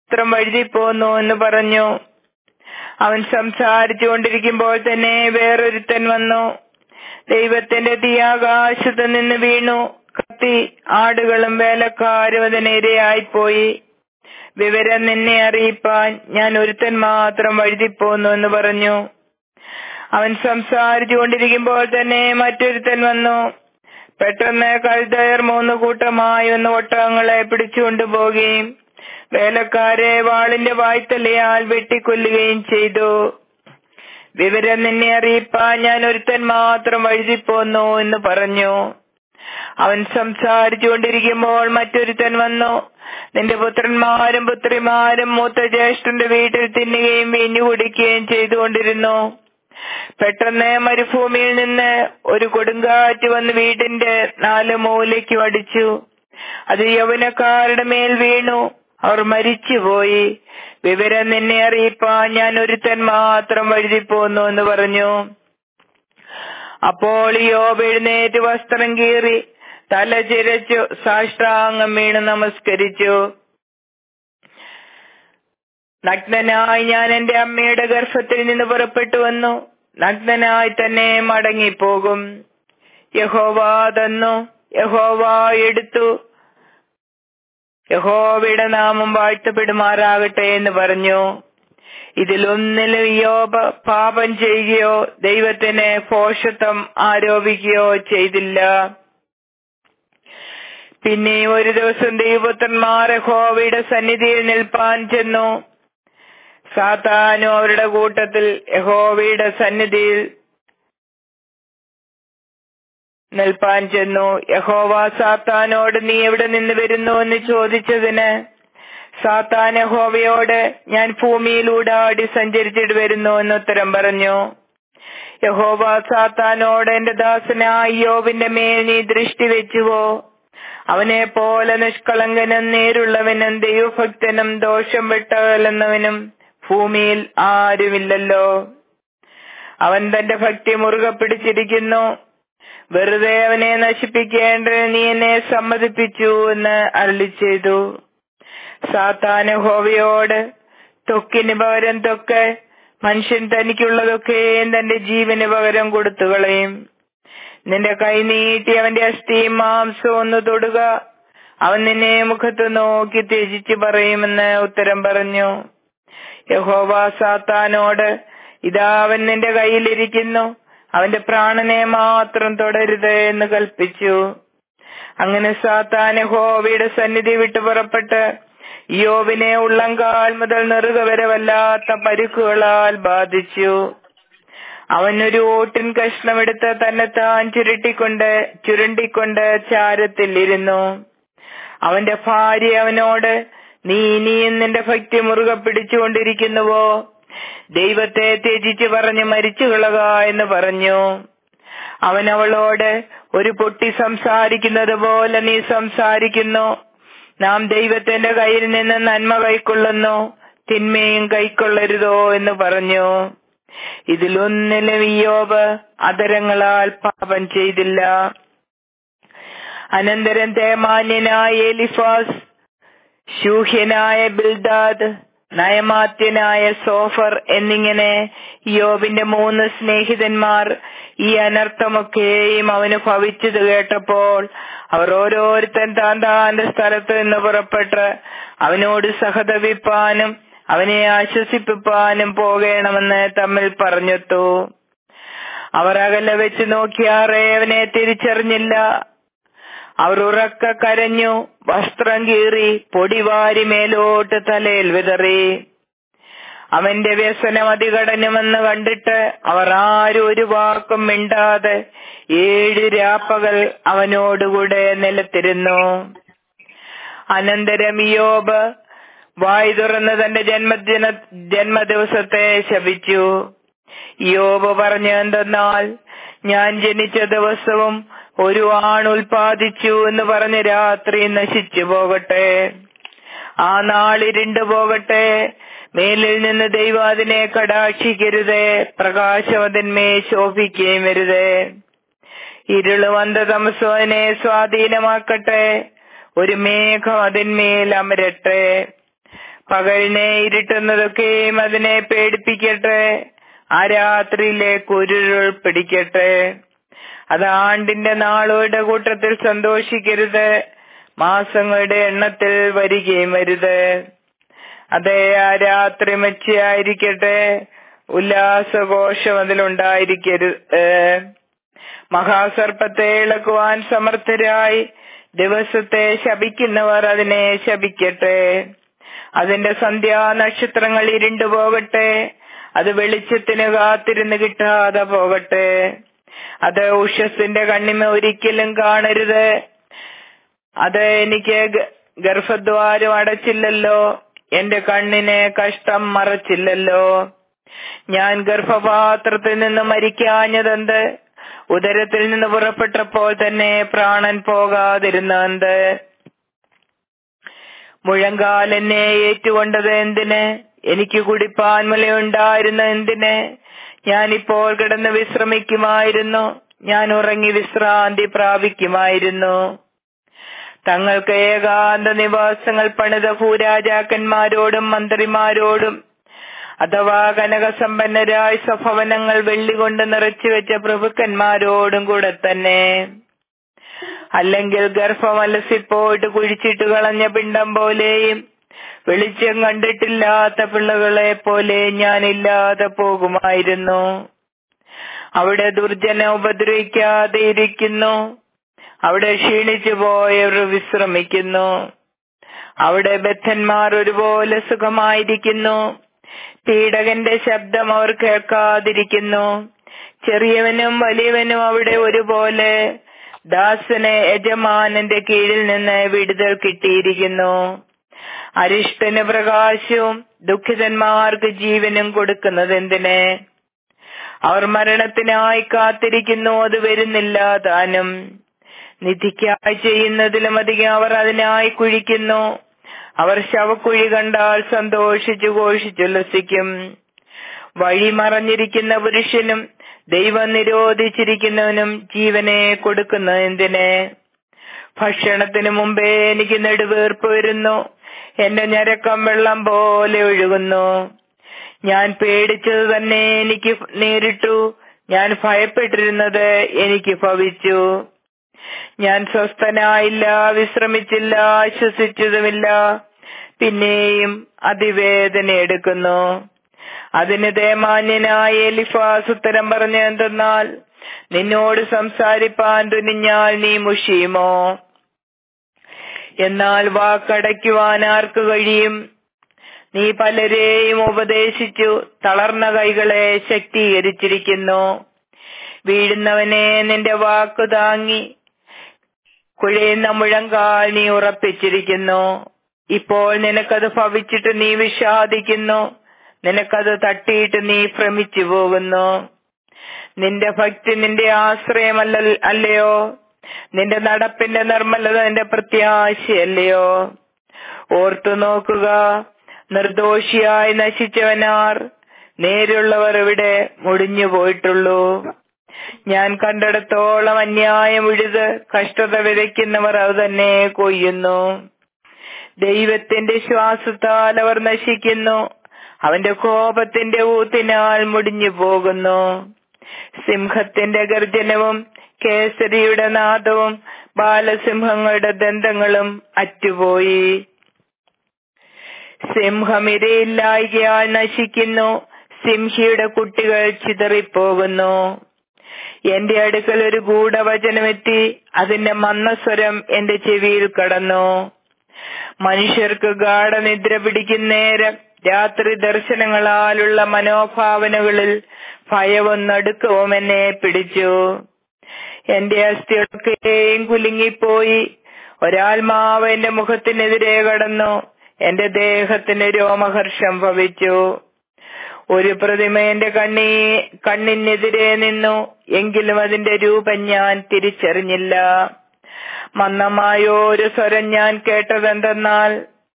മാത്രം വഴുതിപ്പോന്നു എന്ന് പറഞ്ഞു അവൻ സംസാരിച്ചു കൊണ്ടിരിക്കുമ്പോൾ തന്നെ വേറൊരുത്തൻ വന്നു ദൈവത്തിന്റെ തീയാകാശത്ത് നിന്ന് വീണു കത്തി ആടുകളും വേലക്കാരും അതിനിരയായിപ്പോയി വിവരം നിന്നെ അറിയിപ്പാൻ ഞാൻ ഒരുത്തൻ മാത്രം വഴുതിപ്പോന്നു എന്ന് പറഞ്ഞു അവൻ സംസാരിച്ചു കൊണ്ടിരിക്കുമ്പോൾ തന്നെ മറ്റൊരുത്തൻ വന്നു പെട്ടെന്ന് കഴുതയർ മൂന്ന് കൂട്ടമായി ഒന്ന് ഒട്ടകങ്ങളെ പിടിച്ചുകൊണ്ടുപോകുകയും വേലക്കാരെ വാളിന്റെ വായ്ത്തലയാൽ വെട്ടിക്കൊല്ലുകയും ചെയ്തു വിവരം നിന്നെ അറിയിപ്പാൻ ഞാൻ ഒരുത്തൻ മാത്രം വഴുതിപ്പോന്നു എന്ന് പറഞ്ഞു അവൻ സംസാരിച്ചു കൊണ്ടിരിക്കുമ്പോൾ മറ്റൊരുത്തൻ വന്നു നിന്റെ പുത്രന്മാരും പുത്രിമാരും മൂത്ത ജ്യേഷ്ഠന്റെ വീട്ടിൽ തിന്നുകയും വീഞ്ഞു കുടിക്കുകയും ചെയ്തുകൊണ്ടിരുന്നു പെട്ടെന്ന് മരുഭൂമിയിൽ നിന്ന് ഒരു കൊടുങ്കാറ്റ് വന്ന് വീടിന്റെ നാല് മൂലയ്ക്ക് അടിച്ചു അത് യൗവനക്കാരുടെ മേൽ വീണു അവർ മരിച്ചുപോയി വിവരം നിന്നെ അറിയിപ്പാൻ ഞാൻ ഒരുത്തൻ മാത്രം വഴുതിപ്പോന്നു എന്ന് പറഞ്ഞു അപ്പോൾ യോബ് എഴുന്നേറ്റ് വസ്ത്രം കീറി തല ചിരച്ചു സാഷ്ടാംഗം വീണ് നമസ്കരിച്ചു നഗ്നനായി ഞാൻ എന്റെ അമ്മയുടെ ഗർഭത്തിൽ നിന്ന് പുറപ്പെട്ടു വന്നു നഗ്നനായി തന്നെ മടങ്ങിപ്പോകും യഹോവ തന്നു യഹോവ എടുത്തു യഹോവയുടെ നാമം വാഴ്ത്തപ്പെടുമാറാകട്ടെ എന്ന് പറഞ്ഞു ഇതിലൊന്നിലും യോബ പാപം ചെയ്യുകയോ ദൈവത്തിന് പോഷത്വം ആരോപിക്കുകയോ ചെയ്തില്ല പിന്നെ ഒരു ദിവസം ദൈവപുത്രന്മാർ യഹോവയുടെ സന്നിധിയിൽ നിൽപ്പാൻ ചെന്നു സാത്താനും അവരുടെ കൂട്ടത്തിൽ യഹോവയുടെ സന്നിധിയിൽ നിൽപ്പാൻ ചെന്നു യഹോവ സാത്താനോട് നീ എവിടെ നിന്ന് വരുന്നു എന്ന് ചോദിച്ചതിന് സാത്താൻ യഹോവയോട് ഞാൻ ഭൂമിയിലൂടെ ആടി സഞ്ചരിച്ചിട്ട് വരുന്നു എന്ന് ഉത്തരം പറഞ്ഞു യഹോവ സാത്താനോട് എന്റെ ദാസനായ യോവിന്റെ മേൽ നീ ദൃഷ്ടി വെച്ചുവോ അവനെ പോലെ നിഷ്കളങ്കനും നേരുള്ളവനും ദൈവഭക്തനും ദോഷം വിട്ടകലുന്നവനും ഭൂമിയിൽ ആരുമില്ലല്ലോ അവൻ തന്റെ ഭക്തി മുറുകെ പിടിച്ചിരിക്കുന്നു വെറുതെ അവനെ നശിപ്പിക്കേണ്ടത് നീ എന്നെ സമ്മതിപ്പിച്ചു എന്ന് അരളി ചെയ്തു സാത്താന് ഹോവയോട് തൊക്കിന് പകരം തൊക്കെ മനുഷ്യൻ തനിക്കുള്ളതൊക്കെയും തന്റെ ജീവന് പകരം കൊടുത്തു കളയും നിന്റെ കൈ നീട്ടി അവന്റെ അസ്ഥിയും മാംസവും ഒന്ന് തൊടുക അവൻ നിന്നെ മുഖത്ത് നോക്കി ത്യജിച്ച് പറയുമെന്ന് ഉത്തരം പറഞ്ഞു യഹോവ സാത്താനോട് ഇതാ അവൻ നിന്റെ കയ്യിലിരിക്കുന്നു അവന്റെ പ്രാണനെ മാത്രം തുടരുത് എന്ന് കൽപ്പിച്ചു അങ്ങനെ സാത്താൻ യഹോവയുടെ സന്നിധി വിട്ടു പുറപ്പെട്ട് യോവിനെ ഉള്ളങ്കാൽ മുതൽ നെറുക വരെ വല്ലാത്ത പരുക്കുകളാൽ ബാധിച്ചു അവൻ ഒരു ഓട്ടിൻ കഷ്ണമെടുത്ത് തന്നെത്താൻ ചുരുട്ടിക്കൊണ്ട് ചുരുണ്ടിക്കൊണ്ട് ചാരത്തിൽ ഇരുന്നു അവന്റെ ഭാര്യ അവനോട് നീ ഇനിയും നിന്റെ ഭക്തി മുറുകെ പിടിച്ചുകൊണ്ടിരിക്കുന്നുവോ ദൈവത്തെ ത്യജിച്ച് പറഞ്ഞ് മരിച്ചു കളക എന്ന് പറഞ്ഞു അവൻ അവളോട് ഒരു പൊട്ടി സംസാരിക്കുന്നത് പോലെ നീ സംസാരിക്കുന്നു നാം ദൈവത്തിന്റെ കയ്യിൽ നിന്ന് നന്മ കൈക്കൊള്ളുന്നു തിന്മയും കൈക്കൊള്ളരുതോ എന്ന് പറഞ്ഞു ഇതിലൊന്നിലും ഇയോബ് അതരങ്ങളാൽ പാപം ചെയ്തില്ല അനന്തരം തേമാന്യനായ എലിഫാസ് ശൂഹ്യനായ ബിൽദാദ് നയമാത്യനായ സോഫർ എന്നിങ്ങനെ യോബിന്റെ മൂന്ന് സ്നേഹിതന്മാർ ഈ അനർത്ഥമൊക്കെയും അവന് ഭവിച്ചത് കേട്ടപ്പോൾ അവർ ഓരോരുത്തൻ താൻ താന്റെ സ്ഥലത്ത് നിന്ന് പുറപ്പെട്ട് അവനോട് സഹതപിപ്പാനും അവനെ ആശ്വസിപ്പിപ്പാനും പോകണമെന്ന് തമ്മിൽ പറഞ്ഞെത്തു അവർ അകലെ വെച്ച് നോക്കിയാറേ അവനെ തിരിച്ചറിഞ്ഞില്ല അവർ ഉറക്ക കരഞ്ഞു വസ്ത്രം കീറി പൊടിവാരി മേലോട്ട് തലയിൽ വിതറി അവന്റെ വ്യസനം അതികടനുമെന്ന് കണ്ടിട്ട് അവർ ആരും ഒരു വാക്കും മിണ്ടാതെ ഏഴ് രാപ്പകൽ അവനോടുകൂടെ നിലത്തിരുന്നു അനന്തരം യോബ് വായ് തുറന്ന് തന്റെ ജന്മദിന ജന്മദിവസത്തെ ശപിച്ചു യോബ് പറഞ്ഞു എന്തെന്നാൽ ഞാൻ ജനിച്ച ദിവസവും ഒരു ആൺ ഉൽപാദിച്ചു എന്ന് പറഞ്ഞ് രാത്രി നശിച്ചു പോകട്ടെ ആ നാളിരുണ്ടു പോകട്ടെ മേലിൽ നിന്ന് ദൈവം അതിനെ കടാക്ഷിക്കരുതേ പ്രകാശം അതിന്മേ ശോഭിക്കുകയും വരുതേ ഇരുള് അന്ധതമസോ അതിനെ സ്വാധീനമാക്കട്ടെ ഒരു മേഘം അതിന്മേൽ അമരട്ടെ പകലിനെ ഇരുട്ടുന്നതൊക്കെയും അതിനെ പേടിപ്പിക്കട്ടെ ആ രാത്രിയിലെ കുരുരുൾ പിടിക്കട്ടെ അത് ആണ്ടിന്റെ നാളുകളുടെ കൂട്ടത്തിൽ സന്തോഷിക്കരുത് മാസങ്ങളുടെ എണ്ണത്തിൽ വരികയും വരുത് അതേ ആ രാത്രി മെച്ചയായിരിക്കട്ടെ ഉല്ലാസഘോഷം അതിലുണ്ടായിരിക്കരുത് മഹാസർപ്പത്തെ ഇളക്കുവാൻ സമർത്ഥരായി ദിവസത്തെ ശപിക്കുന്നവർ അതിനെ ശപിക്കട്ടെ അതിന്റെ സന്ധ്യാ നക്ഷത്രങ്ങൾ ഇരുണ്ടു പോകട്ടെ അത് വെളിച്ചത്തിന് കാത്തിരുന്ന് കിട്ടാതെ പോകട്ടെ അത് ഉഷസിന്റെ കണ്ണിമ ഒരിക്കലും കാണരുത് അത് എനിക്ക് ഗർഭദ്വാരം അടച്ചില്ലല്ലോ എന്റെ കണ്ണിനെ കഷ്ടം മറച്ചില്ലല്ലോ ഞാൻ ഗർഭപാത്രത്തിൽ നിന്ന് മരിക്കാഞ്ഞതെന്ത് ഉദരത്തിൽ നിന്ന് പുറപ്പെട്ടപ്പോൾ തന്നെ പ്രാണൻ പോകാതിരുന്നെന്ത് മുഴങ്കാൽ എന്നെ ഏറ്റുകൊണ്ടത് എന്തിന് എനിക്ക് കുടിപ്പാൻ മുലയുണ്ടായിരുന്ന എന്തിന് ഞാനിപ്പോൾ കിടന്ന് വിശ്രമിക്കുമായിരുന്നു ഞാൻ ഉറങ്ങി വിശ്രാന്തി പ്രാപിക്കുമായിരുന്നു തങ്ങൾക്ക് ഏകാന്ത നിവാസങ്ങൾ പണിത ഭൂരാജാക്കന്മാരോടും മന്ത്രിമാരോടും അഥവാ കനകസമ്പന്നരായ സ്വഭവനങ്ങൾ വെള്ളികൊണ്ട് നിറച്ചു വെച്ച പ്രഭുക്കന്മാരോടും കൂടെ തന്നെ അല്ലെങ്കിൽ ഗർഭമലസിപ്പോയിട്ട് കുഴിച്ചിട്ട് കളഞ്ഞ പിണ്ടം പോലെയും വെളിച്ചം കണ്ടിട്ടില്ലാത്ത പിള്ളകളെ പോലെ ഞാനില്ലാതെ പോകുമായിരുന്നു അവിടെ ദുർജന ഉപദ്രവിക്കാതെ ഇരിക്കുന്നു അവിടെ ക്ഷീണിച്ചു പോയവർ വിശ്രമിക്കുന്നു അവിടെ ബദ്ധന്മാർ ഒരുപോലെ സുഖമായിരിക്കുന്നു പീഡകന്റെ ശബ്ദം അവർ കേൾക്കാതിരിക്കുന്നു ചെറിയവനും വലിയവനും അവിടെ ഒരുപോലെ ദാസന് യജമാനന്റെ കീഴിൽ നിന്ന് വിടുതൽ കിട്ടിയിരിക്കുന്നു അരിഷ്ടന് പ്രകാശവും ദുഃഖിതന്മാർക്ക് ജീവനും കൊടുക്കുന്നത് എന്തിന് അവർ മരണത്തിനായി കാത്തിരിക്കുന്നു അത് വരുന്നില്ല താനും നിധിക്കായി ചെയ്യുന്നതിലും അധികം അവർ അതിനായി കുഴിക്കുന്നു അവർ ശവക്കുഴി കണ്ടാൽ സന്തോഷിച്ചു ഘോഷിച്ചുല്ലസിക്കും വഴി മറഞ്ഞിരിക്കുന്ന പുരുഷനും ദൈവം നിരോധിച്ചിരിക്കുന്നവനും ജീവനെ കൊടുക്കുന്ന എന്തിന് ഭക്ഷണത്തിന് മുമ്പേ എനിക്ക് നെടുവീർപ്പ് വരുന്നു എന്റെ ഞരക്കം വെള്ളം പോലെ ഒഴുകുന്നു ഞാൻ പേടിച്ചത് തന്നെ എനിക്ക് നേരിട്ടു ഞാൻ ഭയപ്പെട്ടിരുന്നത് എനിക്ക് ഭവിച്ചു ഞാൻ സ്വസ്ഥനായില്ല വിശ്രമിച്ചില്ല ആശ്വസിച്ചതുമില്ല പിന്നെയും അതിവേദന എടുക്കുന്നു അതിന് തേമാന്യനായ എലിഫാസ് ഉത്തരം പറഞ്ഞു എന്തെന്നാൽ നിന്നോട് സംസാരിപ്പാൻ തുനിഞ്ഞാൽ നീ മുഷിയുമോ എന്നാൽ വാക്കടയ്ക്കുവാൻ ആർക്ക് കഴിയും നീ പലരെയും ഉപദേശിച്ചു തളർന്ന കൈകളെ ശക്തീകരിച്ചിരിക്കുന്നു വീഴുന്നവനെ നിന്റെ വാക്കു താങ്ങി കുഴയുന്ന മുഴങ്കാൽ നീ ഉറപ്പിച്ചിരിക്കുന്നു ഇപ്പോൾ നിനക്കത് ഭവിച്ചിട്ട് നീ വിഷാദിക്കുന്നു നിനക്കത് തട്ടിയിട്ട് നീ ഭ്രമിച്ചു പോകുന്നു നിന്റെ ഭക്തി നിന്റെ ആശ്രയമല്ല അല്ലയോ നിന്റെ നടപ്പിന്റെ നിർമ്മലത നിന്റെ പ്രത്യാശയല്ലയോ ഓർത്തു നോക്കുക നിർദോഷിയായി നശിച്ചവനാർ നേരുള്ളവർ ഇവിടെ മുടിഞ്ഞു പോയിട്ടുള്ളൂ ഞാൻ കണ്ടിടത്തോളം അന്യായം ഉഴുത് കഷ്ടത വിതയ്ക്കുന്നവർ അത് തന്നെ കൊയ്യുന്നു ദൈവത്തിന്റെ ശ്വാസത്താൽ അവർ നശിക്കുന്നു അവന്റെ കോപത്തിന്റെ ഊത്തിനാൽ മുടിഞ്ഞു പോകുന്നു സിംഹത്തിന്റെ ഗർജനവും കേസരിയുടെ നാദവും ബാലസിംഹങ്ങളുടെ ദന്തങ്ങളും അറ്റുപോയി സിംഹമിരയില്ലായികയാൽ നശിക്കുന്നു സിംഹിയുടെ കുട്ടികൾ ചിതറിപ്പോകുന്നു എന്റെ അടുക്കൽ ഒരു ഗൂഢവചനമെത്തി അതിന്റെ മന്നസ്വരം എന്റെ ചെവിയിൽ കടന്നു മനുഷ്യർക്ക് ഗാഠനിദ്ര പിടിക്കുന്നേരം രാത്രി ദർശനങ്ങളാലുള്ള മനോഭാവനകളിൽ ഭയവും നടുക്കവും എന്നെ പിടിച്ചു എന്റെ അസ്ഥിയൊക്കെയും കുലുങ്ങിപ്പോയി ഒരാത്മാവ് എന്റെ മുഖത്തിനെതിരെ കടന്നു എന്റെ ദേഹത്തിന് രോമഹർഷം ഭവിച്ചു ഒരു പ്രതിമ എന്റെ കണ്ണി കണ്ണിനെതിരെ നിന്നു എങ്കിലും അതിന്റെ രൂപം ഞാൻ തിരിച്ചറിഞ്ഞില്ല മന്ദമായോ ഒരു സ്വരം ഞാൻ കേട്ടതെന്തെന്നാൽ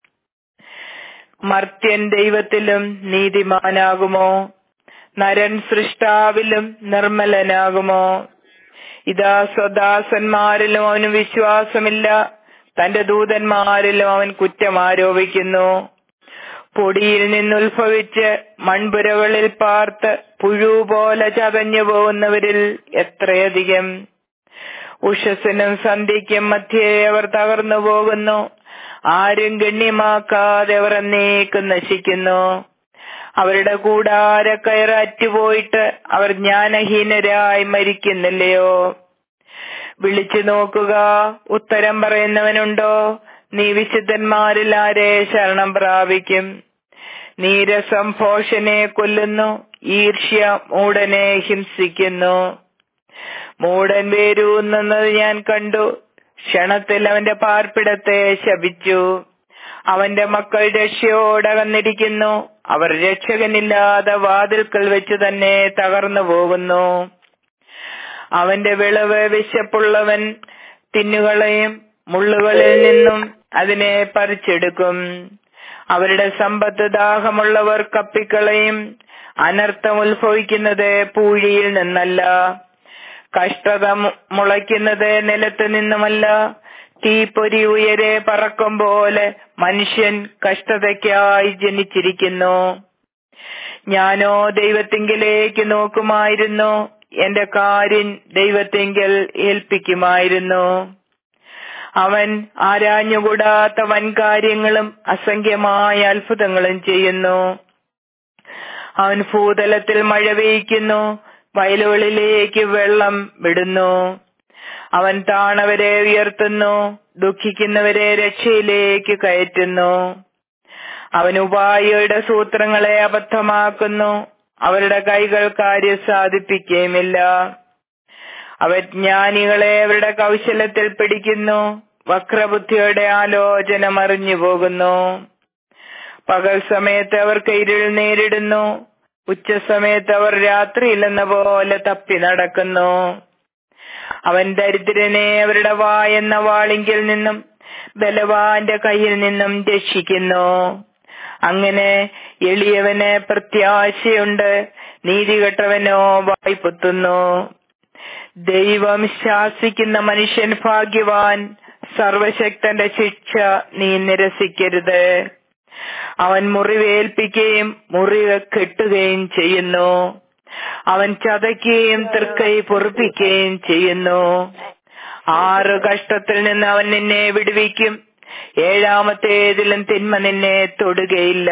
മർത്യൻ ദൈവത്തിലും നീതിമാനാകുമോ നരൻ സൃഷ്ടാവിലും നിർമ്മലനാകുമോ ഇതാ സ്വദാസന്മാരിലും അവന് വിശ്വാസമില്ല തന്റെ ദൂതന്മാരിലും അവൻ കുറ്റം ആരോപിക്കുന്നു പൊടിയിൽ നിന്നുത്ഭവിച്ച് മൺപുരകളിൽ പാർത്ത് പുഴു പോലെ ചതഞ്ഞു പോകുന്നവരിൽ എത്രയധികം ഉഷസ്സിനും സന്ധ്യയ്ക്കും മധ്യേ അവർ തകർന്നു പോകുന്നു ആരും ഗണ്യമാക്കാതെ അവർ എന്നേക്കും നശിക്കുന്നു അവരുടെ കൂടാര കയറാറ്റുപോയിട്ട് അവർ ജ്ഞാനഹീനരായി മരിക്കുന്നില്ലയോ വിളിച്ചു നോക്കുക ഉത്തരം പറയുന്നവനുണ്ടോ നീ വിശുദ്ധന്മാരിൽ ആരെ ശരണം പ്രാപിക്കും നീരസം ഭോഷനെ കൊല്ലുന്നു ഈർഷ്യ മൂടനെ ഹിംസിക്കുന്നു മൂടൻ വേരൂന്നുന്നത് ഞാൻ കണ്ടു ക്ഷണത്തിൽ അവന്റെ പാർപ്പിടത്തെ ശപിച്ചു അവന്റെ മക്കൾ രക്ഷയോടകന്നിരിക്കുന്നു അവർ രക്ഷകനില്ലാതെ വാതിൽക്കൽ വെച്ച് തന്നെ തകർന്നു പോകുന്നു അവന്റെ വിളവ് വിശപ്പുള്ളവൻ തിന്നുകളയും മുള്ളുകളിൽ നിന്നും അതിനെ പറിച്ചെടുക്കും അവരുടെ സമ്പത്ത് ദാഹമുള്ളവർ കപ്പിക്കളയും അനർത്ഥം ഉത്ഭവിക്കുന്നത് പൂഴിയിൽ നിന്നല്ല കഷ്ടത മുളയ്ക്കുന്നത് നിലത്ത് നിന്നുമല്ല തീപ്പൊരി ഉയരെ പറക്കും പോലെ മനുഷ്യൻ കഷ്ടതയ്ക്കായി ജനിച്ചിരിക്കുന്നു ഞാനോ ദൈവത്തിങ്കിലേക്ക് നോക്കുമായിരുന്നു എന്റെ കാര്യം ദൈവത്തിങ്കൽ ഏൽപ്പിക്കുമായിരുന്നു അവൻ ആരാഞ്ഞുകൂടാത്ത വൻകാര്യങ്ങളും അസംഖ്യമായ അത്ഭുതങ്ങളും ചെയ്യുന്നു അവൻ ഭൂതലത്തിൽ മഴ പെയ്യ്ക്കുന്നു വയലുകളിലേക്ക് വെള്ളം വിടുന്നു അവൻ താണവരെ ഉയർത്തുന്നു ദുഃഖിക്കുന്നവരെ രക്ഷയിലേക്ക് കയറ്റുന്നു അവൻ ഉപായിയുടെ സൂത്രങ്ങളെ അബദ്ധമാക്കുന്നു അവരുടെ കൈകൾ കാര്യം സാധിപ്പിക്കുകയുമില്ല അവൻ ജ്ഞാനികളെ അവരുടെ കൗശലത്തിൽ പിടിക്കുന്നു വക്രബുദ്ധിയുടെ ആലോചന മറിഞ്ഞു പോകുന്നു പകൽ സമയത്ത് അവർക്ക് ഇരുൾ നേരിടുന്നു ഉച്ചസമയത്ത് അവർ രാത്രിയിലെന്ന പോലെ തപ്പി നടക്കുന്നു അവൻ ദരിദ്രനെ അവരുടെ വായെന്ന വാളിങ്കിൽ നിന്നും ബലവാന്റെ കയ്യിൽ നിന്നും രക്ഷിക്കുന്നു അങ്ങനെ എളിയവന് പ്രത്യാശയുണ്ട് നീതികെട്ടവനോ വായ്പൊത്തുന്നു ദൈവം ശാസിക്കുന്ന മനുഷ്യൻ ഭാഗ്യവാൻ സർവശക്തന്റെ ശിക്ഷ നീ നിരസിക്കരുത് അവൻ മുറിവേൽപ്പിക്കുകയും മുറിവ് കെട്ടുകയും ചെയ്യുന്നു അവൻ ചതയ്ക്കുകയും തൃക്കൈ പൊറുപ്പിക്കുകയും ചെയ്യുന്നു ആറ് കഷ്ടത്തിൽ നിന്ന് അവൻ നിന്നെ വിടുവിക്കും ഏഴാമത്തേതിലും തിന്മ നിന്നെ തൊടുകയില്ല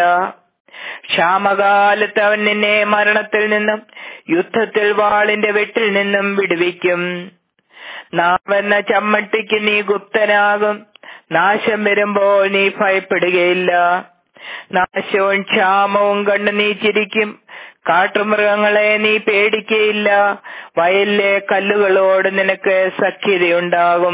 ക്ഷാമകാലത്ത് അവൻ നിന്നെ മരണത്തിൽ നിന്നും യുദ്ധത്തിൽ വാളിന്റെ വെട്ടിൽ നിന്നും വിടുവിക്കും നാമെന്ന ചമ്മട്ടിക്ക് നീ ഗുപ്തനാകും നാശം വരുമ്പോൾ നീ ഭയപ്പെടുകയില്ല നാശവും ക്ഷാമവും കണ്ട് നീ ചിരിക്കും കാട്ടുമൃഗങ്ങളെ നീ പേടിക്കയില്ല വയലിലെ കല്ലുകളോട് നിനക്ക് സഖ്യതയുണ്ടാകും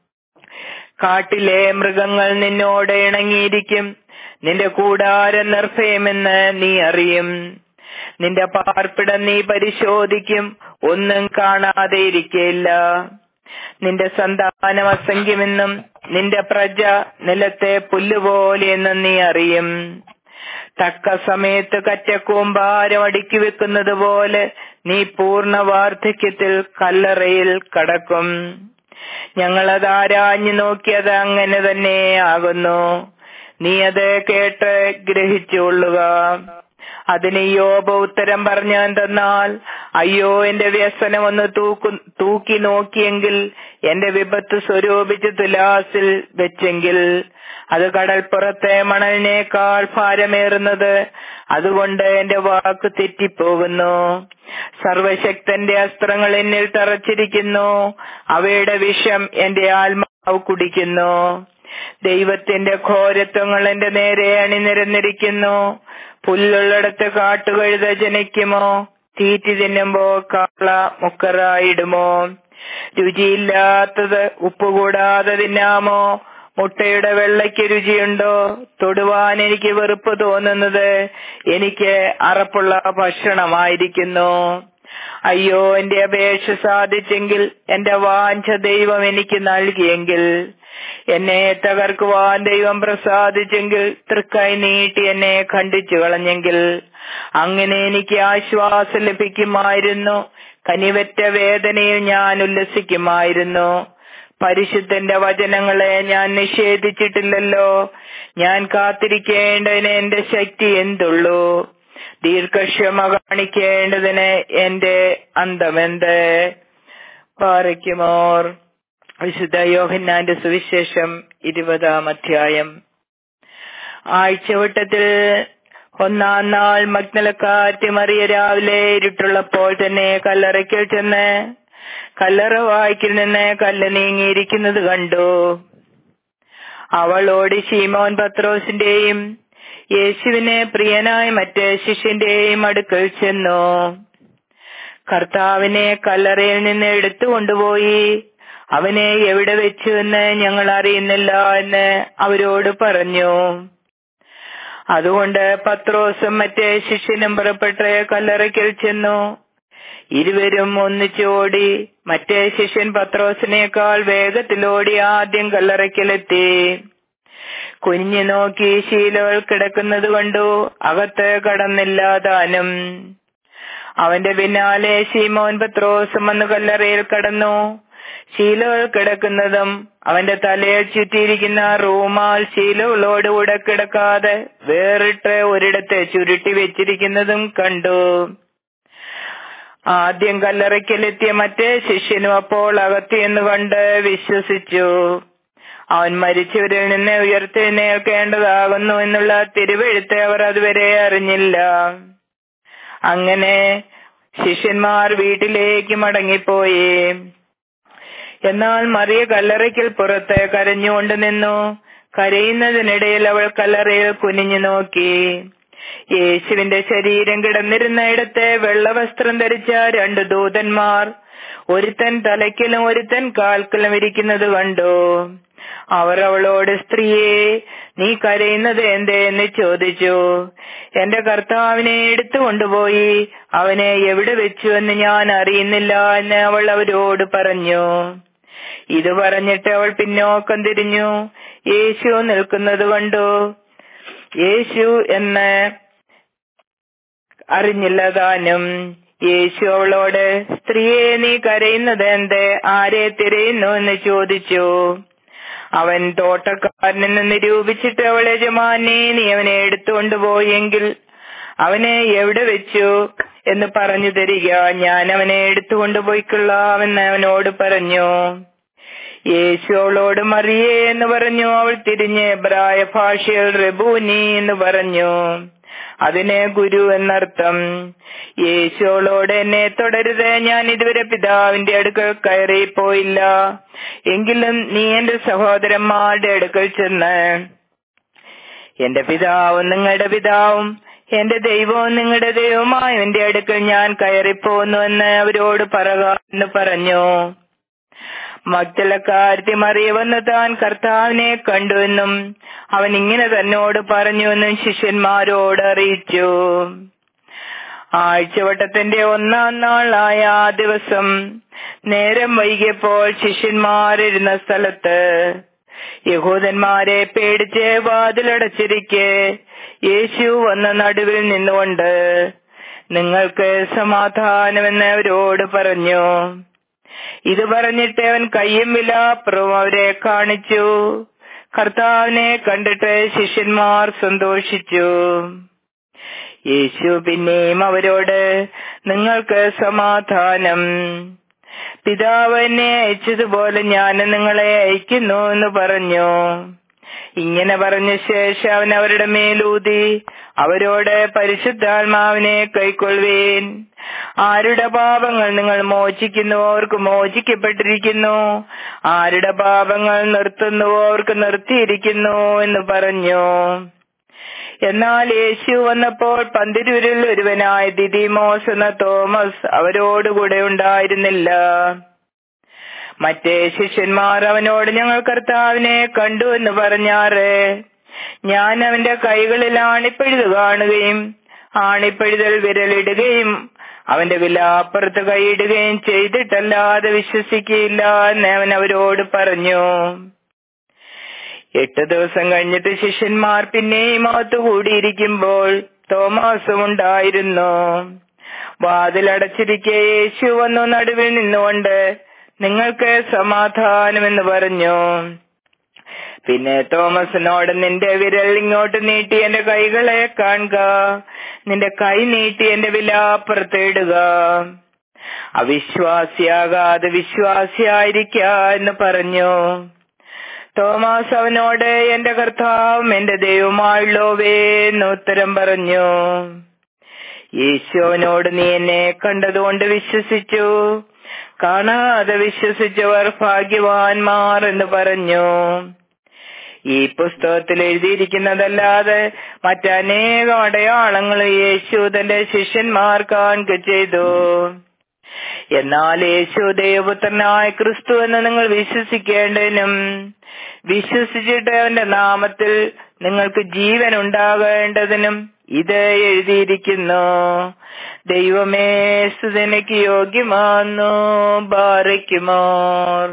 കാട്ടിലെ മൃഗങ്ങൾ നിന്നോട് ഇണങ്ങിയിരിക്കും നിന്റെ കൂടാരം നിർഭയമെന്ന് നീ അറിയും നിന്റെ പാർപ്പിടം നീ പരിശോധിക്കും ഒന്നും കാണാതെ ഇരിക്കയില്ല നിന്റെ സന്താനം അസംഖ്യമെന്നും നിന്റെ പ്രജ നിലത്തെ പുല്ലുപോലെയെന്നും നീ അറിയും തക്ക സമയത്ത് കറ്റക്കൂമ്പാരം അടുക്കി വെക്കുന്നത് പോലെ നീ പൂർണ്ണ വാർദ്ധക്യത്തിൽ കല്ലറയിൽ കടക്കും ഞങ്ങളത് ആരാഞ്ഞു നോക്കിയത് അങ്ങനെ തന്നെ ആകുന്നു നീ അത് കേട്ട് ഗ്രഹിച്ചുകൊള്ളുക അതിന് യോബ ഉത്തരം പറഞ്ഞു എന്തെന്നാൽ അയ്യോ എന്റെ വ്യസനം ഒന്ന് തൂക്കു തൂക്കി നോക്കിയെങ്കിൽ എന്റെ വിപത്ത് സ്വരൂപിച്ച് തുലാസിൽ വെച്ചെങ്കിൽ അത് കടൽപ്പുറത്തെ മണലിനേക്കാൾ ഭാരമേറുന്നത് അതുകൊണ്ട് എന്റെ വാക്ക് തെറ്റിപ്പോകുന്നു സർവശക്തന്റെ അസ്ത്രങ്ങൾ എന്നിൽ തറച്ചിരിക്കുന്നു അവയുടെ വിഷം എന്റെ ആത്മാവ് കുടിക്കുന്നു ദൈവത്തിന്റെ ഘോരത്വങ്ങൾ എന്റെ നേരെ അണിനിരന്നിരിക്കുന്നു പുല്ലുള്ളിടത്ത് കാട്ടുകഴുത ജനിക്കുമോ തീറ്റി തിന്നുമ്പോ കാള മുക്കറായിടുമോ രുചിയില്ലാത്തത് ഉപ്പുകൂടാതെ തിന്നാമോ മുട്ടയുടെ വെള്ളയ്ക്ക് രുചിയുണ്ടോ തൊടുവാൻ എനിക്ക് വെറുപ്പ് തോന്നുന്നത് എനിക്ക് അറപ്പുള്ള ഭക്ഷണമായിരിക്കുന്നു അയ്യോ എന്റെ അപേക്ഷ സാധിച്ചെങ്കിൽ എന്റെ വാഞ്ച ദൈവം എനിക്ക് നൽകിയെങ്കിൽ എന്നെ തകർക്കുവാൻ ദൈവം പ്രസാദിച്ചെങ്കിൽ തൃക്കൈ നീട്ടി എന്നെ ഖണ്ഡിച്ചു കളഞ്ഞെങ്കിൽ അങ്ങനെ എനിക്ക് ആശ്വാസം ലഭിക്കുമായിരുന്നു കനിവറ്റ വേദനയിൽ ഞാൻ ഉല്ലസിക്കുമായിരുന്നു പരിശുദ്ധന്റെ വചനങ്ങളെ ഞാൻ നിഷേധിച്ചിട്ടില്ലല്ലോ ഞാൻ കാത്തിരിക്കേണ്ടതിന് എന്റെ ശക്തി എന്തുള്ളൂ ദീർഘക്ഷമ കാണിക്കേണ്ടതിന് എന്റെ അന്തമെന്ത് പാറയ്ക്കുമോർ വിശുദ്ധ യോഹന്നാന്റെ സുവിശേഷം ഇരുപതാം അധ്യായം ആഴ്ചവട്ടത്തിൽ ഒന്നാം നാൾ മഗ്നലക്കാറ്റ് മറിയ രാവിലെ ഇരുട്ടുള്ളപ്പോൾ തന്നെ കല്ലറയ്ക്കൽ ചെന്ന് കല്ലറ വായ്ക്കിൽ നിന്ന് കല്ല് നീങ്ങിയിരിക്കുന്നത് കണ്ടു അവളോട് ശീമോൻ പത്രോസിന്റെയും യേശുവിനെ പ്രിയനായ മറ്റേ ശിഷ്യന്റെയും അടുക്കൽ ചെന്നു കർത്താവിനെ കല്ലറയിൽ നിന്ന് എടുത്തുകൊണ്ടുപോയി അവനെ എവിടെ വെച്ചു എന്ന് ഞങ്ങൾ അറിയുന്നില്ല എന്ന് അവരോട് പറഞ്ഞു അതുകൊണ്ട് പത്രോസും മറ്റേ ശിഷ്യനും പുറപ്പെട്ട് കല്ലറയ്ക്കൽ ചെന്നു ഇരുവരും ഒന്നിച്ചോടി മറ്റേ ശിഷ്യൻ പത്രോസിനേക്കാൾ വേഗത്തിലോടി ആദ്യം കല്ലറയ്ക്കലെത്തി കുഞ്ഞു നോക്കി ശീലകൾ കിടക്കുന്നത് കൊണ്ടു അകത്ത് കടന്നില്ല താനും അവന്റെ പിന്നാലെ ശീമോൻ പത്രോസും വന്ന് കല്ലറയിൽ കടന്നു ശീലകൾ കിടക്കുന്നതും അവന്റെ തലയിൽ ചുറ്റിയിരിക്കുന്ന റൂമാൽ ശീലകളോടുകൂടെ കിടക്കാതെ വേറിട്ട് ഒരിടത്ത് ചുരുട്ടി വെച്ചിരിക്കുന്നതും കണ്ടു ആദ്യം കല്ലറയ്ക്കലെത്തിയ മറ്റേ ശിഷ്യനും അപ്പോൾ അകത്തിയെന്ന് കണ്ട് വിശ്വസിച്ചു അവൻ മരിച്ചവരിൽ നിന്ന് ഉയർത്തെഴുന്നേൽക്കേണ്ടതാകുന്നു എന്നുള്ള തിരുവെഴുത്ത് അവർ അതുവരെ അറിഞ്ഞില്ല അങ്ങനെ ശിഷ്യന്മാർ വീട്ടിലേക്ക് മടങ്ങിപ്പോയി എന്നാൽ മറിയ കല്ലറയ്ക്കൽ പുറത്ത് കരഞ്ഞുകൊണ്ട് നിന്നു കരയുന്നതിനിടയിൽ അവൾ കല്ലറയിൽ കുനിഞ്ഞു നോക്കി യേശുവിന്റെ ശരീരം കിടന്നിരുന്ന ഇടത്ത് വെള്ളവസ്ത്രം ധരിച്ച രണ്ട് ദൂതന്മാർ ഒരുത്തൻ തലയ്ക്കലും ഒരുത്തൻ കാൽക്കലും ഇരിക്കുന്നത് കണ്ടു അവർ അവളോട് സ്ത്രീയെ നീ കരയുന്നത് എന്തേ എന്ന് ചോദിച്ചു എന്റെ കർത്താവിനെ എടുത്തു കൊണ്ടുപോയി അവനെ എവിടെ വെച്ചു എന്ന് ഞാൻ അറിയുന്നില്ല എന്ന് അവൾ അവരോട് പറഞ്ഞു ഇത് പറഞ്ഞിട്ട് അവൾ പിന്നോക്കം തിരിഞ്ഞു യേശു നിൽക്കുന്നത് കണ്ടു യേശു എന്ന് അറിഞ്ഞില്ല താനും യേശു അവളോട് സ്ത്രീയെ നീ കരയുന്നത് എന്ത് ആരെ തിരയുന്നു എന്ന് ചോദിച്ചു അവൻ തോട്ടക്കാരനെന്ന് നിരൂപിച്ചിട്ട് അവൾ യജമാനെ നീ അവനെ എടുത്തുകൊണ്ടുപോയെങ്കിൽ അവനെ എവിടെ വെച്ചു എന്ന് പറഞ്ഞു തരിക ഞാൻ അവനെ എടുത്തുകൊണ്ടുപോയിക്കൊള്ളാമെന്ന് അവനോട് പറഞ്ഞു യേശു അവളോട് മറിയേ എന്ന് പറഞ്ഞു അവൾ തിരിഞ്ഞ് എബ്രായ ഭാഷയിൽ റബൂനി എന്ന് പറഞ്ഞു അതിന് ഗുരു എന്നർത്ഥം യേശുവളോട് എന്നെ തുടരുത് ഞാൻ ഇതുവരെ പിതാവിന്റെ അടുക്കൽ കയറി പോയില്ല എങ്കിലും നീ എന്റെ സഹോദരന്മാരുടെ അടുക്കൽ ചെന്ന് എന്റെ പിതാവും നിങ്ങളുടെ പിതാവും എന്റെ ദൈവവും നിങ്ങളുടെ ദൈവവുമായ എന്റെ അടുക്കൽ ഞാൻ കയറിപ്പോന്നു എന്ന് അവരോട് പറക എന്ന് പറഞ്ഞു മക്തലക്കാരത്തി മറിയവന്ന് താൻ കർത്താവിനെ കണ്ടുവെന്നും അവൻ ഇങ്ങനെ തന്നോട് പറഞ്ഞുവെന്നും ശിഷ്യന്മാരോട് അറിയിച്ചു ആഴ്ചവട്ടത്തിന്റെ ഒന്നാം നാളായ ആ ദിവസം നേരം വൈകിയപ്പോൾ ശിഷ്യന്മാരിരുന്ന സ്ഥലത്ത് യഹൂദന്മാരെ പേടിച്ച് വാതിലടച്ചിരിക്കെ യേശു വന്ന നടുവിൽ നിന്നുകൊണ്ട് നിങ്ങൾക്ക് സമാധാനമെന്ന് അവരോട് പറഞ്ഞു ഇത് പറഞ്ഞിട്ട് അവൻ കയ്യും വിലാപ്പുറവും അവരെ കാണിച്ചു കർത്താവിനെ കണ്ടിട്ട് ശിഷ്യന്മാർ സന്തോഷിച്ചു യേശു പിന്നെയും അവരോട് നിങ്ങൾക്ക് സമാധാനം പിതാവ് എന്നെ അയച്ചതുപോലെ ഞാൻ നിങ്ങളെ അയക്കുന്നു എന്ന് പറഞ്ഞു ഇങ്ങനെ പറഞ്ഞ ശേഷം അവൻ അവരുടെ മേലൂതി അവരോട് പരിശുദ്ധാത്മാവിനെ കൈക്കൊള്ളുവേൻ ആരുടെ പാപങ്ങൾ നിങ്ങൾ മോചിക്കുന്നുവോ അവർക്ക് മോചിക്കപ്പെട്ടിരിക്കുന്നു ആരുടെ പാപങ്ങൾ നിർത്തുന്നുവോ അവർക്ക് നിർത്തിയിരിക്കുന്നു എന്ന് പറഞ്ഞു എന്നാൽ യേശു വന്നപ്പോൾ പന്തിരൂരിൽ ഒരുവനായ ദിദിമോസ് എന്ന തോമസ് അവരോടുകൂടെ ഉണ്ടായിരുന്നില്ല മറ്റേ ശിഷ്യന്മാർ അവനോട് ഞങ്ങൾ കർത്താവിനെ കണ്ടു എന്ന് പറഞ്ഞാറ് ഞാൻ അവന്റെ കൈകളിൽ ആണിപ്പഴുത് കാണുകയും ആണിപ്പഴുതൽ വിരലിടുകയും അവന്റെ വിലാപ്പുറത്ത് കൈയിടുകയും ചെയ്തിട്ടല്ലാതെ വിശ്വസിക്കുകയില്ല എന്ന് അവൻ അവരോട് പറഞ്ഞു എട്ട് ദിവസം കഴിഞ്ഞിട്ട് ശിഷ്യന്മാർ പിന്നെയും അകത്ത് കൂടിയിരിക്കുമ്പോൾ തോമാസും ഉണ്ടായിരുന്നു വാതിലടച്ചിരിക്കെ യേശു വന്നു നടുവിൽ നിന്നുകൊണ്ട് നിങ്ങൾക്ക് സമാധാനമെന്ന് പറഞ്ഞു പിന്നെ തോമസിനോട് നിന്റെ വിരൽ ഇങ്ങോട്ട് നീട്ടി എന്റെ കൈകളെ കാണുക നിന്റെ കൈ നീട്ടി എന്റെ വിലാപ്പുറത്തിടുക അവിശ്വാസിയാകാതെ വിശ്വാസിയായിരിക്ക എന്ന് പറഞ്ഞു തോമസ് അവനോട് എന്റെ കർത്താവും എന്റെ ദൈവമായുള്ളോവേ എന്ന് ഉത്തരം പറഞ്ഞു യേശു അവനോട് നീ എന്നെ കണ്ടതുകൊണ്ട് വിശ്വസിച്ചു കാണാതെ വിശ്വസിച്ചവർ ഭാഗ്യവാന്മാർ എന്ന് പറഞ്ഞു ഈ പുസ്തകത്തിൽ എഴുതിയിരിക്കുന്നതല്ലാതെ മറ്റനേകം അടയാളങ്ങൾ യേശു തന്റെ ശിഷ്യന്മാർ കാണുക ചെയ്തു എന്നാൽ യേശു ദൈവപുത്രനായ ക്രിസ്തു എന്ന് നിങ്ങൾ വിശ്വസിക്കേണ്ടതിനും വിശ്വസിച്ചിട്ട് അവന്റെ നാമത്തിൽ നിങ്ങൾക്ക് ജീവൻ ഉണ്ടാകേണ്ടതിനും ഇത് എഴുതിയിരിക്കുന്നു ദൈവമേ സുതനയ്ക്ക് യോഗ്യമാന്നു ബാറയ്ക്കുമോർ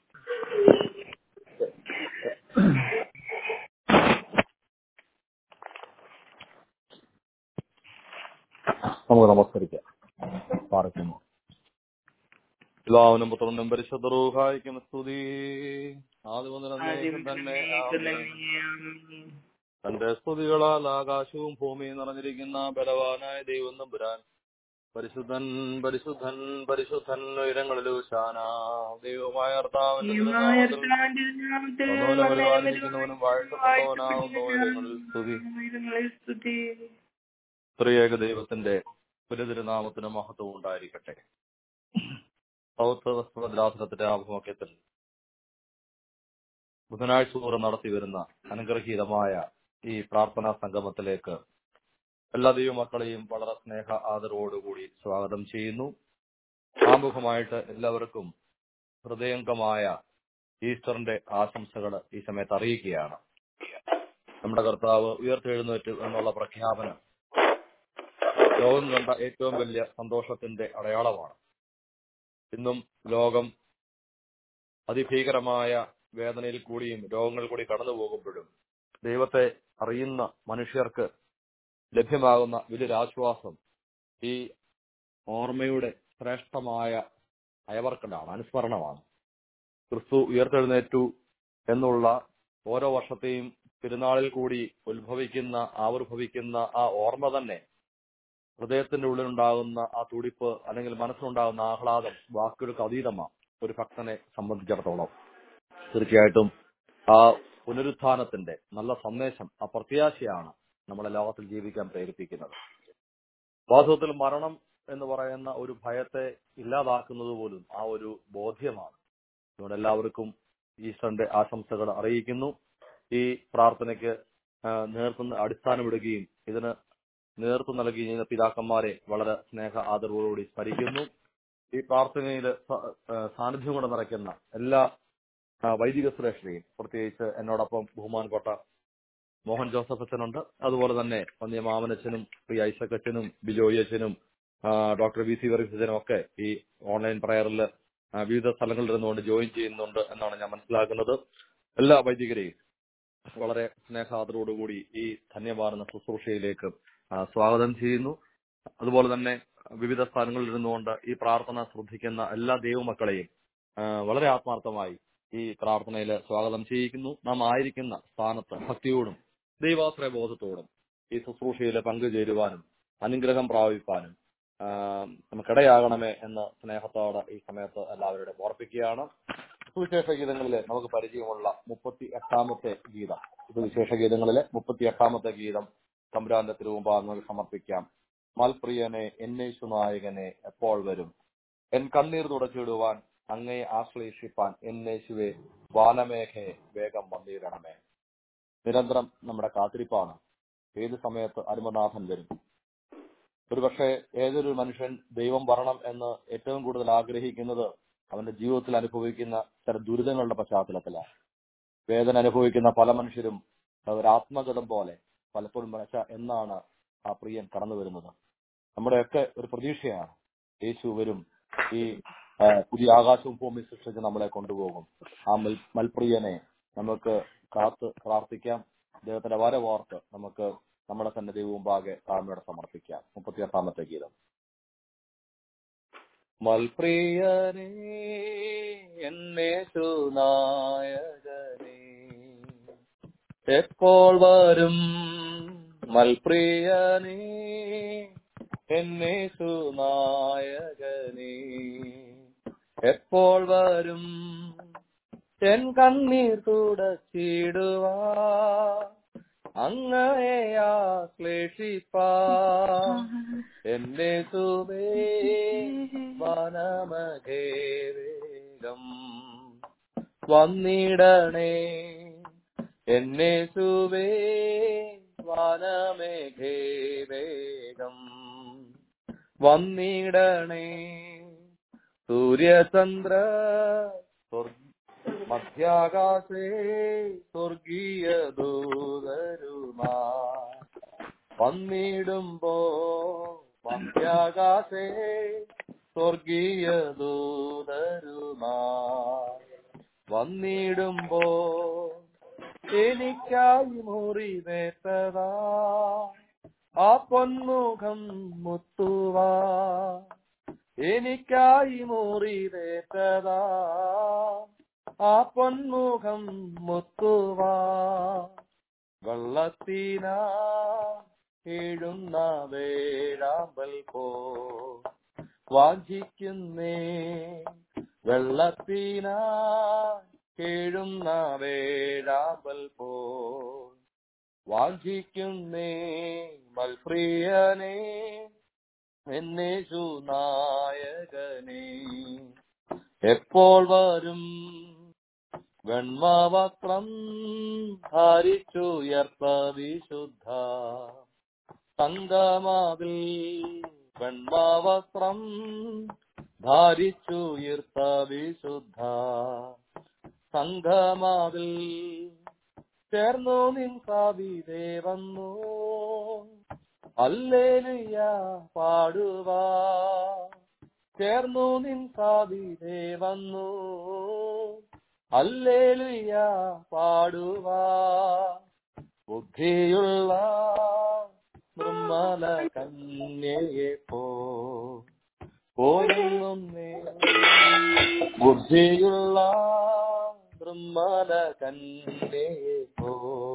നമുക്ക് നമസ്കരിക്കാം പാർക്കുന്നു പിതാവിനും പുത്രനും പരിശുദ്ധ റൂഹായിക്കും സ്തുതി ആദ്യം മുതൽ എന്നേക്കും തന്നെ ആമേൻ. തന്റെ സ്തുതികളാൽ ആകാശവും ഭൂമിയും നിറഞ്ഞിരിക്കുന്ന ബലവാനായ ദൈവം തമ്പുരാൻ പരിശുദ്ധൻ പരിശുദ്ധൻ പരിശുദ്ധൻ ഉയരങ്ങളിൽ ശാന ദൈവമായ കർത്താവിന്റെ തിരുനാമത്തിൽ വന്നവനും പരിപാലിക്കുന്നവനും വാഴ്ത്തപ്പെട്ടവനാവുന്ന ഉയരങ്ങളിൽ സ്തുതി ത്രിയേക ദൈവത്തിന്റെ പുലതിരുനാമത്തിന് മഹത്വം ഉണ്ടായിരിക്കട്ടെ സൗത്ത് ഭദ്രാസനത്തിന്റെ ആഭിമുഖ്യത്തിൽ ബുധനാഴ്ച തോറും നടത്തി വരുന്ന അനുഗ്രഹീതമായ ഈ പ്രാർത്ഥനാ സംഗമത്തിലേക്ക് എല്ലാ ദൈവമക്കളെയും വളരെ സ്നേഹ ആദരവോടുകൂടി സ്വാഗതം ചെയ്യുന്നു ആമുഖമായിട്ട് എല്ലാവർക്കും ഹൃദയംഗമായ ഈസ്റ്ററിന്റെ ആശംസകൾ ഈ സമയത്ത് അറിയിക്കുകയാണ് നമ്മുടെ കർത്താവ് ഉയർത്തെഴുന്നേറ്റു എന്നുള്ള പ്രഖ്യാപനം ലോകം കണ്ട ഏറ്റവും വലിയ സന്തോഷത്തിന്റെ അടയാളമാണ് ഇന്നും ലോകം അതിഭീകരമായ വേദനയിൽ കൂടിയും രോഗങ്ങൾ കൂടി കടന്നു പോകുമ്പോഴും ദൈവത്തെ അറിയുന്ന മനുഷ്യർക്ക് ലഭ്യമാകുന്ന വലിയൊരു ആശ്വാസം ഈ ഓർമ്മയുടെ ശ്രേഷ്ഠമായ അയവർക്കലാണ് അനുസ്മരണമാണ് ക്രിസ്തു ഉയർത്തെഴുന്നേറ്റു എന്നുള്ള ഓരോ വർഷത്തെയും പെരുന്നാളിൽ കൂടി ഉത്ഭവിക്കുന്ന ആവിർഭവിക്കുന്ന ആ ഓർമ്മ തന്നെ ഹൃദയത്തിന്റെ ഉള്ളിലുണ്ടാകുന്ന ആ തുടിപ്പ് അല്ലെങ്കിൽ മനസ്സിലുണ്ടാകുന്ന ആഹ്ലാദം വാക്കുകൾക്ക് അതീതമാണ് ഒരു ഭക്തനെ സംബന്ധിച്ചിടത്തോളം തീർച്ചയായിട്ടും ആ പുനരുത്ഥാനത്തിന്റെ നല്ല സന്ദേശം ആ പ്രത്യാശയാണ് നമ്മളെ ലോകത്തിൽ ജീവിക്കാൻ പ്രേരിപ്പിക്കുന്നത് വാസ്തവത്തിൽ മരണം എന്ന് പറയുന്ന ഒരു ഭയത്തെ ഇല്ലാതാക്കുന്നത് പോലും ആ ഒരു ബോധ്യമാണ് അതുകൊണ്ട് എല്ലാവർക്കും ഈശ്വരന്റെ ആശംസകൾ അറിയിക്കുന്നു ഈ പ്രാർത്ഥനയ്ക്ക് നേതൃത്വം അടിസ്ഥാനമിടുകയും ഇതിന് നേതൃത്വം നൽകി ചെയ്യുന്ന പിതാക്കന്മാരെ വളരെ സ്നേഹ ആദരവോടുകൂടി സ്മരിക്കുന്നു ഈ പ്രാർത്ഥനയിൽ സാന്നിധ്യം കൊണ്ട് നിറയ്ക്കുന്ന എല്ലാ വൈദിക ശ്രേഷ്ഠയും പ്രത്യേകിച്ച് എന്നോടൊപ്പം ബഹുമാൻകോട്ട മോഹൻ ജോസഫ് അച്ഛനുണ്ട് അതുപോലെ തന്നെ വന്യ മാമനച്ഛനും ശ്രീ ഐസക് അച്ഛനും ബിജോയി അച്ഛനും ഡോക്ടർ വി സി വർഗീസ് അച്ഛനും ഒക്കെ ഈ ഓൺലൈൻ പ്രയറിൽ വിവിധ സ്ഥലങ്ങളിൽ ഇരുന്നുകൊണ്ട് ജോയിൻ ചെയ്യുന്നുണ്ട് എന്നാണ് ഞാൻ മനസ്സിലാക്കുന്നത് എല്ലാ വൈദികരെയും വളരെ സ്നേഹാദരോടുകൂടി ഈ ധന്യമാർന്ന ശുശ്രൂഷയിലേക്ക് സ്വാഗതം ചെയ്യുന്നു അതുപോലെ തന്നെ വിവിധ സ്ഥലങ്ങളിൽ ഇരുന്നുകൊണ്ട് ഈ പ്രാർത്ഥന ശ്രദ്ധിക്കുന്ന എല്ലാ ദൈവമക്കളെയും വളരെ ആത്മാർത്ഥമായി ഈ പ്രാർത്ഥനയിൽ സ്വാഗതം ചെയ്യിക്കുന്നു നാം ആയിരിക്കുന്ന സ്ഥാനത്ത് ഭക്തിയോടും ദൈവാശ്രയ ബോധത്തോടും ഈ ശുശ്രൂഷയിൽ പങ്കുചേരുവാനും അനുഗ്രഹം പ്രാപിപ്പാനും നമുക്കിടയാകണമേ എന്ന സ്നേഹത്തോടെ ഈ സമയത്ത് എല്ലാവരുടെ ഓർപ്പിക്കുകയാണ് സുവിശേഷ ഗീതങ്ങളിലെ നമുക്ക് പരിചയമുള്ള മുപ്പത്തി എട്ടാമത്തെ ഗീതം സുവിശേഷ ഗീതങ്ങളിലെ മുപ്പത്തി എട്ടാമത്തെ ഗീതം തമ്പുരാന്റെ തിരുവുമ്പാങ്ങൾ സമർപ്പിക്കാം മൽപ്രിയനെ എന്നേശു നായകനെ എപ്പോൾ വരും എൻ കണ്ണീർ തുടച്ചിടുവാൻ അങ്ങയെ ആശ്ലേഷിപ്പാൻ എന്നേശുവെ വാനമേഘയെ വേഗം വന്നിരണമേ നിരന്തരം നമ്മുടെ കാത്തിരിപ്പാണ് ഏത് സമയത്ത് അരുമനാഥൻ വരും ഒരുപക്ഷെ ഏതൊരു മനുഷ്യൻ ദൈവം വരണം എന്ന് ഏറ്റവും കൂടുതൽ ആഗ്രഹിക്കുന്നത് അവന്റെ ജീവിതത്തിൽ അനുഭവിക്കുന്ന ചില ദുരിതങ്ങളുടെ പശ്ചാത്തലത്തിലാണ് വേദന അനുഭവിക്കുന്ന പല മനുഷ്യരും ഒരു ആത്മഗതം പോലെ പലപ്പോഴും മനസ്സ എന്നാണ് ആ പ്രിയൻ കടന്നു വരുന്നത് നമ്മുടെയൊക്കെ ഒരു പ്രതീക്ഷയാണ് യേശു വരും ഈ പുതിയ ആകാശവും ഭൂമി സൃഷ്ടിച്ച് നമ്മളെ കൊണ്ടുപോകും ആ മൽ മൽപ്രിയനെ നമുക്ക് കാത്ത് പ്രാർത്ഥിക്കാം അദ്ദേഹത്തിന്റെ വരവോർത്ത് നമുക്ക് നമ്മുടെ തന്നെ ദൈവമുമ്പാകെ താഴ്മയോടെ സമർപ്പിക്കാം മുപ്പത്തിയെട്ടാമത്തെ ഗീതം മൽപ്രിയനേ എന്നെ സുനായകനേ എപ്പോൾ വരും മൽപ്രിയനേ എന്നെ സുനായകനേ എപ്പോൾ വരും എൻ കണ്ണീർ തുടച്ചിടുവാ അങ്ങയെ ആശ്ലേഷിപ്പാ എന്റെ സുബേ വനമകേ വേഗം വന്നിടണേ എന്നെ സുബേ വനമേഘേ വേഗം വന്നിടണേ സൂര്യചന്ദ്ര സ്വർഗ മധ്യാകാശേ സ്വർഗീയ ദൂതരുമാ വന്നിടുമ്പോ മധ്യാകാശേ സ്വർഗീയ ദൂതരുമാ വന്നിടുമ്പോ എനിക്കായി മുറിവേറ്റതാ ആ പൊന്മുഖം മുത്തുവാ എനിക്കായി മുറിവേറ്റതാ ആ പൊന്മുഖം മുത്തുവാ വെള്ളത്തിന എഴുന്ന വേഴാമ്പൽ പോ വാഞ്ചിക്കുന്നേ വെള്ളത്തിന എഴുന്ന വേഴാമ്പൽ പോ വാഞ്ചിക്കുന്നേ മൽപ്രിയനേ എന്നെ സുനായകനേ എപ്പോൾ വരും വെണ്മവസ്ത്രം ധരിച്ചുയർത്ത വിശുദ്ധ സംഗമാവിൽ വെണ്മവസ്ത്രം ധരിച്ചുയർത്ത വിശുദ്ധ സംഗമാവിൽ ചേർന്നു നിൻ കവിതേ വന്നു അല്ലേലുയ പാടുവാ ചേർന്നു നിൻ കവിതേ വന്നു അല്ലേലുയ പാടുവാ ബുദ്ധിയുള്ള നിർമ്മല കന്യയെ പോ പോരുന്നേ ബുദ്ധിയുള്ള നിർമ്മല കന്യയെ പോ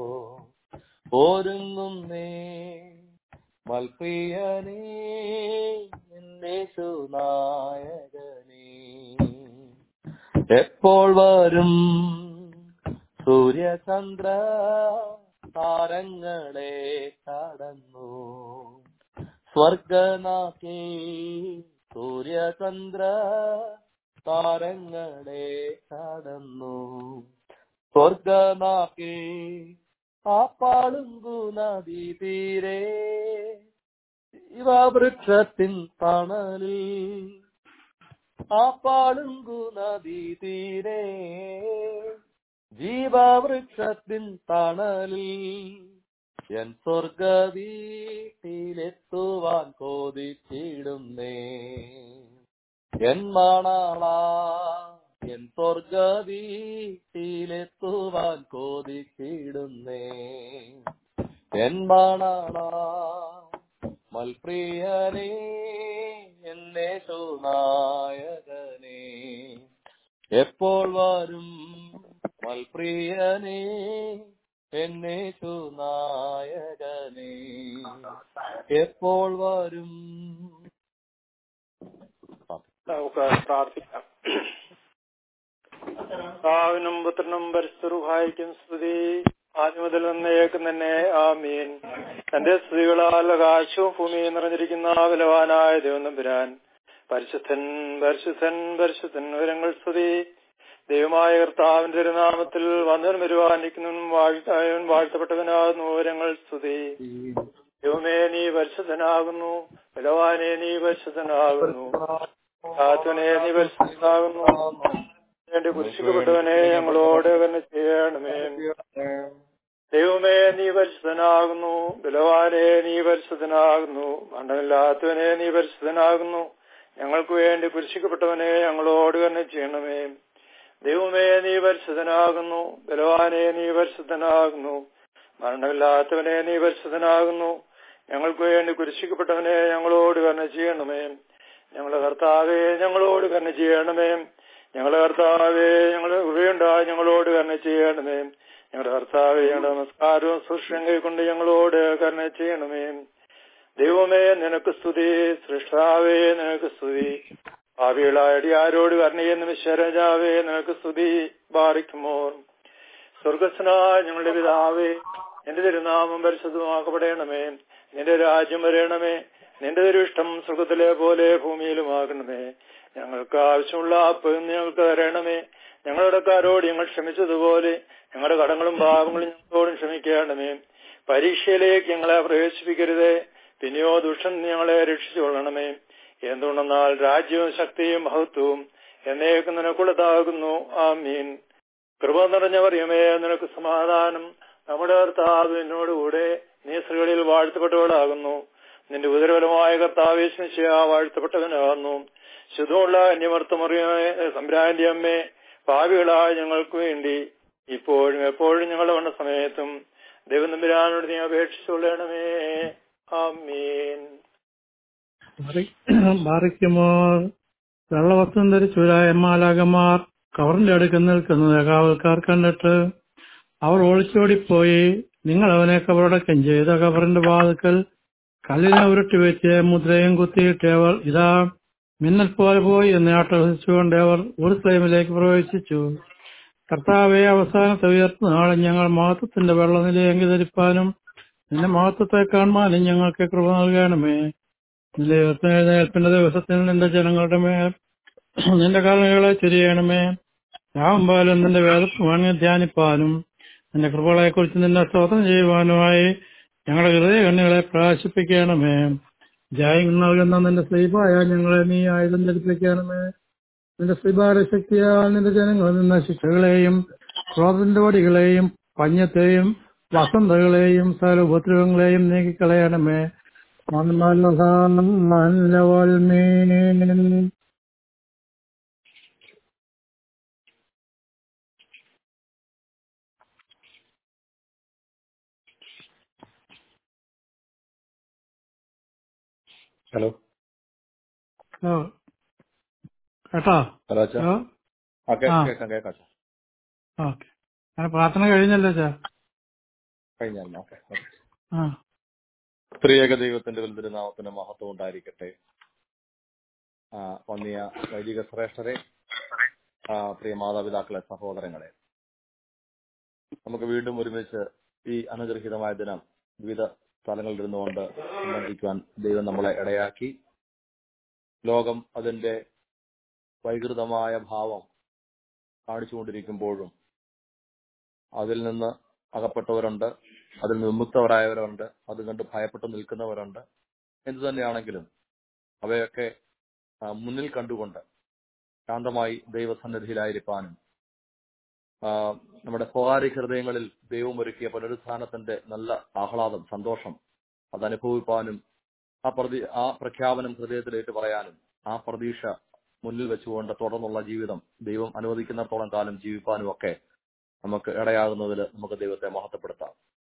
പോരുന്നേ മൽപ്രിയനേ എന്നെ സുനായകനേ എപ്പോൾ വരും സൂര്യചന്ദ്ര താരങ്ങളെ കടന്നു സ്വർഗനാക്കി സൂര്യചന്ദ്ര താരങ്ങളെ കടന്നു സ്വർഗനാക്കി ആ പാളുങ്കു നദി തീരെ ശിവവൃക്ഷത്തിൻ തണലിൽ ആ പാളുങ്കു നദി തീരെ ജീവവൃക്ഷത്തിൻ തണലിൽ എൻ സ്വർഗ വീട്ടിലെത്തുവാൻ കോതിച്ചിടുന്നേ എൻ മണാള എൻ സ്വർഗ വീട്ടിലെത്തുവാൻ കോതിച്ചിടുന്നേ എൻ മണാള മൽപ്രിയനേ എന്നെ സുനായകനേ എപ്പോൾ വരും മൽപ്രിയനേ എന്നെ സുനായകനേ എപ്പോൾ വരും നമുക്ക് പ്രാർത്ഥിക്കാം കർത്താവിനും പുത്രനും പരിസ്ഥിതിക്കും സ്തുതി ആദ്യം മുതൽ എന്നേക്കും തന്നെ ആമീൻ തന്റെ സ്തുതികളാൽ ആകാശവും ഭൂമിയും നിറഞ്ഞിരിക്കുന്ന ബലവാനായ ദൈവം നമ്പുരാൻ പരിശുദ്ധൻ പരിശുദ്ധൻ പരിശുദ്ധൻ വിവരങ്ങൾ സ്തുതി ദൈവമായ കർത്താവിന്റെ തിരുനാമത്തിൽ വന്നവൻ വരുവാനിക്കുന്നവനും വാഴ്ത്തായവൻ വാഴ്ത്തപ്പെട്ടവനാകുന്നു വിവരങ്ങൾ സ്തുതി ദൈവമേ നീ പരിശുദ്ധനാകുന്നു ബലവാനെ നീ പരിശുദ്ധനാകുന്നു കാത്തുനെ നീ പരിശുദ്ധനാകുന്നു വേണ്ടി കുരിശിക്കപ്പെട്ടവനെ ഞങ്ങളോട് തന്നെ ചെയ്യണമേ ദൈവമേ നീ പരിശുദ്ധനാകുന്നു ബലവാനെ നീ പരിശുദ്ധനാകുന്നു മണ്ടമില്ലാത്തവനെ നീ പരിശുദ്ധനാകുന്നു ഞങ്ങൾക്ക് വേണ്ടി കുരിശിക്കപ്പെട്ടവനെ ഞങ്ങളോട് തന്നെ ചെയ്യണമേ ദൈവമേ നീ പരിശുദ്ധനാകുന്നു ബലവാനെ നീ പരിശുദ്ധനാകുന്നു മരണമില്ലാത്തവനെ നീ പരിശുദ്ധനാകുന്നു ഞങ്ങൾക്ക് വേണ്ടി കുരിശിക്കപ്പെട്ടവനെ ഞങ്ങളോട് തന്നെ ചെയ്യണമേ ഞങ്ങളുടെ കർത്താവെ ഞങ്ങളോട് കരുണ ചെയ്യണമേ ഞങ്ങളുടെ കർത്താവെ ഞങ്ങളുടെ കൃപയുണ്ടായി ഞങ്ങളോട് കരുണ ചെയ്യണമേ ഞങ്ങളുടെ കർത്താവെ ഞങ്ങളുടെ നമസ്കാരവും സുശ്രംഗ കൊണ്ട് ഞങ്ങളോട് കരുണ ചെയ്യണമേ ദൈവമേ നിനക്ക് സ്തുതി സൃഷ്ടാവേ നിനക്ക് സ്തുതി ഭാവികളായ അടിയാരോട് കരുണയെന്ന് വിശ്വരജാവേ നിനക്ക് സ്തുതി ബാറിക്കുമോ സ്വർഗസ്നായ ഞങ്ങളുടെ പിതാവേ നിന്റെ തിരുനാമം പരിശുദ്ധമാക്കപ്പെടണമേ നിന്റെ രാജ്യം വരണമേ നിന്റെ തിരുഷ്ടം സ്വർഗത്തിലെ പോലെ ഭൂമിയിലുമാകണമേ ഞങ്ങൾക്ക് ആവശ്യമുള്ള അപ്പ് ഞങ്ങൾക്ക് തരണമേ ഞങ്ങളുടെ കാരോട് ഞങ്ങൾ ക്ഷമിച്ചതുപോലെ ഞങ്ങളുടെ കടങ്ങളും പാപങ്ങളും ഞങ്ങളോടും ക്ഷമിക്കണമേ പരീക്ഷയിലേക്ക് ഞങ്ങളെ പ്രവേശിപ്പിക്കരുതേ പിന്നെയോ ദുഷ്ടൻ ഞങ്ങളെ രക്ഷിച്ചുകൊള്ളണമേ എന്തുകൊണ്ടെന്നാൽ രാജ്യവും ശക്തിയും മഹത്വവും എന്നേക്കും നിനക്കുള്ളതാകുന്നു ആമീൻ കൃപ നിറഞ്ഞവറിയമേ നിനക്ക് സമാധാനം നമ്മുടെ കർത്താവ് എന്നോടുകൂടെ നീ സ്ത്രീകളിൽ വാഴ്ത്തപ്പെട്ടവളാകുന്നു നിന്റെ ഉദരബലമായ കർത്താവേശിയ വാഴ്ത്തപ്പെട്ടവനാകുന്നു ശുദ്ധമുള്ള അന്യമർത്തമറിയമേ സംഭ്രാന്തി അമ്മേ ഭാവികളായ ഞങ്ങൾക്ക് വേണ്ടി ഇപ്പോഴും എപ്പോഴും ഞങ്ങളുടെ വന്ന സമയത്തും ദൈവം നമ്പുരാനോട് നീ അപേക്ഷിച്ചുകൊള്ളണമേ ആമീൻ ബാറിക്കുമോർ വെള്ളവസ്ത്രം ധരിച്ചുരായ മാലാകമാർ കവറിന്റെ അടുക്കൽ നിൽക്കുന്നത് കാവൽക്കാർ കണ്ടിട്ട് അവർ ഒളിച്ചോടിപ്പോയി നിങ്ങൾ അവനെ കവറടക്കം ചെയ്ത കവറിന്റെ വാതുക്കൽ കല്ലിനെ ഉരുട്ടി വെച്ച് മുദ്രയും കുത്തിയിട്ട് അവർ ഇതാ മിന്നൽ പോലെ പോയി എന്ന് ആട്ടഹസിച്ചുകൊണ്ട് അവർ ഒരു സ്ലൈമിലേക്ക് പ്രവേശിച്ചു കർത്താവെ അവസാനത്തെ ഉയർത്തുന്ന നാളെ ഞങ്ങൾ മഹത്വത്തിന്റെ വെള്ളനിലയെങ്കിൽ ധരിപ്പാനും നിന്റെ മഹത്വത്തെ കാണുവാനും ഞങ്ങൾക്ക് കൃപ നൽകണമേ നിന്റെ ഉയർത്തെഴുന്നേൽപ്പിന്റെ ദിവസത്തിൽ നിന്റെ ജനങ്ങളുടെ മേൽ നിന്റെ കരുണകളെ തിരിയണമേ രാവുമ്പാലും നിന്റെ വേദപ്രമാണി ധ്യാനിപ്പാനും നിന്റെ കൃപകളെ കുറിച്ച് നിന്നെ സ്തോത്രം ചെയ്യുവാനുമായി ഞങ്ങളുടെ ഹൃദയ കണ്ണുകളെ പ്രകാശിപ്പിക്കണമേ ജയം നൽകുന്ന നിന്റെ സ്ലീപായ ഞങ്ങളെ നീ ആയുധം ധരിപ്പിക്കണമേ നിന്റെ ശ്രീഭാര ശക്തിയാൽ നിന്റെ ജനങ്ങളിൽ നിന്ന് ശിക്ഷകളെയും ക്രോധത്തിന്റെ വടികളെയും പഞ്ഞത്തെയും വസന്തകളെയും സകല ഉപദ്രവങ്ങളെയും നീക്കിക്കളയണമേ മന്മൽമീൻ ഹലോ ഓ. കേട്ടോ ഹലോ അച്ഛാ ഹലോ ആ കേ- ആ. കേൾക്കാം കേൾക്കാം അച്ഛാ ഓക്കെ അങ്ങനെ പ്രാർത്ഥന കഴിഞ്ഞല്ലോ ചാ കഴിഞ്ഞായിരുന്നു ഓക്കെ ഓക്കെ ആ സ്ത്രീയേക ദൈവത്തിന്റെ വലുതിരുനാമത്തിന് മഹത്വം ഉണ്ടായിരിക്കട്ടെ ആ, വന്നിയ വൈദിക ശ്രേഷ്ഠരെ ആ, പ്രിയ മാതാപിതാക്കളെ സഹോദരങ്ങളെ നമുക്ക് വീണ്ടും ഒരുമിച്ച് ഈ അനുഗ്രഹീതമായ ദിനം വിവിധ സ്ഥലങ്ങളിൽ ഇരുന്നുകൊണ്ട് സംബന്ധിക്കുവാൻ ദൈവം നമ്മളെ ഇടയാക്കി ലോകം അതിന്റെ വൈകൃതമായ ഭാവം കാണിച്ചുകൊണ്ടിരിക്കുമ്പോഴും അതിൽ നിന്ന് അകപ്പെട്ടവരുണ്ട് അതിൽ നിന്ന് വിമുക്തവരായവരുണ്ട് അത് കണ്ട് ഭയപ്പെട്ട് നിൽക്കുന്നവരുണ്ട് എന്തു തന്നെയാണെങ്കിലും അവയൊക്കെ ആ, മുന്നിൽ കണ്ടുകൊണ്ട് ശാന്തമായി ദൈവസന്നിധിയിലായിരിക്കാനും ആ, നമ്മുടെ സ്വകാര്യ ഹൃദയങ്ങളിൽ ദൈവം ഒരുക്കിയ പുനരുത്ഥാനത്തിന്റെ നല്ല ആഹ്ലാദം സന്തോഷം അത് അനുഭവിപ്പാനും ആ പ്രതി ആ പ്രഖ്യാപനം ഹൃദയത്തിലേറ്റ് പറയാനും ആ പ്രതീക്ഷ മുന്നിൽ വെച്ചുകൊണ്ട് തുടർന്നുള്ള ജീവിതം ദൈവം അനുവദിക്കുന്നിടത്തോളം കാലം ജീവിപ്പാനും ഒക്കെ നമുക്ക് ഇടയാകുന്നതിൽ നമുക്ക് ദൈവത്തെ മഹത്വപ്പെടുത്താം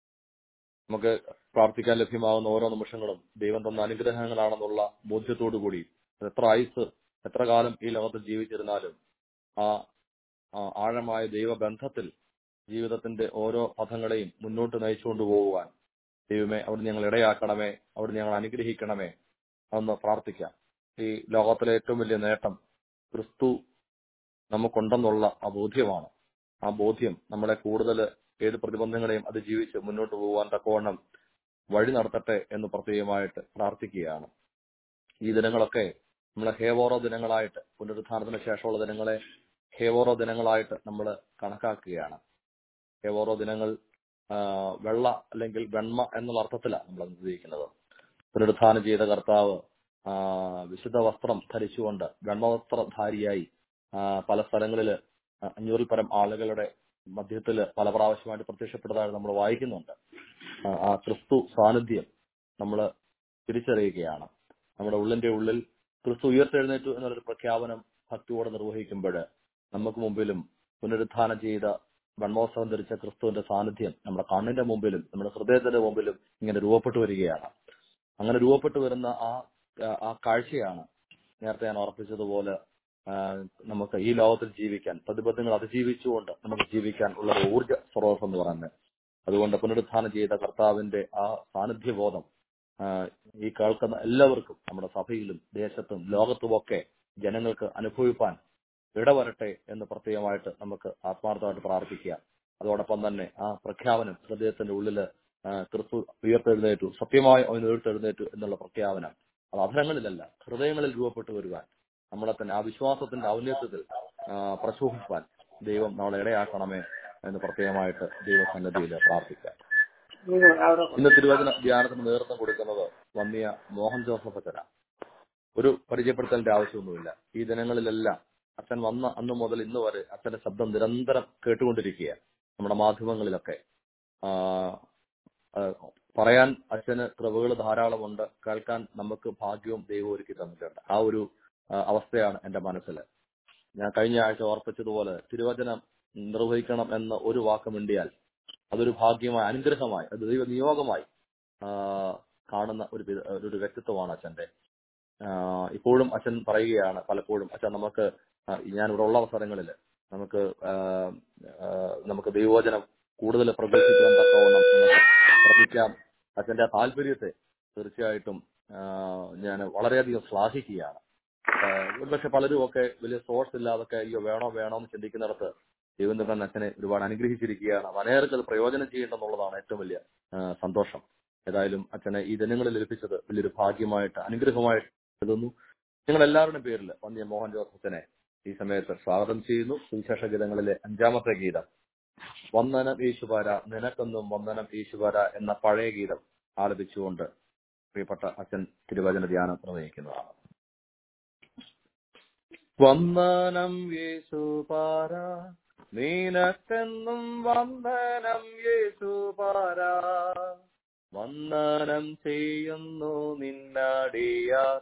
നമുക്ക് പ്രാർത്ഥിക്കാൻ ലഭ്യമാകുന്ന ഓരോ നിമിഷങ്ങളും ദൈവം തന്ന അനുഗ്രഹങ്ങളാണെന്നുള്ള ബോധ്യത്തോടു കൂടി എത്ര ആയുസ് എത്ര കാലം ഈ ലോകത്തിൽ ജീവിച്ചിരുന്നാലും ആ ആ ആഴമായ ദൈവബന്ധത്തിൽ ജീവിതത്തിന്റെ ഓരോ പഥങ്ങളെയും മുന്നോട്ട് നയിച്ചുകൊണ്ട് പോകുവാൻ ദൈവമേ അവിടെ ഞങ്ങൾ ഇടയാക്കണമേ അവിടെ ഞങ്ങൾ അനുഗ്രഹിക്കണമേ അതൊന്ന് പ്രാർത്ഥിക്കാം ഈ ലോകത്തിലെ ഏറ്റവും വലിയ നേട്ടം ക്രിസ്തു നമുക്കുണ്ടെന്നുള്ള ആ ബോധ്യമാണ് ആ ബോധ്യം നമ്മളെ കൂടുതൽ ഏത് പ്രതിബന്ധങ്ങളെയും അതിജീവിച്ച് മുന്നോട്ട് പോകുവാൻ തക്കവണ്ണം വഴി നടത്തട്ടെ എന്ന് പ്രത്യേകമായിട്ട് പ്രാർത്ഥിക്കുകയാണ് ഈ ദിനങ്ങളൊക്കെ നമ്മളെ ഹേവോറോ ദിനങ്ങളായിട്ട് പുനരുദ്ധാനത്തിന് ശേഷമുള്ള ദിനങ്ങളെ ഹേവോറോ ദിനങ്ങളായിട്ട് നമ്മൾ കണക്കാക്കുകയാണ് ഹേവോറോ ദിനങ്ങൾ ആ, വെള്ള അല്ലെങ്കിൽ വെണ്മ എന്നുള്ള അർത്ഥത്തിലാണ് നമ്മൾ ഉപയോഗിക്കുന്നത് പുനരുദ്ധാനം ചെയ്ത കർത്താവ് ആ, വിശുദ്ധ വസ്ത്രം ധരിച്ചുകൊണ്ട് വെണ്മവസ്ത്രധാരിയായി ആ, പല സ്ഥലങ്ങളിൽ അഞ്ഞൂറിൽ പരം ആളുകളുടെ മധ്യത്തിൽ പല പ്രാവശ്യമായിട്ട് പ്രത്യക്ഷപ്പെട്ടതായി നമ്മൾ വായിക്കുന്നുണ്ട് ആ, ആ ക്രിസ്തു സാന്നിധ്യം നമ്മൾ തിരിച്ചറിയുകയാണ് നമ്മുടെ ഉള്ളിന്റെ ഉള്ളിൽ ക്രിസ്തു ഉയർത്തെഴുന്നേറ്റു എന്നുള്ളൊരു പ്രഖ്യാപനം ഭക്തിയോടെ നിർവഹിക്കുമ്പോൾ നമുക്ക് മുമ്പിലും പുനരുത്ഥാനം ചെയ്ത വൺമോത്സവം ധരിച്ച ക്രിസ്തുവിന്റെ സാന്നിധ്യം നമ്മുടെ കണ്ണിന്റെ മുമ്പിലും നമ്മുടെ ഹൃദയത്തിന്റെ മുമ്പിലും ഇങ്ങനെ രൂപപ്പെട്ടു വരികയാണ് അങ്ങനെ രൂപപ്പെട്ടു വരുന്ന ആ ആ കാഴ്ചയാണ് നേരത്തെ ഞാൻ ഉറപ്പിച്ചതുപോലെ ആ, നമുക്ക് ഈ ലോകത്തിൽ ജീവിക്കാൻ പ്രതിബദ്ധങ്ങൾ അതിജീവിച്ചുകൊണ്ട് നമുക്ക് ജീവിക്കാൻ ഉള്ള ഒരു ഊർജ്ജ സ്രോതസ് എന്ന് പറയുന്നത് അതുകൊണ്ട് പുനരുത്ഥാനം ചെയ്ത കർത്താവിന്റെ ആ സാന്നിധ്യബോധം ആ, ഈ കേൾക്കുന്ന എല്ലാവർക്കും നമ്മുടെ സഭയിലും ദേശത്തും ലോകത്തുമൊക്കെ ജനങ്ങൾക്ക് അനുഭവിപ്പാൻ ഇടവരട്ടെ എന്ന് പ്രത്യേകമായിട്ട് നമുക്ക് ആത്മാർത്ഥമായിട്ട് പ്രാർത്ഥിക്കുക അതോടൊപ്പം തന്നെ ആ പ്രഖ്യാപനം ഹൃദയത്തിന്റെ ഉള്ളില് ആ, ക്രിസ്തു ഉയർത്തെഴുന്നേറ്റു സത്യമായി അവൻ ഉയർത്തെഴുന്നേറ്റു എന്നുള്ള പ്രഖ്യാപനം അത് അധരങ്ങളിലല്ല ഹൃദയങ്ങളിൽ രൂപപ്പെട്ടു വരുവാൻ നമ്മളെ തന്നെ ആ വിശ്വാസത്തിന്റെ ഔന്നത്യത്തിൽ ആ, പ്രശോഭിപ്പാൻ ദൈവം നമ്മളെ ഇടയാക്കണമേ എന്ന് പ്രത്യേകമായിട്ട് ദൈവസന്നിധിയിൽ പ്രാർത്ഥിക്കാം ഇന്ന് തിരുവചന ധ്യാനത്തിന് നേതൃത്വം കൊടുക്കുന്നത് വന്നിയ മോഹൻ ജോസഫ് അച്ഛന ഒരു പരിചയപ്പെടുത്തലിന്റെ ആവശ്യമൊന്നുമില്ല ഈ ദിനങ്ങളിലെല്ലാം അച്ഛൻ വന്ന അന്ന് മുതൽ ഇന്ന് വരെ അച്ഛന്റെ ശബ്ദം നിരന്തരം കേട്ടുകൊണ്ടിരിക്കുക നമ്മുടെ മാധ്യമങ്ങളിലൊക്കെ ആ, ആ, പറയാൻ അച്ഛന് കൃപകൾ ധാരാളമുണ്ട് കേൾക്കാൻ നമുക്ക് ഭാഗ്യവും ദൈവവും ഒരുക്കി തന്നിട്ടുണ്ട് ആ ഒരു ആ, അവസ്ഥയാണ് എന്റെ മനസ്സിൽ ഞാൻ കഴിഞ്ഞ ആഴ്ച ഓർപ്പിച്ചതുപോലെ തിരുവചനം നിർവഹിക്കണം എന്ന ഒരു വാക്ക് മിണ്ടിയാൽ അതൊരു ഭാഗ്യമായി അനുഗ്രഹമായി അത് ദൈവ നിയോഗമായി ആ, കാണുന്ന ഒരു പിത- ഒരു വ്യക്തിത്വമാണ് അച്ഛന്റെ ആ, ഇപ്പോഴും അച്ഛൻ പറയുകയാണ് പലപ്പോഴും അച്ഛൻ നമുക്ക് ആ, ഞാൻ ഇവിടെ ഉള്ള അവസരങ്ങളിൽ നമുക്ക് ആ, ആ, നമുക്ക് ദൈവവചനം കൂടുതൽ പ്രകടിപ്പിക്കാൻ തക്കവണ്ണം നമുക്ക് ശ്രമിക്കാം അച്ഛന്റെ ആ താല്പര്യത്തെ തീർച്ചയായിട്ടും ആ, ഞാൻ വളരെയധികം ശ്ലാഘിക്കുകയാണ് ആഹ് ഒരുപക്ഷെ പലരും ഒക്കെ വലിയ സോഴ്സ് ഇല്ലാതൊക്കെ അയ്യോ വേണോ വേണോ എന്ന് ചിന്തിക്കുന്നിടത്ത് ദൈവം അച്ഛനെ ഒരുപാട് അനുഗ്രഹിച്ചിരിക്കുകയാണ് അത് അനേർക്ക് അത് പ്രയോജനം ചെയ്യേണ്ടെന്നുള്ളതാണ് ഏറ്റവും വലിയ ആഹ് സന്തോഷം ഏതായാലും അച്ഛനെ ഈ ദിനങ്ങളിൽ ലഭിച്ചത് വലിയൊരു ഭാഗ്യമായിട്ട് അനുഗ്രഹമായിട്ട് കരുതുന്നു നിങ്ങൾ എല്ലാവരുടെയും പേരിൽ വന്നിയ മോഹൻ ജോസഫ് അച്ഛനെ ഈ സമയത്ത് സ്വാഗതം ചെയ്യുന്നു സുവിശേഷ ഗീതങ്ങളിലെ അഞ്ചാമത്തെ ഗീതം വന്ദനം യേശുപാര നിനക്കൊന്നും വന്ദനം യേശുപാര എന്ന പഴയ ഗീതം ആലപിച്ചുകൊണ്ട് പ്രിയപ്പെട്ട അച്ഛൻ തിരുവചന ധ്യാനം നിർവഹിക്കുന്നതാണ് വന്ദനം യേശുപാര നീനക്കെന്നും വന്ദനം യേശുപാര വന്ദനം ചെയ്യുന്നു നിന്നടിയാർ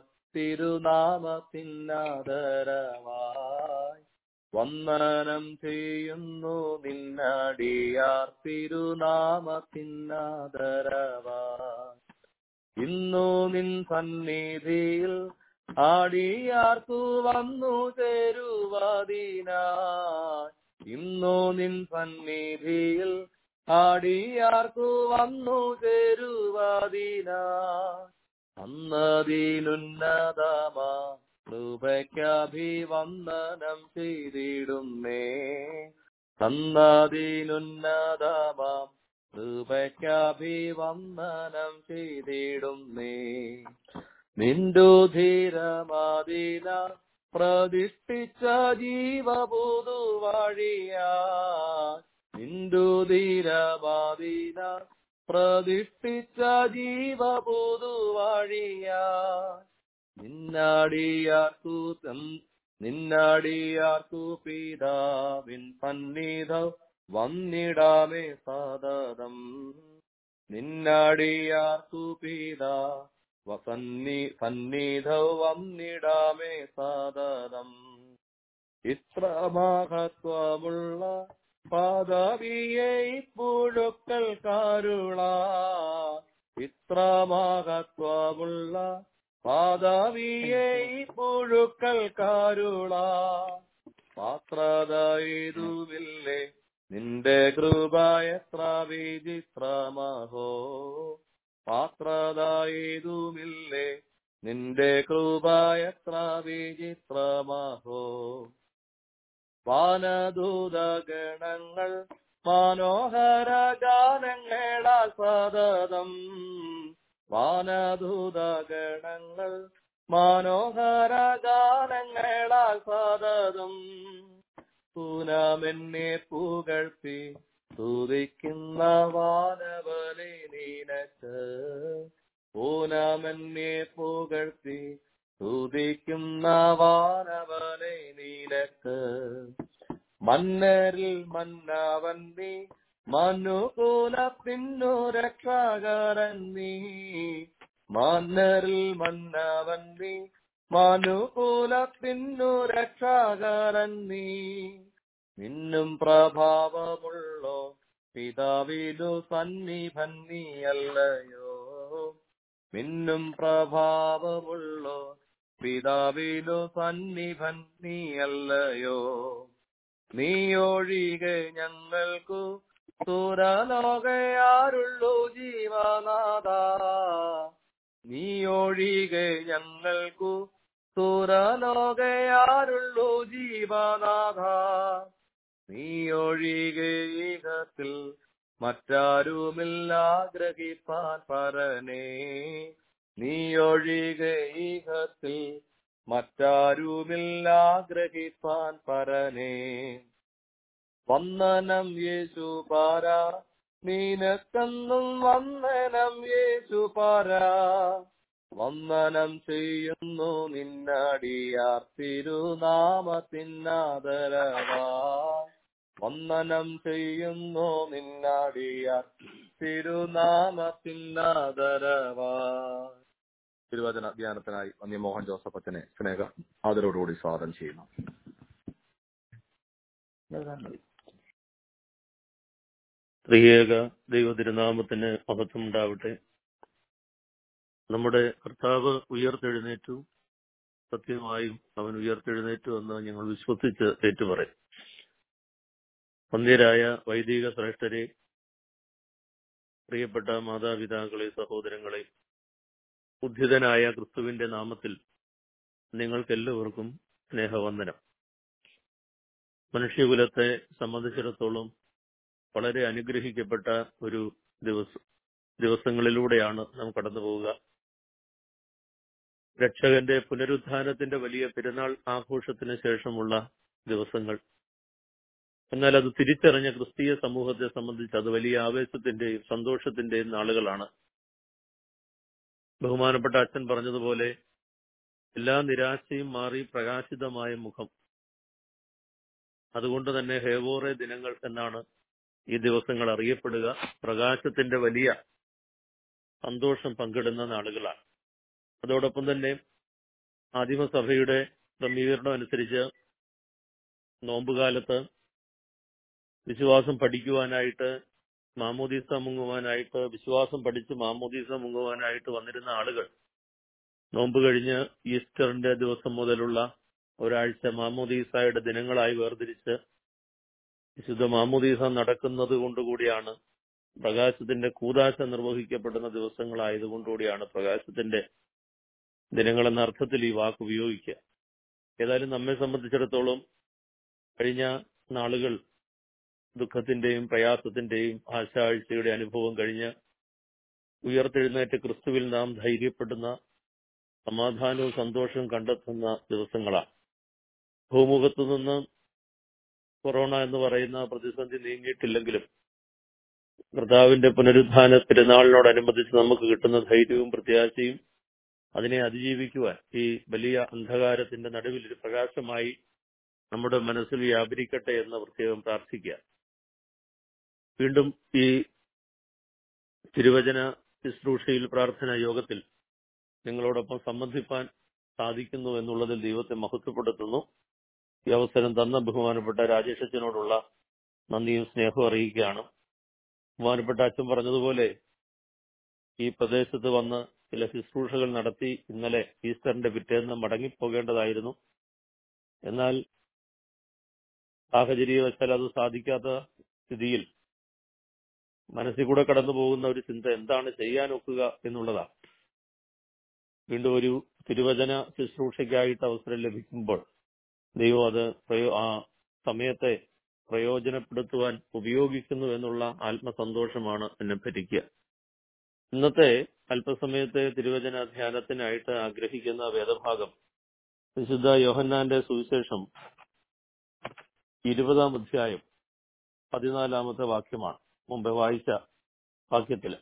തിരുനാമത്തിനാദരവായി വന്ദനം ചെയ്യുന്നു നിന്നടിയാർ തിരുനാമത്തിനാദരവായി ഇന്നു നിൻ സന്നിധിയിൽ ആടിയാർക്കു വന്നു ചേരുവതിനായി ഇന്നു നിൻ സന്നിധിയിൽ ആടിയാർക്കു വന്നു ചേരുവതിനായി അന്നതിനുന്നതമാ കൃപയ്ക്കഭിവന്ദനം ചെയ്തിടുന്നേ അന്നതിനുന്നതമാം കൃപയ്ക്കഭിവന്ദനം ചെയ്തിടുന്നേ നിന്ദുധീരമാതിന പ്രതിഷ്ഠിച്ച ജീവബുധു വഴിയാ നിന്ദുധീരമാതിന പ്രതിഷ്ഠിച്ച ജീവബുധു വഴിയാ നിന്നാടിയാർക്കു തം നിന്നാടിയാർക്കു പിതാവിൻ സന്നിധ വന്നിടാമേ സതതം നിന്നാടിയാർക്കു പിതാ വസന്നി സന്നിധ വന്നിടാമേ സതതം ഇത്ര മഹത്വമുള്ള പദവിയെ പുഴുക്കൾ കരുള ഇത്ര മഹത്വമുള്ള പദവിയെ പുഴുക്കൾ കരുള പാത്രത ഏതുമില്ലേ നിന്റെ കൃപ എത്ര വിചിത്രമഹോ പാത്രത ഏതുമില്ലേ നിന്റെ കൃപ എത്ര വിചിത്രമഹോ വാനദൂതഗണങ്ങൾ മനോഹര ഗാനങ്ങളാൽ സതതം വാനദൂതഗണങ്ങൾ മനോഹര ഗാനങ്ങളാൽ സതതം പൂനമെന്നെ പുകഴ്ത്തി സ്തുതിക്കുന്ന വാനവനെ നീനക്ക് പൂനമെന്നെ പുകഴ്ത്തി സ്തുതിക്കുന്ന വാനവനെ നീനക്ക് മന്നരിൽ മന്നവൻ നീ മനുകൂലത്തിനു രക്ഷകരൻ നീ മന്നരിൽ മന്നവൻ നീ മനുകൂലത്തിനു രക്ഷകരൻ നീ നിന്നും പ്രഭാവമുള്ളോ പിതാവിലു സന്നിഭൻ നീയല്ലയോ മിന്നും പ്രഭാവമുള്ളോ പിതാവിലു സന്നിഭൻ നീയല്ലയോ നീ ഒഴികെ ഞങ്ങൾക്കു സുരലോകയാരുള്ളൂ ജീവനാഥ നീ ഒഴികെ ഞങ്ങൾക്കു സുരലോകയാരുള്ളൂ ജീവനാഥ നീ ഒഴികെ ഈകത്തിൽ മറ്റാരുമില്ല ഗ്രഹിപ്പാൻ പരനേ നീ ഒഴികെ ഈഹത്തിൽ മറ്റാരുമില്ല ഗ്രഹിപ്പാൻ പരനേ വന്ദനം യേശു പാര നീനക്കെന്നും വന്ദനം യേശു പാര വന്ദനം ചെയ്യുന്നു നിന്നടിയാർ തിരുനാമത്തിനാദരവാ വന്ദനം ചെയ്യുന്നു നിന്നടിയാർ തിരുനാമത്തിനാദരവാ തിരുവചന ധ്യാനത്തിനായി വന്യ മോഹൻ ജോസഫ് അച്ഛനെ സ്നേഹ ആദരവോടുകൂടി സ്വാഗതം ചെയ്യുന്നു ത്രിയേക ദൈവ തിരുനാമത്തിന് മഹത്വം ഉണ്ടാവട്ടെ നമ്മുടെ കർത്താവ് ഉയർത്തെഴുന്നേറ്റു സത്യമായും അവൻ ഉയർത്തെഴുന്നേറ്റു എന്ന് ഞങ്ങൾ വിശ്വസിച്ച് ഏറ്റുപറയും വന്ധ്യരായ വൈദിക ശ്രേഷ്ഠരെ പ്രിയപ്പെട്ട മാതാപിതാക്കളെ സഹോദരങ്ങളെ ഉദ്ധിതനായ ക്രിസ്തുവിന്റെ നാമത്തിൽ നിങ്ങൾക്കെല്ലാവർക്കും സ്നേഹവന്ദനം മനുഷ്യകുലത്തെ സംബന്ധിച്ചിടത്തോളം വളരെ അനുഗ്രഹിക്കപ്പെട്ട ഒരു ദിവസം ദിവസങ്ങളിലൂടെയാണ് നാം കടന്നു പോവുക രക്ഷകന്റെ പുനരുത്ഥാനത്തിന്റെ വലിയ പെരുന്നാൾ ആഘോഷത്തിന് ശേഷമുള്ള ദിവസങ്ങൾ എന്നാൽ അത് തിരിച്ചറിഞ്ഞ ക്രിസ്തീയ സമൂഹത്തെ സംബന്ധിച്ച് അത് വലിയ ആവേശത്തിന്റെയും സന്തോഷത്തിന്റെയും നാളുകളാണ് ബഹുമാനപ്പെട്ട അച്ഛൻ പറഞ്ഞതുപോലെ എല്ലാ നിരാശയും മാറി പ്രകാശിതമായ മുഖം അതുകൊണ്ട് തന്നെ ഹേവോറെ ദിനങ്ങൾ എന്നാണ് ഈ ദിവസങ്ങൾ അറിയപ്പെടുക പ്രകാശത്തിന്റെ വലിയ സന്തോഷം പങ്കിടുന്ന നാളുകളാണ് അതോടൊപ്പം തന്നെ ആദിമസഭയുടെ ക്രമീകരണം അനുസരിച്ച് നോമ്പുകാലത്ത് വിശ്വാസം പഠിക്കുവാനായിട്ട് മാമോദീസ മുങ്ങുവാനായിട്ട് വിശ്വാസം പഠിച്ച് മാമോദീസ മുങ്ങുവാനായിട്ട് വന്നിരുന്ന ആളുകൾ നോമ്പ് കഴിഞ്ഞ് ഈസ്റ്ററിന്റെ ദിവസം മുതലുള്ള ഒരാഴ്ച മാമോദീസായുടെ ദിനങ്ങളായി വേർതിരിച്ച് വിശുദ്ധ മാമോദീസ നടക്കുന്നത് കൊണ്ടുകൂടിയാണ് പ്രകാശത്തിന്റെ കൂതാശ നിർവഹിക്കപ്പെടുന്ന ദിവസങ്ങളായതുകൊണ്ടുകൂടിയാണ് പ്രകാശത്തിന്റെ ദിനങ്ങൾ എന്ന അർത്ഥത്തിൽ ഈ വാക്ക് ഉപയോഗിക്കുക ഏതായാലും നമ്മെ സംബന്ധിച്ചിടത്തോളം കഴിഞ്ഞ നാളുകൾ ദുഃഖത്തിന്റെയും പ്രയാസത്തിന്റെയും ആശാഴ്ചയുടെ അനുഭവം കഴിഞ്ഞ് ഉയർത്തെഴുന്നേറ്റ ക്രിസ്തുവിൽ നാം ധൈര്യപ്പെടുന്ന സമാധാനവും സന്തോഷവും കണ്ടെത്തുന്ന ദിവസങ്ങളാണ് ഭൂമുഖത്തു നിന്ന് കൊറോണ എന്ന് പറയുന്ന പ്രതിസന്ധി നീങ്ങിയിട്ടില്ലെങ്കിലും കർത്താവിന്റെ പുനരുദ്ധാന പെരുന്നാളിനോടനുബന്ധിച്ച് നമുക്ക് കിട്ടുന്ന ധൈര്യവും പ്രത്യാശയും അതിനെ അതിജീവിക്കുവാൻ ഈ വലിയ അന്ധകാരത്തിന്റെ നടുവിൽ ഒരു പ്രകാശമായി നമ്മുടെ മനസ്സിൽ വ്യാപരിക്കട്ടെ എന്ന് പ്രത്യേകം പ്രാർത്ഥിക്കുക വീണ്ടും ഈ തിരുവചന ശുശ്രൂഷയിൽ പ്രാർത്ഥന യോഗത്തിൽ നിങ്ങളോടൊപ്പം സംബന്ധിപ്പാൻ സാധിക്കുന്നു എന്നുള്ളതിൽ ദൈവത്തെ മഹത്വപ്പെടുത്തുന്നു ഈ അവസരം തന്ന ബഹുമാനപ്പെട്ട രാജേഷ് അച്ഛനോടുള്ള നന്ദിയും സ്നേഹവും അറിയിക്കുകയാണ് ബഹുമാനപ്പെട്ട അച്ഛൻ പറഞ്ഞതുപോലെ ഈ പ്രദേശത്ത് വന്ന് ചില ശുശ്രൂഷകൾ നടത്തി ഇന്നലെ ഈസ്റ്ററിന്റെ പിറ്റേന്ന് മടങ്ങിപ്പോകേണ്ടതായിരുന്നു എന്നാൽ സാഹചര്യവശാൽ അത് സാധിക്കാത്ത സ്ഥിതിയിൽ മനസ്സിൽ കൂടെ കടന്നു പോകുന്ന ഒരു ചിന്ത എന്താണ് ചെയ്യാനൊക്കുക എന്നുള്ളതാണ് വീണ്ടും ഒരു തിരുവചന ശുശ്രൂഷയ്ക്കായിട്ട് അവസരം ലഭിക്കുമ്പോൾ ദൈവം അത് പ്രയോ ആ സമയത്തെ പ്രയോജനപ്പെടുത്തുവാൻ ഉപയോഗിക്കുന്നു എന്നുള്ള ആത്മസന്തോഷമാണ് എന്നെ ഭരിക്കുക ഇന്നത്തെ അല്പസമയത്തെ തിരുവചന ധ്യാനത്തിനായിട്ട് ആഗ്രഹിക്കുന്ന വേദഭാഗം വിശുദ്ധ യോഹന്നാന്റെ സുവിശേഷം ഇരുപതാം അധ്യായം പതിനാലാമത്തെ വാക്യമാണ് മുമ്പ് വായിച്ച വാക്യത്തില്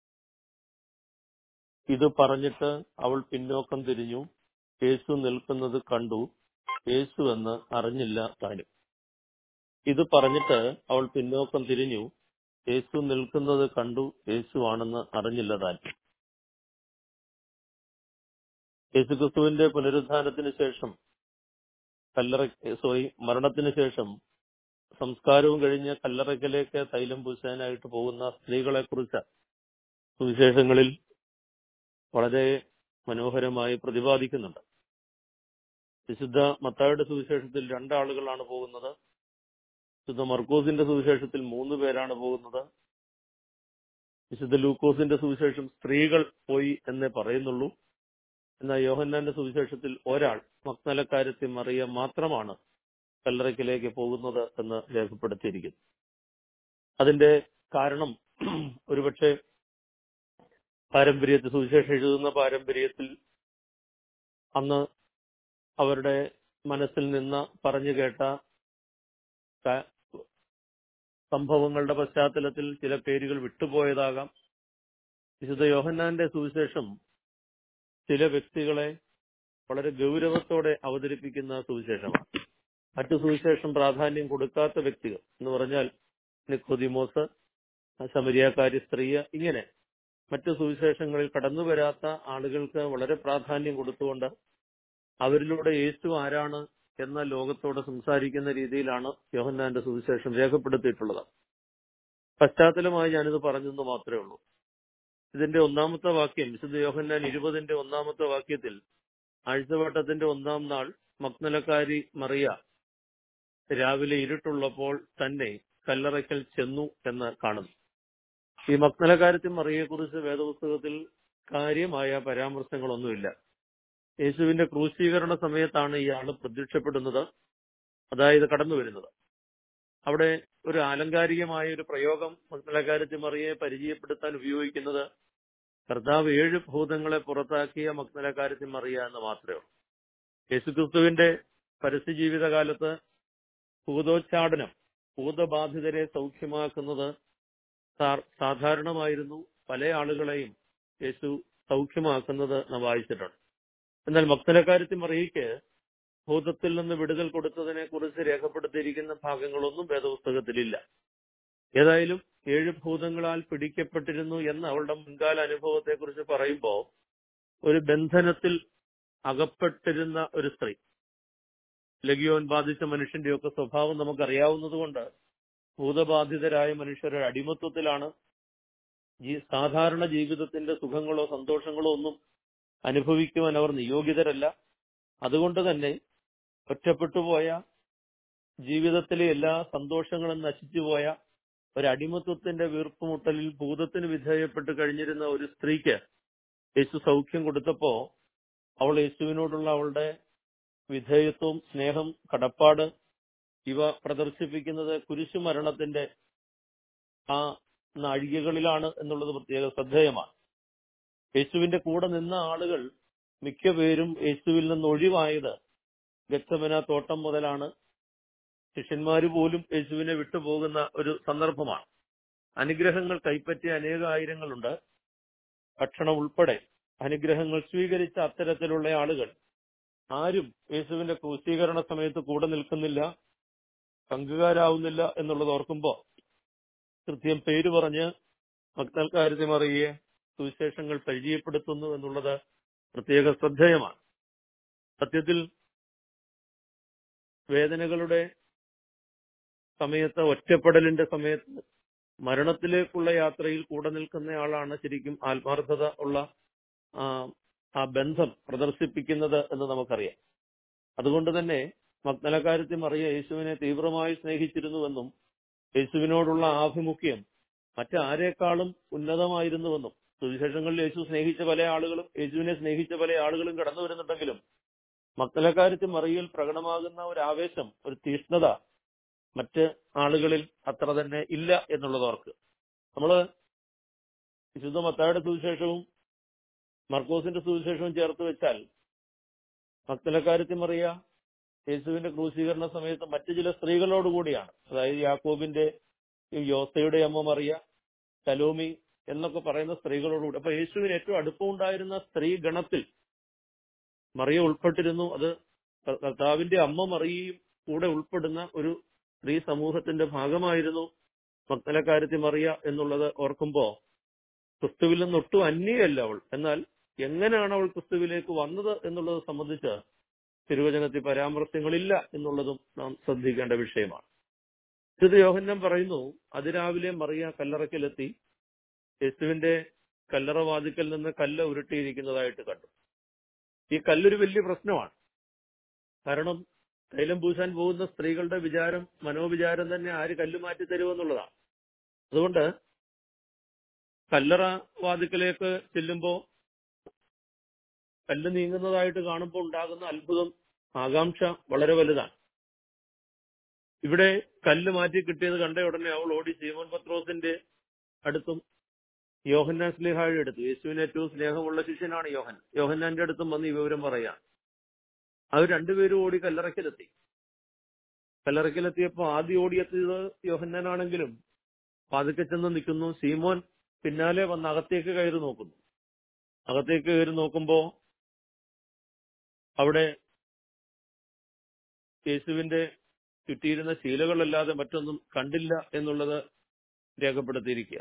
ഇത് പറഞ്ഞിട്ട് അവൾ പിന്നോക്കം തിരിഞ്ഞു യേശു നിൽക്കുന്നത് കണ്ടു യേശു എന്ന് അറിഞ്ഞില്ല താനും ഇത് പറഞ്ഞിട്ട് അവൾ പിന്നോക്കം തിരിഞ്ഞു യേശു നിൽക്കുന്നത് കണ്ടു യേശു ആണെന്ന് അറിഞ്ഞില്ല താൻ യേശുക്രിസ്തുവിന്റെ പുനരുദ്ധാനത്തിന് ശേഷം കല്ലറ സോറി മരണത്തിന് ശേഷം സംസ്കാരവും കഴിഞ്ഞ് കല്ലറയ്ക്കലേക്ക് തൈലം പൂശാനായിട്ട് പോകുന്ന സ്ത്രീകളെ കുറിച്ച് സുവിശേഷങ്ങളിൽ വളരെ മനോഹരമായി പ്രതിപാദിക്കുന്നുണ്ട് വിശുദ്ധ മത്തായുടെ സുവിശേഷത്തിൽ രണ്ടാളുകളാണ് പോകുന്നത് വിശുദ്ധ മർക്കോസിന്റെ സുവിശേഷത്തിൽ മൂന്ന് പേരാണ് പോകുന്നത് വിശുദ്ധ ലൂക്കോസിന്റെ സുവിശേഷം സ്ത്രീകൾ പോയി എന്നേ പറയുന്നുള്ളൂ എന്നാൽ യോഹന്നാന്റെ സുവിശേഷത്തിൽ ഒരാൾ മക്നലക്കാരത്തി മറിയ മാത്രമാണ് കല്ലറയ്ക്കിലേക്ക് പോകുന്നത് എന്ന് രേഖപ്പെടുത്തിയിരിക്കുന്നു അതിന്റെ കാരണം ഒരുപക്ഷെ പാരമ്പര്യത്തിൽ സുവിശേഷം എഴുതുന്ന പാരമ്പര്യത്തിൽ അന്ന് അവരുടെ മനസ്സിൽ നിന്ന് പറഞ്ഞു കേട്ട ക- സംഭവങ്ങളുടെ പശ്ചാത്തലത്തിൽ ചില പേരുകൾ വിട്ടുപോയതാകാം വിശുദ്ധ യോഹന്നാന്റെ സുവിശേഷം ചില വ്യക്തികളെ വളരെ ഗൗരവത്തോടെ അവതരിപ്പിക്കുന്ന സുവിശേഷമാണ് മറ്റു സുവിശേഷം പ്രാധാന്യം കൊടുക്കാത്ത വ്യക്തികൾ എന്ന് പറഞ്ഞാൽ നിക്കോദിമോസ് ശമരിയാക്കാരി സ്ത്രീ ഇങ്ങനെ മറ്റു സുവിശേഷങ്ങളിൽ കടന്നു വരാത്ത ആളുകൾക്ക് വളരെ പ്രാധാന്യം കൊടുത്തുകൊണ്ട് അവരിലൂടെ യേശു ആരാണ് എന്ന ലോകത്തോട് സംസാരിക്കുന്ന രീതിയിലാണ് യോഹന്നാന്റെ സുവിശേഷം രേഖപ്പെടുത്തിയിട്ടുള്ളത് പശ്ചാത്തലമായി ഞാനിത് പറഞ്ഞെന്ന് മാത്രമേ ഉള്ളൂ ഇതിന്റെ ഒന്നാമത്തെ വാക്യം വിശുദ്ധ യോഹന്നാൻ ഇരുപതിന്റെ ഒന്നാമത്തെ വാക്യത്തിൽ ആഴ്ചവട്ടത്തിന്റെ ഒന്നാം നാൾ മഗ്നലക്കാരി മറിയ രാവിലെ ഇരുട്ടുള്ളപ്പോൾ തന്നെ കല്ലറയ്ക്കൽ ചെന്നു എന്ന് കാണുന്നു ഈ മഗ്നലക്കാരത്തി മറിയെക്കുറിച്ച് വേദപുസ്തകത്തിൽ കാര്യമായ പരാമർശങ്ങളൊന്നുമില്ല യേശുവിന്റെ ക്രൂശീകരണ സമയത്താണ് ഇയാൾ പ്രത്യക്ഷപ്പെടുന്നത് അതായത് കടന്നു വരുന്നത് അവിടെ ഒരു ആലങ്കാരികമായ ഒരു പ്രയോഗം മഗ്നലക്കാരത്തി മറിയെ പരിചയപ്പെടുത്താൻ ഉപയോഗിക്കുന്നത് കർത്താവ് ഏഴ് ഭൂതങ്ങളെ പുറത്താക്കിയ മഗ്നലക്കാരത്തി മറിയ എന്ന് മാത്രമേ ഉള്ളൂ യേശുക്രിസ്തുവിന്റെ പരസ്യ ജീവിതകാലത്ത് ഭൂതോച്ചാടനം ഭൂതബാധിതരെ സൗഖ്യമാക്കുന്നത് സാ- സാധാരണമായിരുന്നു പല ആളുകളെയും യേശു സൗഖ്യമാക്കുന്നത് നാം വായിച്ചിട്ടുണ്ട് എന്നാൽ മക്തലക്കാരത്തി മറിയയ്ക്ക് ഭൂതത്തിൽ നിന്ന് വിടുതൽ കൊടുത്തതിനെ കുറിച്ച് രേഖപ്പെടുത്തിയിരിക്കുന്ന ഭാഗങ്ങളൊന്നും വേദപുസ്തകത്തിലില്ല ഏതായാലും ഏഴ് ഭൂതങ്ങളാൽ പിടിക്കപ്പെട്ടിരുന്നു എന്ന അവളുടെ മുൻകാല അനുഭവത്തെ കുറിച്ച് പറയുമ്പോൾ ഒരു ബന്ധനത്തിൽ അകപ്പെട്ടിരുന്ന ഒരു സ്ത്രീ ലഗിയോൻ ബാധിച്ച മനുഷ്യന്റെയൊക്കെ സ്വഭാവം നമുക്കറിയാവുന്നതുകൊണ്ട് ഭൂതബാധിതരായ മനുഷ്യരുടെ അടിമത്വത്തിലാണ് ഈ സാധാരണ ജീവിതത്തിന്റെ സുഖങ്ങളോ സന്തോഷങ്ങളോ ഒന്നും അനുഭവിക്കുവാൻ അവർ നിയോഗിതരല്ല അതുകൊണ്ട് തന്നെ ഒറ്റപ്പെട്ടുപോയ ജീവിതത്തിലെ എല്ലാ സന്തോഷങ്ങളും നശിച്ചുപോയ ഒരു അടിമത്വത്തിന്റെ വീർപ്പുമുട്ടലിൽ ഭൂതത്തിന് വിധേയപ്പെട്ട് കഴിഞ്ഞിരുന്ന ഒരു സ്ത്രീക്ക് യേശു സൗഖ്യം കൊടുത്തപ്പോ അവൾ യേശുവിനോടുള്ള അവളുടെ വിധേയത്വം സ്നേഹം കടപ്പാട് ഇവ പ്രദർശിപ്പിക്കുന്നത് കുരിശുമരണത്തിന്റെ ആ നാഴികകളിലാണ് എന്നുള്ളത് പ്രത്യേക ശ്രദ്ധേയമാണ് യേശുവിന്റെ കൂടെ നിന്ന ആളുകൾ മിക്കപേരും യേശുവിൽ നിന്ന് ഒഴിവായത് ഗച്ചമന തോട്ടം മുതലാണ് ശിഷ്യന്മാര് പോലും യേശുവിനെ വിട്ടുപോകുന്ന ഒരു സന്ദർഭമാണ് അനുഗ്രഹങ്ങൾ കൈപ്പറ്റിയ അനേക ആയിരങ്ങളുണ്ട് ഭക്ഷണം ഉൾപ്പെടെ അനുഗ്രഹങ്ങൾ സ്വീകരിച്ച അത്തരത്തിലുള്ള ആളുകൾ ആരും യേശുവിന്റെ ക്രൂശീകരണ സമയത്ത് കൂടെ നിൽക്കുന്നില്ല പങ്കുകാരാവുന്നില്ല എന്നുള്ളത് ഓർക്കുമ്പോ കൃത്യം പേര് പറഞ്ഞ് മക്തൽക്കാരത്തെ മറിയെ സുവിശേഷങ്ങൾ പരിചയപ്പെടുത്തുന്നു എന്നുള്ളത് പ്രത്യേക ശ്രദ്ധേയമാണ് സത്യത്തിൽ വേദനകളുടെ സമയത്ത് ഒറ്റപ്പെടലിന്റെ സമയത്ത് മരണത്തിലേക്കുള്ള യാത്രയിൽ കൂടെ നിൽക്കുന്നയാളാണ് ശരിക്കും ആത്മാർത്ഥത ഉള്ള ആ, ആ ബന്ധം പ്രദർശിപ്പിക്കുന്നത് എന്ന് നമുക്കറിയാം അതുകൊണ്ട് തന്നെ മഗ്നലക്കാരത്തി മറിയ യേശുവിനെ തീവ്രമായി സ്നേഹിച്ചിരുന്നുവെന്നും യേശുവിനോടുള്ള ആഭിമുഖ്യം മറ്റാരേക്കാളും ഉന്നതമായിരുന്നുവെന്നും സുവിശേഷങ്ങളിൽ യേശു സ്നേഹിച്ച പല ആളുകളും യേശുവിനെ സ്നേഹിച്ച പല ആളുകളും കടന്നു വരുന്നുണ്ടെങ്കിലും മക്തലക്കാരത്തി മറിയിൽ പ്രകടമാകുന്ന ഒരു ആവേശം ഒരു തീഷ്ണത മറ്റ് ആളുകളിൽ അത്ര തന്നെ ഇല്ല എന്നുള്ളത് ഓർക്ക് നമ്മള് വിശുദ്ധ മത്തായുടെ സുവിശേഷവും മർക്കോസിന്റെ സുവിശേഷവും ചേർത്ത് വെച്ചാൽ മക്തലക്കാരത്തി മറിയ യേശുവിന്റെ ക്രൂശീകരണ സമയത്ത് മറ്റു ചില സ്ത്രീകളോട് കൂടിയാണ് അതായത് യാക്കോബിന്റെ യോസയുടെ അമ്മ മറിയ സലോമി എന്നൊക്കെ പറയുന്ന സ്ത്രീകളോടുകൂടി അപ്പൊ യേശുവിന് ഏറ്റവും അടുപ്പമുണ്ടായിരുന്ന സ്ത്രീ ഗണത്തിൽ മറിയ ഉൾപ്പെട്ടിരുന്നു അത് കർത്താവിന്റെ അമ്മ മറിയയും കൂടെ ഉൾപ്പെടുന്ന ഒരു സ്ത്രീ സമൂഹത്തിന്റെ ഭാഗമായിരുന്നു മക്തലക്കാരത്തി മറിയ എന്നുള്ളത് ഓർക്കുമ്പോ ക്രിസ്തുവിൽ നിന്ന് ഒട്ടും അന്യയല്ല അവൾ എന്നാൽ എങ്ങനെയാണ് അവൾ ക്രിസ്തുവിലേക്ക് വന്നത് എന്നുള്ളത് സംബന്ധിച്ച് തിരുവചനത്തിൽ പരാമർശങ്ങളില്ല എന്നുള്ളതും നാം ശ്രദ്ധിക്കേണ്ട വിഷയമാണ് ഇത് യോഹന്നാൻ പറയുന്നു അതിരാവിലെ മറിയ കല്ലറയ്ക്കലെത്തി യേശുവിന്റെ കല്ലറ വാതിക്കൽ നിന്ന് കല്ല് ഉരുട്ടിയിരിക്കുന്നതായിട്ട് കണ്ടു ഈ കല്ലൊരു വലിയ പ്രശ്നമാണ് കാരണം തൈലം പൂശാൻ പോകുന്ന സ്ത്രീകളുടെ വിചാരം മനോവിചാരം തന്നെ ആര് കല്ല് മാറ്റി തരുമെന്നുള്ളതാണ് അതുകൊണ്ട് കല്ലറ വാതിക്കലേക്ക് ചെല്ലുമ്പോ കല്ല് നീങ്ങുന്നതായിട്ട് കാണുമ്പോൾ ഉണ്ടാകുന്ന അത്ഭുതം ആകാംക്ഷ വളരെ വലുതാണ് ഇവിടെ കല്ല് മാറ്റി കിട്ടിയത് കണ്ട ഉടനെ അവൾ ഓടി സീമോൻ പത്രോസിന്റെ അടുത്തും യോഹന്നാൻ സ്ലിഹായുടെ അടുത്ത് യേശുവിന് ഏറ്റവും സ്നേഹമുള്ള ശിഷ്യനാണ് യോഹൻ യോഹന്നാന്റെ അടുത്തും വന്ന് ഈ വിവരം പറയാം അവർ രണ്ടുപേരും ഓടി കല്ലറയ്ക്കലെത്തി കല്ലറയ്ക്കലെത്തിയപ്പോ ആദ്യം ഓടിയെത്തിയത് യോഹന്നാനാണെങ്കിലും പതുക്കെ ചെന്ന് നിൽക്കുന്നു സീമോൻ പിന്നാലെ വന്ന് അകത്തേക്ക് കയറി നോക്കുന്നു അകത്തേക്ക് കയറി നോക്കുമ്പോ അവിടെ യേശുവിന്റെ ചുറ്റിയിരുന്ന ശീലകളല്ലാതെ മറ്റൊന്നും കണ്ടില്ല എന്നുള്ളത് രേഖപ്പെടുത്തിയിരിക്കുക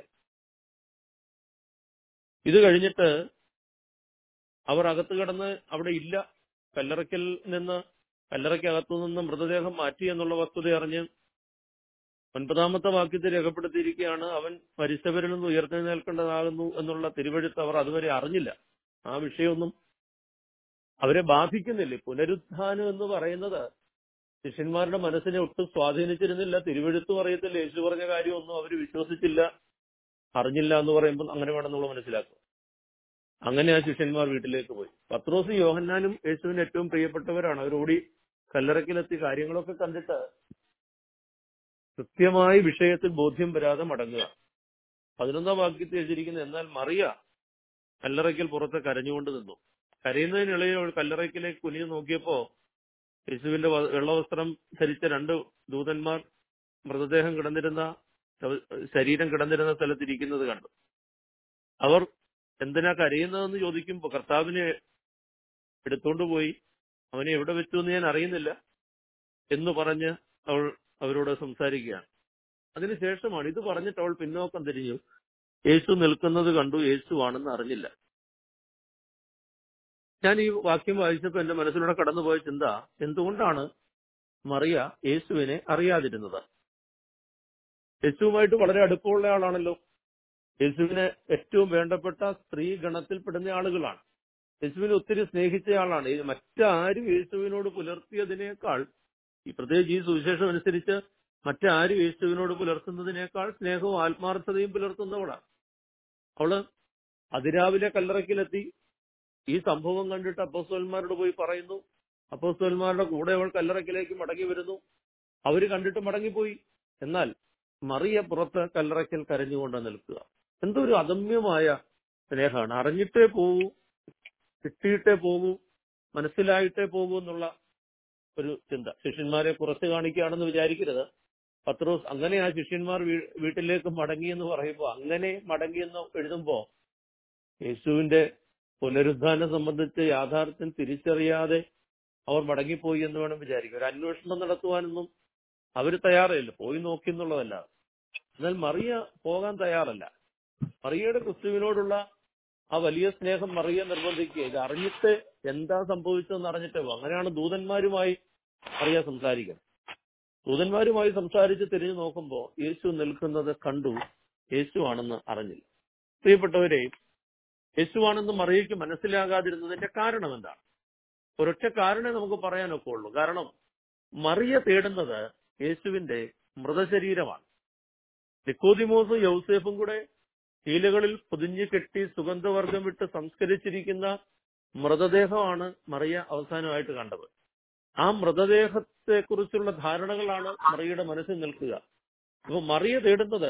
ഇത് കഴിഞ്ഞിട്ട് അവർ അകത്ത് കിടന്ന് അവിടെ ഇല്ല കല്ലറയ്ക്കൽ നിന്ന് കല്ലറയ്ക്കകത്തു നിന്ന് മൃതദേഹം മാറ്റി എന്നുള്ള വസ്തുത അറിഞ്ഞ് ഒൻപതാമത്തെ വാക്യത്തിൽ രേഖപ്പെടുത്തിയിരിക്കുകയാണ് അവൻ പരിസവരിൽ നിന്ന് ഉയർത്തെഴുന്നേൽക്കേണ്ടതാകുന്നു എന്നുള്ള തിരുവഴുത്ത് അവർ അതുവരെ അറിഞ്ഞില്ല ആ വിഷയമൊന്നും അവരെ ബാധിക്കുന്നില്ല പുനരുത്ഥാനം എന്ന് പറയുന്നത് ശിഷ്യന്മാരുടെ മനസ്സിനെ ഒട്ടും സ്വാധീനിച്ചിരുന്നില്ല തിരുവഴുത്തും അറിയത്തില്ല യേശു പറഞ്ഞ കാര്യമൊന്നും അവർ വിശ്വസിച്ചില്ല അറിഞ്ഞില്ല എന്ന് പറയുമ്പോൾ അങ്ങനെ വേണമെന്നുള്ള മനസ്സിലാക്കും അങ്ങനെ ആ ശിഷ്യന്മാർ വീട്ടിലേക്ക് പോയി പത്രോസും യോഹന്നാനും യേശുവിന് ഏറ്റവും പ്രിയപ്പെട്ടവരാണ് അവരോടി കല്ലറക്കിലെത്തി കാര്യങ്ങളൊക്കെ കണ്ടിട്ട് കൃത്യമായി വിഷയത്തിൽ ബോധ്യം വരാതെ മടങ്ങുക പതിനൊന്നാം വാക്യത്തിൽ എഴുതിയിരിക്കുന്ന എന്നാൽ മറിയ കല്ലറയ്ക്കൽ പുറത്ത് കരഞ്ഞുകൊണ്ട് നിന്നു കരയുന്നതിനിളയിൽ അവൾ കല്ലറയ്ക്കലേക്ക് കുനിഞ്ഞു നോക്കിയപ്പോ യേശുവിന്റെ വ- വെള്ളവസ്ത്രം ധരിച്ച രണ്ട് ദൂതന്മാർ മൃതദേഹം കിടന്നിരുന്ന ശവ- ശരീരം കിടന്നിരുന്ന സ്ഥലത്തിരിക്കുന്നത് കണ്ടു അവർ എന്തിനാ കരയുന്നതെന്ന് ചോദിക്കുമ്പോ കർത്താവിനെ എടുത്തോണ്ട് പോയി അവനെ എവിടെ വെച്ചു എന്ന് ഞാൻ അറിയുന്നില്ല എന്ന് പറഞ്ഞ് അവൾ അവരോട് സംസാരിക്കുകയാണ് അതിനുശേഷമാണ് ഇത് പറഞ്ഞിട്ട് അവൾ പിന്നോക്കം തിരിഞ്ഞു യേശു നിൽക്കുന്നത് കണ്ടു യേശു ആണെന്ന് അറിഞ്ഞില്ല ഞാൻ ഈ വാക്യം വായിച്ചപ്പോൾ എന്റെ മനസ്സിലൂടെ കടന്നുപോയ ചിന്ത എന്തുകൊണ്ടാണ് മറിയ യേശുവിനെ അറിയാതിരുന്നത് യേശുവുമായിട്ട് വളരെ അടുപ്പമുള്ള ആളാണല്ലോ യേശുവിന് ഏറ്റവും വേണ്ടപ്പെട്ട സ്ത്രീ ഗണത്തിൽപ്പെടുന്ന ആളുകളാണ് യേശുവിനെ ഒത്തിരി സ്നേഹിച്ച ആളാണ് ഈ മറ്റാരും യേശുവിനോട് പുലർത്തിയതിനേക്കാൾ ഈ പ്രത്യേകിച്ച് ഈ സുവിശേഷം അനുസരിച്ച് മറ്റാരും യേശുവിനോട് പുലർത്തുന്നതിനേക്കാൾ സ്നേഹവും ആത്മാർത്ഥതയും പുലർത്തുന്നവളാണ് അവള് അതിരാവിലെ കല്ലറക്കിലെത്തി ഈ സംഭവം കണ്ടിട്ട് അപ്പോസ്തലന്മാരോട് പോയി പറയുന്നു അപ്പോസ്തലന്മാരുടെ കൂടെ അവൾ കല്ലറക്കിലേക്ക് മടങ്ങി വരുന്നു അവര് കണ്ടിട്ട് മടങ്ങിപ്പോയി എന്നാൽ മറിയ പുറത്ത് കല്ലറയ്ക്കൽ കരഞ്ഞുകൊണ്ട് നിൽക്കുക എന്തൊരു അദമ്യമായ സ്നേഹമാണ് അറിഞ്ഞിട്ടേ പോകൂ കിട്ടിയിട്ടേ പോകൂ മനസ്സിലായിട്ടേ പോകൂ എന്നുള്ള ഒരു ചിന്ത ശിഷ്യന്മാരെ കുറച്ച് കാണിക്കുകയാണെന്ന് വിചാരിക്കരുത് പത്രോസ് അങ്ങനെ ആ ശിഷ്യന്മാർ വീ- വീട്ടിലേക്ക് മടങ്ങി എന്ന് പറയുമ്പോൾ അങ്ങനെ മടങ്ങി എന്ന് എഴുതുമ്പോ യേശുവിന്റെ പുനരുദ്ധാനം സംബന്ധിച്ച് യാഥാർത്ഥ്യം തിരിച്ചറിയാതെ അവർ മടങ്ങിപ്പോയി എന്ന് വേണം വിചാരിക്കുക ഒരു അന്വേഷണം നടത്തുവാനൊന്നും അവർ തയ്യാറല്ല പോയി നോക്കി എന്നുള്ളതല്ല എന്നാൽ മറിയ പോകാൻ തയ്യാറല്ല മറിയയുടെ ക്രിസ്തുവിനോടുള്ള ആ വലിയ സ്നേഹം മറിയ നിർബന്ധിക്കുക ഇത് അറിഞ്ഞിട്ട് എന്താ സംഭവിച്ചതെന്ന് അറിഞ്ഞിട്ടേ പോ അങ്ങനെയാണ് ദൂതന്മാരുമായി മറിയ സംസാരിക്കുന്നത് ദൂതന്മാരുമായി സംസാരിച്ച് തിരിഞ്ഞു നോക്കുമ്പോ യേശു നിൽക്കുന്നത് കണ്ടു യേശു ആണെന്ന് അറിഞ്ഞില്ല പ്രിയപ്പെട്ടവരെ യേശുവാണെന്ന് മറിയയ്ക്ക് മനസ്സിലാകാതിരുന്നതിന്റെ കാരണം എന്താണ് ഒരൊറ്റ കാരണമേ നമുക്ക് പറയാനൊക്കെ ഉള്ളൂ കാരണം മറിയ തേടുന്നത് യേശുവിന്റെ മൃതശരീരമാണ് നിക്കോദിമോസും യൗസേഫും കൂടെ ശീലകളിൽ പൊതിഞ്ഞു കെട്ടി സുഗന്ധവർഗം വിട്ട് സംസ്കരിച്ചിരിക്കുന്ന മൃതദേഹമാണ് മറിയ അവസാനമായിട്ട് കണ്ടത് ആ മൃതദേഹത്തെ കുറിച്ചുള്ള ധാരണകളാണ് മറിയയുടെ മനസ്സിൽ നിൽക്കുക അപ്പൊ മറിയ തേടുന്നത്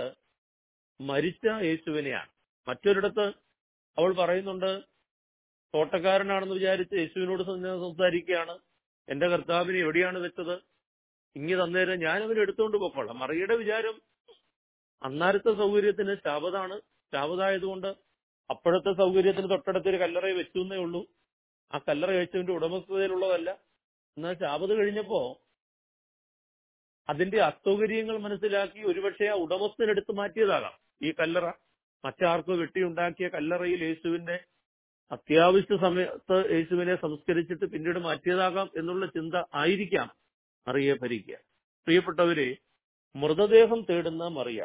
മരിച്ച യേശുവിനെയാണ് മറ്റൊരിടത്ത് അവൾ പറയുന്നുണ്ട് തോട്ടക്കാരനാണെന്ന് വിചാരിച്ച് യേശുവിനോട് സം- സംസാരിക്കുകയാണ് എന്റെ കർത്താവിനെ എവിടെയാണ് വെച്ചത് ഇങ്ങി തന്നേരം ഞാൻ അവനെ എടുത്തുകൊണ്ട് പോക്കോളാം മറിയുടെ വിചാരം അന്നാരത്തെ സൗകര്യത്തിന് ശാപതാണ് ശാപതായതുകൊണ്ട് അപ്പോഴത്തെ സൗകര്യത്തിന് തൊട്ടടുത്ത് ഒരു കല്ലറ വെച്ചു എന്നേ ഉള്ളൂ ആ കല്ലറ യേശുവിന്റെ ഉടമസ്ഥതയിലുള്ളതല്ല എന്നാൽ ശാപത് കഴിഞ്ഞപ്പോ അതിന്റെ അസൗകര്യങ്ങൾ മനസ്സിലാക്കി ഒരുപക്ഷെ ആ ഉടമസ്ഥനെടുത്ത് മാറ്റിയതാകാം ഈ കല്ലറ മറ്റാർക്കോ വെട്ടിയുണ്ടാക്കിയ കല്ലറയിൽ യേശുവിന്റെ അത്യാവശ്യ സമയത്ത് യേശുവിനെ സംസ്കരിച്ചിട്ട് പിന്നീട് മാറ്റിയതാകാം എന്നുള്ള ചിന്ത ആയിരിക്കാം മറിയെ ഭരിക്കുക പ്രിയപ്പെട്ടവരെ മൃതദേഹം തേടുന്ന മറിയ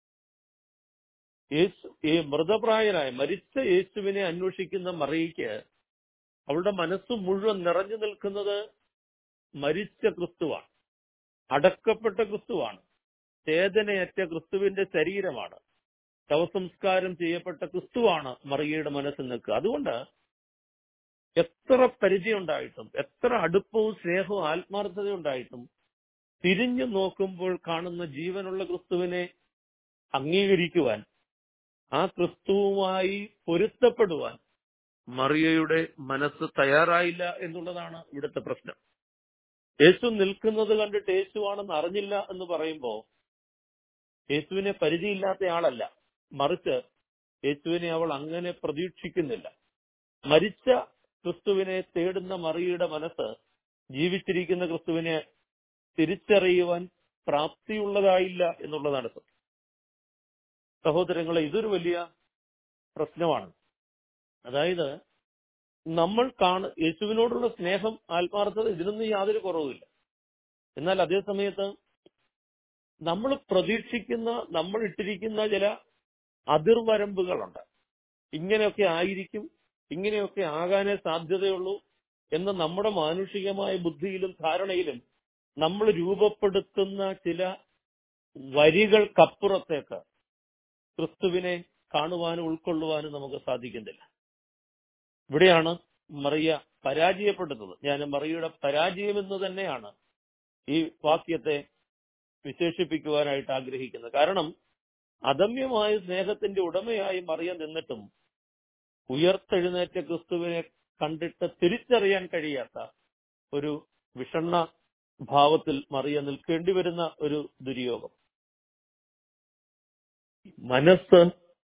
യേശു ഈ മൃതപ്രായനായ മരിച്ച യേശുവിനെ അന്വേഷിക്കുന്ന മറിയയ്ക്ക് അവളുടെ മനസ്സ് മുഴുവൻ നിറഞ്ഞു നിൽക്കുന്നത് മരിച്ച ക്രിസ്തുവാണ് അടക്കപ്പെട്ട ക്രിസ്തുവാണ് ചേതനയറ്റ ക്രിസ്തുവിന്റെ ശരീരമാണ് ശവസംസ്കാരം ചെയ്യപ്പെട്ട ക്രിസ്തുവാണ് മറിയയുടെ മനസ്സിൽ നിൽക്കുക അതുകൊണ്ട് എത്ര പരിചയം ഉണ്ടായിട്ടും എത്ര അടുപ്പവും സ്നേഹവും ആത്മാർത്ഥതയും ഉണ്ടായിട്ടും തിരിഞ്ഞു നോക്കുമ്പോൾ കാണുന്ന ജീവനുള്ള ക്രിസ്തുവിനെ അംഗീകരിക്കുവാൻ ആ ക്രിസ്തുവുമായി പൊരുത്തപ്പെടുവാൻ മറിയയുടെ മനസ്സ് തയ്യാറായില്ല എന്നുള്ളതാണ് ഇവിടുത്തെ പ്രശ്നം യേശു നിൽക്കുന്നത് കണ്ടിട്ട് യേശുവാണെന്ന് അറിഞ്ഞില്ല എന്ന് പറയുമ്പോ യേശുവിനെ പരിചയമില്ലാത്ത ആളല്ല മറിച്ച് യേശുവിനെ അവൾ അങ്ങനെ പ്രതീക്ഷിക്കുന്നില്ല മരിച്ച ക്രിസ്തുവിനെ തേടുന്ന മറിയയുടെ മനസ്സ് ജീവിച്ചിരിക്കുന്ന ക്രിസ്തുവിനെ തിരിച്ചറിയുവാൻ പ്രാപ്തിയുള്ളതായില്ല എന്നുള്ളതാണ് സത്യം സഹോദരങ്ങളെ ഇതൊരു വലിയ പ്രശ്നമാണ് അതായത് നമ്മൾ കാണ യേശുവിനോടുള്ള സ്നേഹം ആത്മാർത്ഥത ഇതിനൊന്നും യാതൊരു കുറവുമില്ല എന്നാൽ അതേ സമയത്ത് നമ്മൾ പ്രതീക്ഷിക്കുന്ന നമ്മൾ ഇട്ടിരിക്കുന്ന ചില അതിർവരമ്പുകളുണ്ട് ഇങ്ങനെയൊക്കെ ആയിരിക്കും ഇങ്ങനെയൊക്കെ ആകാനേ സാധ്യതയുള്ളൂ എന്ന നമ്മുടെ മാനുഷികമായ ബുദ്ധിയിലും ധാരണയിലും നമ്മൾ രൂപപ്പെടുത്തുന്ന ചില വരികൾക്കപ്പുറത്തേക്ക് ക്രിസ്തുവിനെ കാണുവാനും ഉൾക്കൊള്ളുവാനും നമുക്ക് സാധിക്കുന്നില്ല ഇവിടെയാണ് മറിയ പരാജയപ്പെടുന്നത് ഞാൻ മറിയയുടെ പരാജയം എന്ന് തന്നെയാണ് ഈ വാക്യത്തെ വിശേഷിപ്പിക്കുവാനായിട്ട് ആഗ്രഹിക്കുന്നത് കാരണം അദമ്യമായ സ്നേഹത്തിന്റെ ഉടമയായി മറിയ നിന്നിട്ടും ഉയർത്തെഴുന്നേറ്റ ക്രിസ്തുവിനെ കണ്ടിട്ട് തിരിച്ചറിയാൻ കഴിയാത്ത ഒരു വിഷണ്ണ ഭാവത്തിൽ മറിയ നിൽക്കേണ്ടി വരുന്ന ഒരു ദുര്യോഗം മനസ്സ്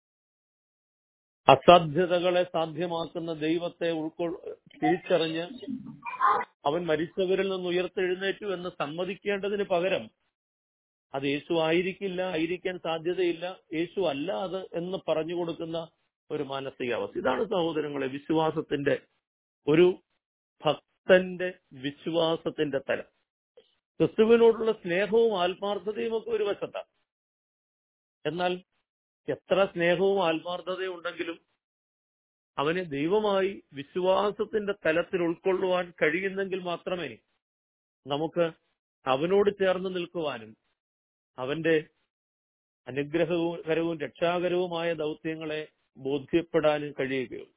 അസാധ്യതകളെ സാധ്യമാക്കുന്ന ദൈവത്തെ ഉൾക്കൊൾ തിരിച്ചറിഞ്ഞ് അവൻ മരിച്ചവരിൽ നിന്ന് ഉയർത്തെഴുന്നേറ്റു എന്ന് സമ്മതിക്കേണ്ടതിന് പകരം അത് യേശു ആയിരിക്കില്ല ആയിരിക്കാൻ സാധ്യതയില്ല യേശു അല്ല അത് എന്ന് പറഞ്ഞു കൊടുക്കുന്ന ഒരു മാനസികാവസ്ഥ ഇതാണ് സഹോദരങ്ങളെ വിശ്വാസത്തിന്റെ ഒരു ഭക്തന്റെ വിശ്വാസത്തിന്റെ തലം ക്രിസ്തുവിനോടുള്ള സ്നേഹവും ആത്മാർത്ഥതയും ഒക്കെ ഒരു വശത്താണ് എന്നാൽ എത്ര സ്നേഹവും ആത്മാർത്ഥതയും ഉണ്ടെങ്കിലും അവനെ ദൈവമായി വിശ്വാസത്തിന്റെ തലത്തിൽ ഉൾക്കൊള്ളുവാൻ കഴിയുന്നെങ്കിൽ മാത്രമേ നമുക്ക് അവനോട് ചേർന്ന് നിൽക്കുവാനും അവന്റെ അനുഗ്രഹകരവും രക്ഷാകരവുമായ ദൗത്യങ്ങളെ ബോധ്യപ്പെടാനും കഴിയുകയുള്ളൂ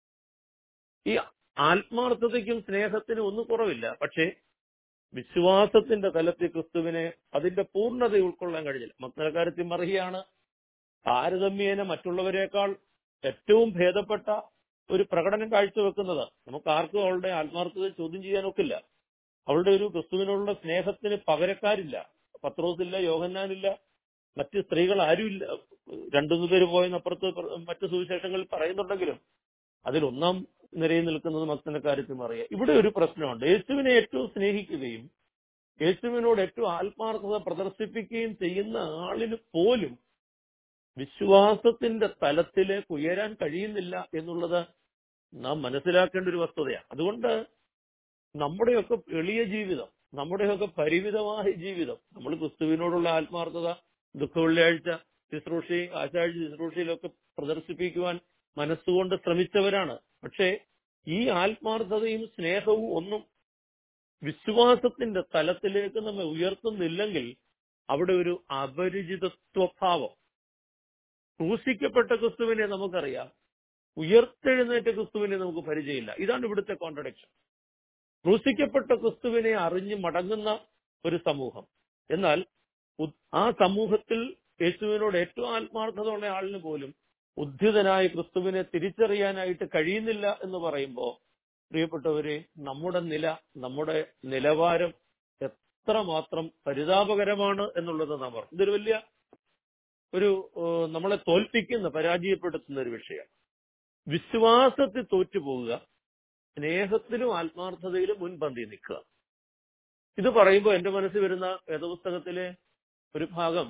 ഈ ആത്മാർത്ഥതയ്ക്കും സ്നേഹത്തിനും ഒന്നും കുറവില്ല പക്ഷേ വിശ്വാസത്തിന്റെ തലത്തിൽ ക്രിസ്തുവിനെ അതിന്റെ പൂർണ്ണത ഉൾക്കൊള്ളാൻ കഴിഞ്ഞില്ല മക്കളക്കാര്യത്തിൽ മറിയാണ് താരതമ്യേന മറ്റുള്ളവരെക്കാൾ ഏറ്റവും ഭേദപ്പെട്ട ഒരു പ്രകടനം കാഴ്ചവെക്കുന്നത് നമുക്ക് ആർക്കും അവളുടെ ആത്മാർത്ഥത ചോദ്യം ചെയ്യാനൊക്കില്ല അവളുടെ ഒരു ക്രിസ്തുവിനോടുള്ള സ്നേഹത്തിന് പകരക്കാരില്ല പത്രോസില്ല യോഹന്നാനില്ല മറ്റ് സ്ത്രീകൾ ആരുമില്ല രണ്ടു പേര് പോയെന്നപ്പുറത്ത് മറ്റു സുവിശേഷങ്ങളിൽ പറയുന്നുണ്ടെങ്കിലും അതിൽ ഒന്നാം നിരയിൽ നിൽക്കുന്നത് മക്തന്റെ കാര്യത്തിൽ അറിയാം ഇവിടെ ഒരു പ്രശ്നമുണ്ട് യേശുവിനെ ഏറ്റവും സ്നേഹിക്കുകയും യേശുവിനോട് ഏറ്റവും ആത്മാർത്ഥത പ്രദർശിപ്പിക്കുകയും ചെയ്യുന്ന ആളിന് പോലും വിശ്വാസത്തിന്റെ തലത്തിലേക്ക് ഉയരാൻ കഴിയുന്നില്ല എന്നുള്ളത് നാം മനസ്സിലാക്കേണ്ട ഒരു വസ്തുതയാണ് അതുകൊണ്ട് നമ്മുടെയൊക്കെ എളിയ ജീവിതം നമ്മുടെയൊക്കെ പരിമിതമായ ജീവിതം നമ്മൾ ക്രിസ്തുവിനോടുള്ള ആത്മാർത്ഥത ദുഃഖ വെള്ളിയാഴ്ച ശുശ്രൂഷ ആശാഴ്ച ശുശ്രൂഷയിലൊക്കെ പ്രദർശിപ്പിക്കുവാൻ മനസ്സുകൊണ്ട് ശ്രമിച്ചവരാണ് പക്ഷേ ഈ ആത്മാർത്ഥതയും സ്നേഹവും ഒന്നും വിശ്വാസത്തിന്റെ തലത്തിലേക്ക് നമ്മെ ഉയർത്തുന്നില്ലെങ്കിൽ അവിടെ ഒരു അപരിചിതത്വഭാവം ക്രൂശിക്കപ്പെട്ട ക്രിസ്തുവിനെ നമുക്കറിയാം ഉയർത്തെഴുന്നേറ്റ ക്രിസ്തുവിനെ നമുക്ക് പരിചയമില്ല ഇതാണ് ഇവിടുത്തെ കോൺട്രഡിക്ഷൻ ക്രൂശിക്കപ്പെട്ട ക്രിസ്തുവിനെ അറിഞ്ഞ് മടങ്ങുന്ന ഒരു സമൂഹം എന്നാൽ ആ സമൂഹത്തിൽ യേശുവിനോട് ഏറ്റവും ആത്മാർത്ഥതയുള്ള ആളിന് പോലും ഉദ്ധിതനായ ക്രിസ്തുവിനെ തിരിച്ചറിയാനായിട്ട് കഴിയുന്നില്ല എന്ന് പറയുമ്പോൾ പ്രിയപ്പെട്ടവരെ നമ്മുടെ നില നമ്മുടെ നിലവാരം എത്രമാത്രം പരിതാപകരമാണ് എന്നുള്ളത് നാം പറഞ്ഞു ഇതൊരു വലിയ ഒരു നമ്മളെ തോൽപ്പിക്കുന്ന പരാജയപ്പെടുത്തുന്ന ഒരു വിഷയമാണ് വിശ്വാസത്തിൽ തോറ്റുപോകുക സ്നേഹത്തിലും ആത്മാർത്ഥതയിലും മുൻപന്തി നിൽക്കുക ഇത് പറയുമ്പോൾ എന്റെ മനസ്സിൽ വരുന്ന വേദപുസ്തകത്തിലെ ഒരു ഭാഗം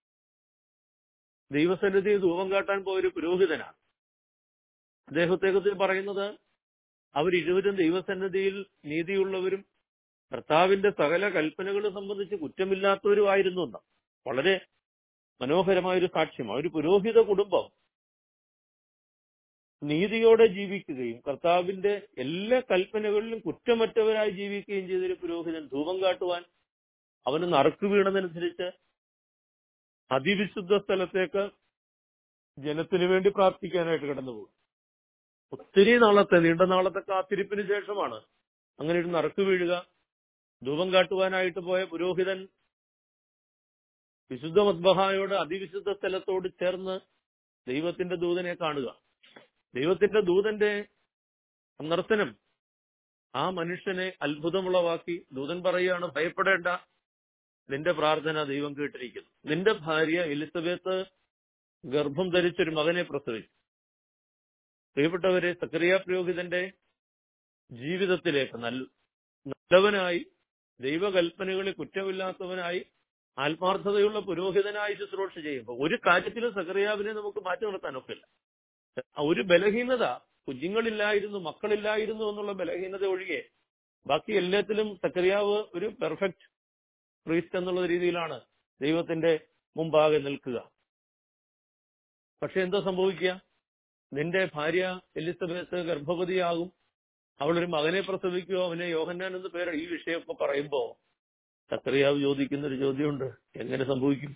ദൈവസന്നിധി ധൂപം കാട്ടാൻ പോയ ഒരു പുരോഹിതനാണ് അദ്ദേഹത്തെ കുറിച്ച് പറയുന്നത് അവരിരുവരും ദൈവസന്നിധിയിൽ നീതിയുള്ളവരും കർത്താവിന്റെ സകല കൽപ്പനകളെ സംബന്ധിച്ച് കുറ്റമില്ലാത്തവരുമായിരുന്നു എന്ന് വളരെ മനോഹരമായ ഒരു സാക്ഷ്യമാണ് ഒരു പുരോഹിത കുടുംബം നീതിയോടെ ജീവിക്കുകയും കർത്താവിന്റെ എല്ലാ കൽപ്പനകളിലും കുറ്റമറ്റവരായി ജീവിക്കുകയും ചെയ്തൊരു പുരോഹിതൻ ധൂപം കാട്ടുവാൻ അവന് നറുക്ക് വീണതനുസരിച്ച് അതിവിശുദ്ധ സ്ഥലത്തേക്ക് ജനത്തിനു വേണ്ടി പ്രാർത്ഥിക്കാനായിട്ട് കടന്നുപോകും ഒത്തിരി നാളത്തെ നീണ്ട നാളത്തെ കാത്തിരിപ്പിന് ശേഷമാണ് അങ്ങനെ ഒരു നറുക്ക് വീഴുക ധൂപം കാട്ടുവാനായിട്ട് പോയ പുരോഹിതൻ വിശുദ്ധ മദ്ബഹായോട് അതിവിശുദ്ധ സ്ഥലത്തോട് ചേർന്ന് ദൈവത്തിന്റെ ദൂതനെ കാണുക ദൈവത്തിന്റെ ദൂതന്റെ സന്ദർശനം ആ മനുഷ്യനെ അത്ഭുതമുളവാക്കി ദൂതൻ പറയുകയാണ് ഭയപ്പെടേണ്ട നിന്റെ പ്രാർത്ഥന ദൈവം കേട്ടിരിക്കുന്നു നിന്റെ ഭാര്യ എലിസബത്ത് ഗർഭം ധരിച്ചൊരു മകനെ പ്രസവിച്ചു പ്രിയപ്പെട്ടവരെ സക്രിയ പുരോഹിതന്റെ ജീവിതത്തിലേക്ക് നല്ല നല്ലവനായി ദൈവകൽപ്പനകളിൽ കുറ്റമില്ലാത്തവനായി ആത്മാർത്ഥതയുള്ള പുരോഹിതനായി ശുശ്രൂഷ ചെയ്യുമ്പോൾ ഒരു കാര്യത്തിലും സക്രിയാവിനെ നമുക്ക് മാറ്റി നിർത്താൻ ഒക്കില്ല ഒരു ബലഹീനത കുഞ്ഞുങ്ങളില്ലായിരുന്നു മക്കളില്ലായിരുന്നു എന്നുള്ള ബലഹീനത ഒഴികെ ബാക്കി എല്ലാത്തിലും സക്രിയാവ് ഒരു പെർഫെക്റ്റ് പ്രീസ്റ്റ് എന്നുള്ള രീതിയിലാണ് ദൈവത്തിന്റെ മുമ്പാകെ നിൽക്കുക പക്ഷെ എന്താ സംഭവിക്കുക നിന്റെ ഭാര്യ എലിസബത്ത് ഗർഭവതിയാകും അവളൊരു മകനെ പ്രസവിക്കുമോ അവനെ യോഹന്നാൻ എന്ന് പേര് ഈ വിഷയമൊക്കെ പറയുമ്പോ സക്രിയാവ് ചോദിക്കുന്ന ഒരു ചോദ്യമുണ്ട് എങ്ങനെ സംഭവിക്കും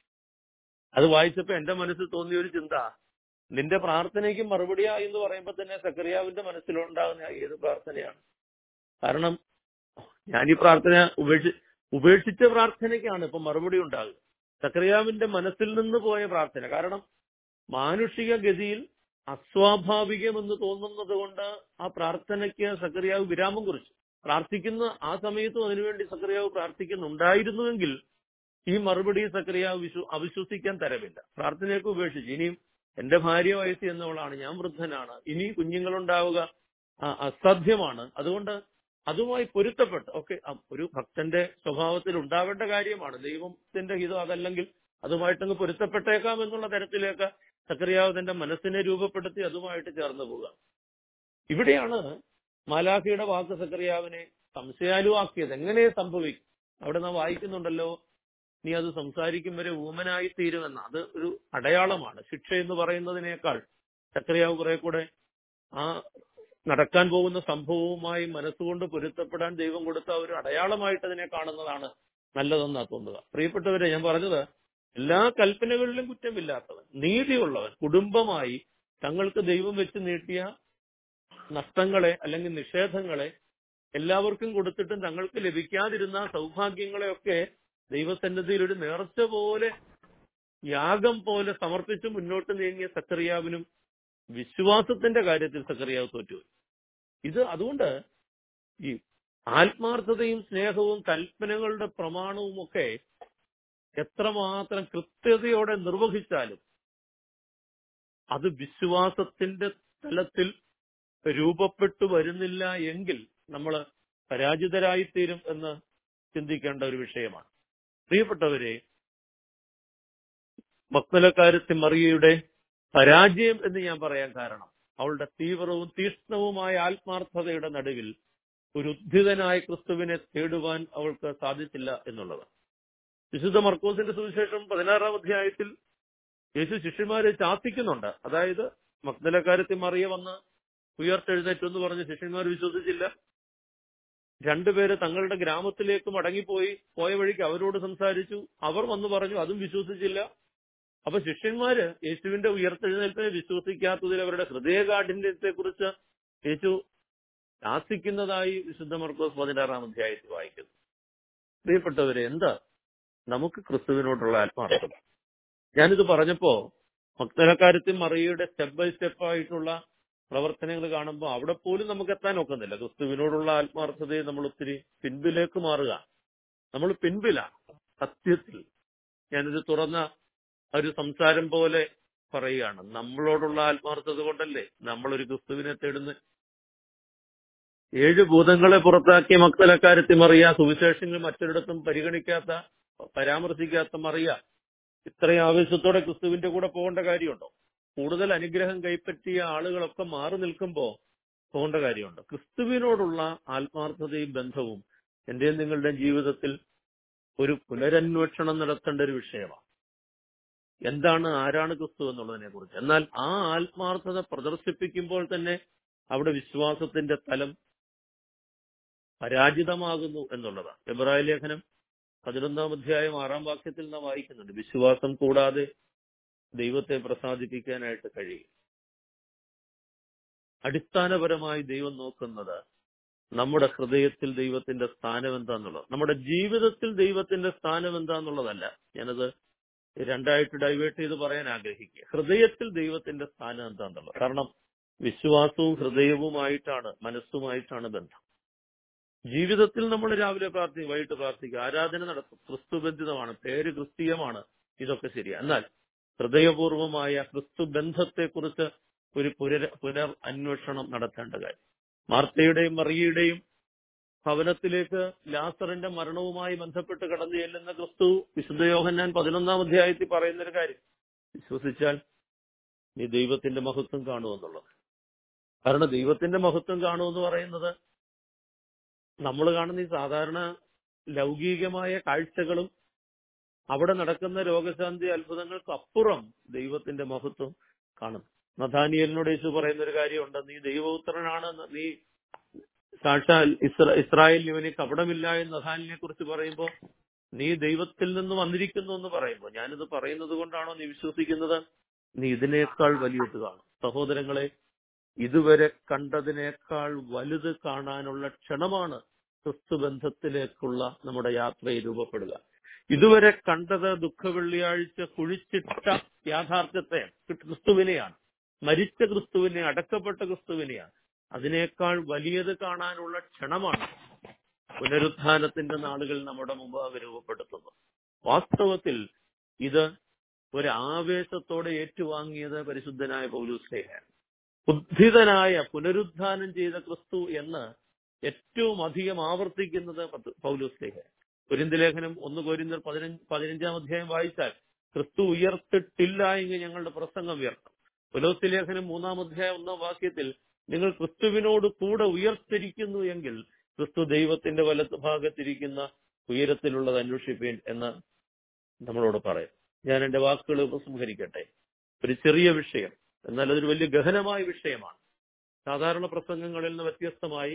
അത് വായിച്ചപ്പോ എന്റെ മനസ്സിൽ തോന്നിയ ഒരു ചിന്ത നിന്റെ പ്രാർത്ഥനയ്ക്ക് മറുപടിയായി എന്ന് പറയുമ്പോൾ തന്നെ സക്രിയാവിന്റെ മനസ്സിലുണ്ടാകുന്ന ഏത് പ്രാർത്ഥനയാണ് കാരണം ഞാൻ ഈ പ്രാർത്ഥന ഉപേക്ഷി ഉപേക്ഷിച്ച പ്രാർത്ഥനയ്ക്കാണ് ഇപ്പൊ മറുപടി ഉണ്ടാകുക സക്രിയാവിന്റെ മനസ്സിൽ നിന്ന് പോയ പ്രാർത്ഥന കാരണം മാനുഷിക ഗതിയിൽ അസ്വാഭാവികമെന്ന് തോന്നുന്നത് കൊണ്ട് ആ പ്രാർത്ഥനയ്ക്ക് സക്രിയാവ് വിരാമം കുറിച്ചു പ്രാർത്ഥിക്കുന്ന ആ സമയത്തും അതിനുവേണ്ടി സക്രിയാവ് പ്രാർത്ഥിക്കുന്നുണ്ടായിരുന്നുവെങ്കിൽ ഈ മറുപടി സക്രിയാവ് വിശ്വ അവിശ്വസിക്കാൻ തരമില്ല പ്രാർത്ഥനയൊക്കെ ഉപേക്ഷിച്ച് ഇനിയും എന്റെ ഭാര്യ വയസ്സ് എന്നവളാണ് ഞാൻ വൃദ്ധനാണ് ഇനി കുഞ്ഞുങ്ങളുണ്ടാവുക അസാധ്യമാണ് അതുകൊണ്ട് അതുമായി പൊരുത്തപ്പെട്ട് ഓക്കെ ഒരു ഭക്തന്റെ സ്വഭാവത്തിൽ ഉണ്ടാവേണ്ട കാര്യമാണ് ദൈവത്തിന്റെ ഹിതം അതല്ലെങ്കിൽ അതുമായിട്ടങ്ങ് പൊരുത്തപ്പെട്ടേക്കാം എന്നുള്ള തരത്തിലേക്ക് സക്രിയാവ് തന്റെ മനസ്സിനെ രൂപപ്പെടുത്തി അതുമായിട്ട് ചേർന്ന് പോവുക ഇവിടെയാണ് മാലാഖയുടെ വാക്ക് സക്രിയാവിനെ സംശയാലുവാക്കിയത് എങ്ങനെ സംഭവിക്കും അവിടെ നാം വായിക്കുന്നുണ്ടല്ലോ നീ അത് സംസാരിക്കും വരെ ഊമനായി തീരുമെന്ന് അത് ഒരു അടയാളമാണ് ശിക്ഷ എന്ന് പറയുന്നതിനേക്കാൾ സക്രിയാവ് കുറെ കൂടെ ആ നടക്കാൻ പോകുന്ന സംഭവവുമായി മനസ്സുകൊണ്ട് പൊരുത്തപ്പെടാൻ ദൈവം കൊടുത്ത ഒരു അടയാളമായിട്ട് അതിനെ കാണുന്നതാണ് നല്ലതെന്നാ തോന്നുക പ്രിയപ്പെട്ടവരെ ഞാൻ പറഞ്ഞത് എല്ലാ കൽപ്പനകളിലും കുറ്റമില്ലാത്തവൻ നീതിയുള്ളവൻ കുടുംബമായി തങ്ങൾക്ക് ദൈവം വെച്ച് നീട്ടിയ നഷ്ടങ്ങളെ അല്ലെങ്കിൽ നിഷേധങ്ങളെ എല്ലാവർക്കും കൊടുത്തിട്ടും തങ്ങൾക്ക് ലഭിക്കാതിരുന്ന സൗഭാഗ്യങ്ങളെയൊക്കെ ദൈവസന്നിധിയിൽ ഒരു നേർച്ച പോലെ യാഗം പോലെ സമർപ്പിച്ച് മുന്നോട്ട് നീങ്ങിയ സക്കറിയാവിനും വിശ്വാസത്തിന്റെ കാര്യത്തിൽ സക്കറിയാവ് തോറ്റു ഇത് അതുകൊണ്ട് ഈ ആത്മാർത്ഥതയും സ്നേഹവും കൽപ്പനകളുടെ പ്രമാണവും ഒക്കെ എത്രമാത്രം കൃത്യതയോടെ നിർവഹിച്ചാലും അത് വിശ്വാസത്തിന്റെ തലത്തിൽ രൂപപ്പെട്ടു വരുന്നില്ല എങ്കിൽ നമ്മൾ പരാജിതരായിത്തീരും എന്ന് ചിന്തിക്കേണ്ട ഒരു വിഷയമാണ് പ്രിയപ്പെട്ടവരെ മക്നലക്കാരത്തി മറിയയുടെ പരാജയം എന്ന് ഞാൻ പറയാൻ കാരണം അവളുടെ തീവ്രവും തീഷ്ണവുമായ ആത്മാർത്ഥതയുടെ നടുവിൽ ഒരു ഉദ്ധിതനായ ക്രിസ്തുവിനെ തേടുവാൻ അവൾക്ക് സാധിച്ചില്ല എന്നുള്ളത് വിശുദ്ധ മർക്കോസിന്റെ സുവിശേഷം പതിനാറാം അധ്യായത്തിൽ യേശു ശിഷ്യന്മാരെ ചാത്തിക്കുന്നുണ്ട് അതായത് മക്നലക്കാരത്തി മറിയ വന്ന് ഉയർത്തെഴുന്നേറ്റു എന്ന് പറഞ്ഞ് ശിഷ്യന്മാർ വിശ്വസിച്ചില്ല രണ്ടുപേര് തങ്ങളുടെ ഗ്രാമത്തിലേക്ക് മടങ്ങിപ്പോയി പോയ വഴിക്ക് അവരോട് സംസാരിച്ചു അവർ വന്നു പറഞ്ഞു അതും വിശ്വസിച്ചില്ല അപ്പൊ ശിഷ്യന്മാര് യേശുവിന്റെ ഉയർത്തെഴുന്നേൽപ്പിനെ വിശ്വസിക്കാത്തതിൽ അവരുടെ ഹൃദയകാഠിന്യത്തെ കുറിച്ച് യേശു ശാസിക്കുന്നതായി വിശുദ്ധ മർക്കോസ് പതിനാറാം അധ്യായത്തിൽ വായിക്കുന്നു പ്രിയപ്പെട്ടവരെ എന്താ നമുക്ക് ക്രിസ്തുവിനോടുള്ള ആത്മാർത്ഥത ഞാനിത് പറഞ്ഞപ്പോ ഭക്തരക്കാര്യത്തിൽ മറിയയുടെ സ്റ്റെപ്പ് ബൈ സ്റ്റെപ്പ് ആയിട്ടുള്ള പ്രവർത്തനങ്ങൾ കാണുമ്പോൾ അവിടെ പോലും നമുക്ക് എത്താൻ ഒക്കുന്നില്ല ക്രിസ്തുവിനോടുള്ള ആത്മാർത്ഥതയെ നമ്മൾ ഒത്തിരി പിൻപിലേക്ക് മാറുക നമ്മൾ പിൻപിലാണ് സത്യത്തിൽ ഞാനിത് തുറന്ന ഒരു സംസാരം പോലെ പറയുകയാണ് നമ്മളോടുള്ള ആത്മാർത്ഥത കൊണ്ടല്ലേ നമ്മളൊരു ക്രിസ്തുവിനെ തേടുന്ന ഏഴ് ഭൂതങ്ങളെ പുറത്താക്കിയ മക്തലക്കാരത്തി മറിയ സുവിശേഷങ്ങൾ മറ്റൊരിടത്തും പരിഗണിക്കാത്ത പരാമർശിക്കാത്ത മറിയ ഇത്രയും ആവേശത്തോടെ ക്രിസ്തുവിന്റെ കൂടെ പോകേണ്ട കാര്യമുണ്ടോ കൂടുതൽ അനുഗ്രഹം കൈപ്പറ്റിയ ആളുകളൊക്കെ മാറി നിൽക്കുമ്പോ പോകേണ്ട കാര്യമുണ്ട് ക്രിസ്തുവിനോടുള്ള ആത്മാർത്ഥതയും ബന്ധവും എന്റെയും നിങ്ങളുടെയും ജീവിതത്തിൽ ഒരു പുനരന്വേഷണം നടത്തേണ്ട ഒരു വിഷയമാണ് എന്താണ് ആരാണ് ക്രിസ്തു എന്നുള്ളതിനെ കുറിച്ച് എന്നാൽ ആ ആത്മാർത്ഥത പ്രദർശിപ്പിക്കുമ്പോൾ തന്നെ അവിടെ വിശ്വാസത്തിന്റെ തലം പരാജിതമാകുന്നു എന്നുള്ളതാണ് എബ്രായ ലേഖനം പതിനൊന്നാം അധ്യായം ആറാം വാക്യത്തിൽ നാം വായിക്കുന്നുണ്ട് വിശ്വാസം കൂടാതെ ദൈവത്തെ പ്രസാദിപ്പിക്കാനായിട്ട് കഴിയും അടിസ്ഥാനപരമായി ദൈവം നോക്കുന്നത് നമ്മുടെ ഹൃദയത്തിൽ ദൈവത്തിന്റെ സ്ഥാനം എന്താന്നുള്ളത് നമ്മുടെ ജീവിതത്തിൽ ദൈവത്തിന്റെ സ്ഥാനം എന്താന്നുള്ളതല്ല ഞാനത് രണ്ടായിട്ട് ഡൈവേർട്ട് ചെയ്ത് പറയാൻ ആഗ്രഹിക്കുക ഹൃദയത്തിൽ ദൈവത്തിന്റെ സ്ഥാനം എന്താന്നുള്ളത് കാരണം വിശ്വാസവും ഹൃദയവുമായിട്ടാണ് മനസ്സുമായിട്ടാണ് ബന്ധം ജീവിതത്തിൽ നമ്മൾ രാവിലെ പ്രാർത്ഥിക്കും വൈകിട്ട് പ്രാർത്ഥിക്കും ആരാധന നടത്തും ക്രിസ്തുബന്ധിതമാണ് പേര് ക്രിസ്തീയമാണ് ഇതൊക്കെ ശരിയാണ് എന്നാൽ ഹൃദയപൂർവമായ ക്രിസ്തു ബന്ധത്തെക്കുറിച്ച് ഒരു പുനര പുനർ അന്വേഷണം നടത്തേണ്ട കാര്യം മാർത്തയുടെയും മറിയയുടെയും ഭവനത്തിലേക്ക് ലാസറിന്റെ മരണവുമായി ബന്ധപ്പെട്ട് കടന്നു ചെല്ലുന്ന ക്രിസ്തു വിശുദ്ധ യോഹന്നാൻ പതിനൊന്നാം അധ്യായത്തിൽ പറയുന്ന ഒരു കാര്യം വിശ്വസിച്ചാൽ നീ ദൈവത്തിന്റെ മഹത്വം കാണുമെന്നുള്ളത് കാരണം ദൈവത്തിന്റെ മഹത്വം കാണുമെന്ന് പറയുന്നത് നമ്മൾ കാണുന്ന ഈ സാധാരണ ലൗകികമായ കാഴ്ചകളും അവിടെ നടക്കുന്ന രോഗശാന്തി അത്ഭുതങ്ങൾക്ക് അപ്പുറം ദൈവത്തിന്റെ മഹത്വം കാണുന്നു നഥാനിയലിനോട് യേശു പറയുന്ന ഒരു കാര്യമുണ്ട് നീ ദൈവപുത്രനാണ് നീ സാക്ഷാൽ ഇസ്ര ഇസ്രായേൽ ഇവന് കപടമില്ല എന്ന് നഥാനിനെ കുറിച്ച് പറയുമ്പോൾ നീ ദൈവത്തിൽ നിന്ന് വന്നിരിക്കുന്നു എന്ന് പറയുമ്പോൾ ഞാനിത് പറയുന്നത് കൊണ്ടാണോ നീ വിശ്വസിക്കുന്നത് നീ ഇതിനേക്കാൾ വലിയത് കാണും സഹോദരങ്ങളെ ഇതുവരെ കണ്ടതിനേക്കാൾ വലുത് കാണാനുള്ള ക്ഷണമാണ് ക്രിസ്തുബന്ധത്തിലേക്കുള്ള നമ്മുടെ യാത്രയിൽ രൂപപ്പെടുക ഇതുവരെ കണ്ടത് ദുഃഖവെള്ളിയാഴ്ച കുഴിച്ചിട്ട യാഥാർത്ഥ്യത്തെ ക്രിസ്തുവിനെയാണ് മരിച്ച ക്രിസ്തുവിനെ അടക്കപ്പെട്ട ക്രിസ്തുവിനെയാണ് അതിനേക്കാൾ വലിയത് കാണാനുള്ള ക്ഷണമാണ് പുനരുത്ഥാനത്തിന്റെ നാളുകൾ നമ്മുടെ മുമ്പാകെ രൂപപ്പെടുത്തുന്നത് വാസ്തവത്തിൽ ഇത് ഒരു ആവേശത്തോടെ ഏറ്റുവാങ്ങിയത് പരിശുദ്ധനായ പൗലൂസ്ലേഹയാണ് ഉദ്ധിതനായ പുനരുദ്ധാനം ചെയ്ത ക്രിസ്തു എന്ന് ഏറ്റവും അധികം ആവർത്തിക്കുന്നത് പൗലൂസ്ലേഹ കുരിന്ത് ലേഖനം ഒന്ന് കോരിന്തർ പതിനഞ്ച് പതിനഞ്ചാം അധ്യായം വായിച്ചാൽ ക്രിസ്തു ഉയർത്തിട്ടില്ല എങ്കിൽ ഞങ്ങളുടെ പ്രസംഗം ഉയർത്തും പുലോസ് ലേഖനം മൂന്നാം അധ്യായം ഒന്നാം വാക്യത്തിൽ നിങ്ങൾ ക്രിസ്തുവിനോട് കൂടെ ഉയർത്തിരിക്കുന്നു എങ്കിൽ ക്രിസ്തു ദൈവത്തിന്റെ വലത്ത് ഭാഗത്തിരിക്കുന്ന ഉയരത്തിലുള്ളത് അന്വേഷിപ്പീൻ എന്ന് നമ്മളോട് പറയും ഞാൻ എന്റെ വാക്കുകൾ ഉപസംഹരിക്കട്ടെ ഒരു ചെറിയ വിഷയം എന്നാൽ അതൊരു വലിയ ഗഹനമായ വിഷയമാണ് സാധാരണ പ്രസംഗങ്ങളിൽ നിന്ന് വ്യത്യസ്തമായി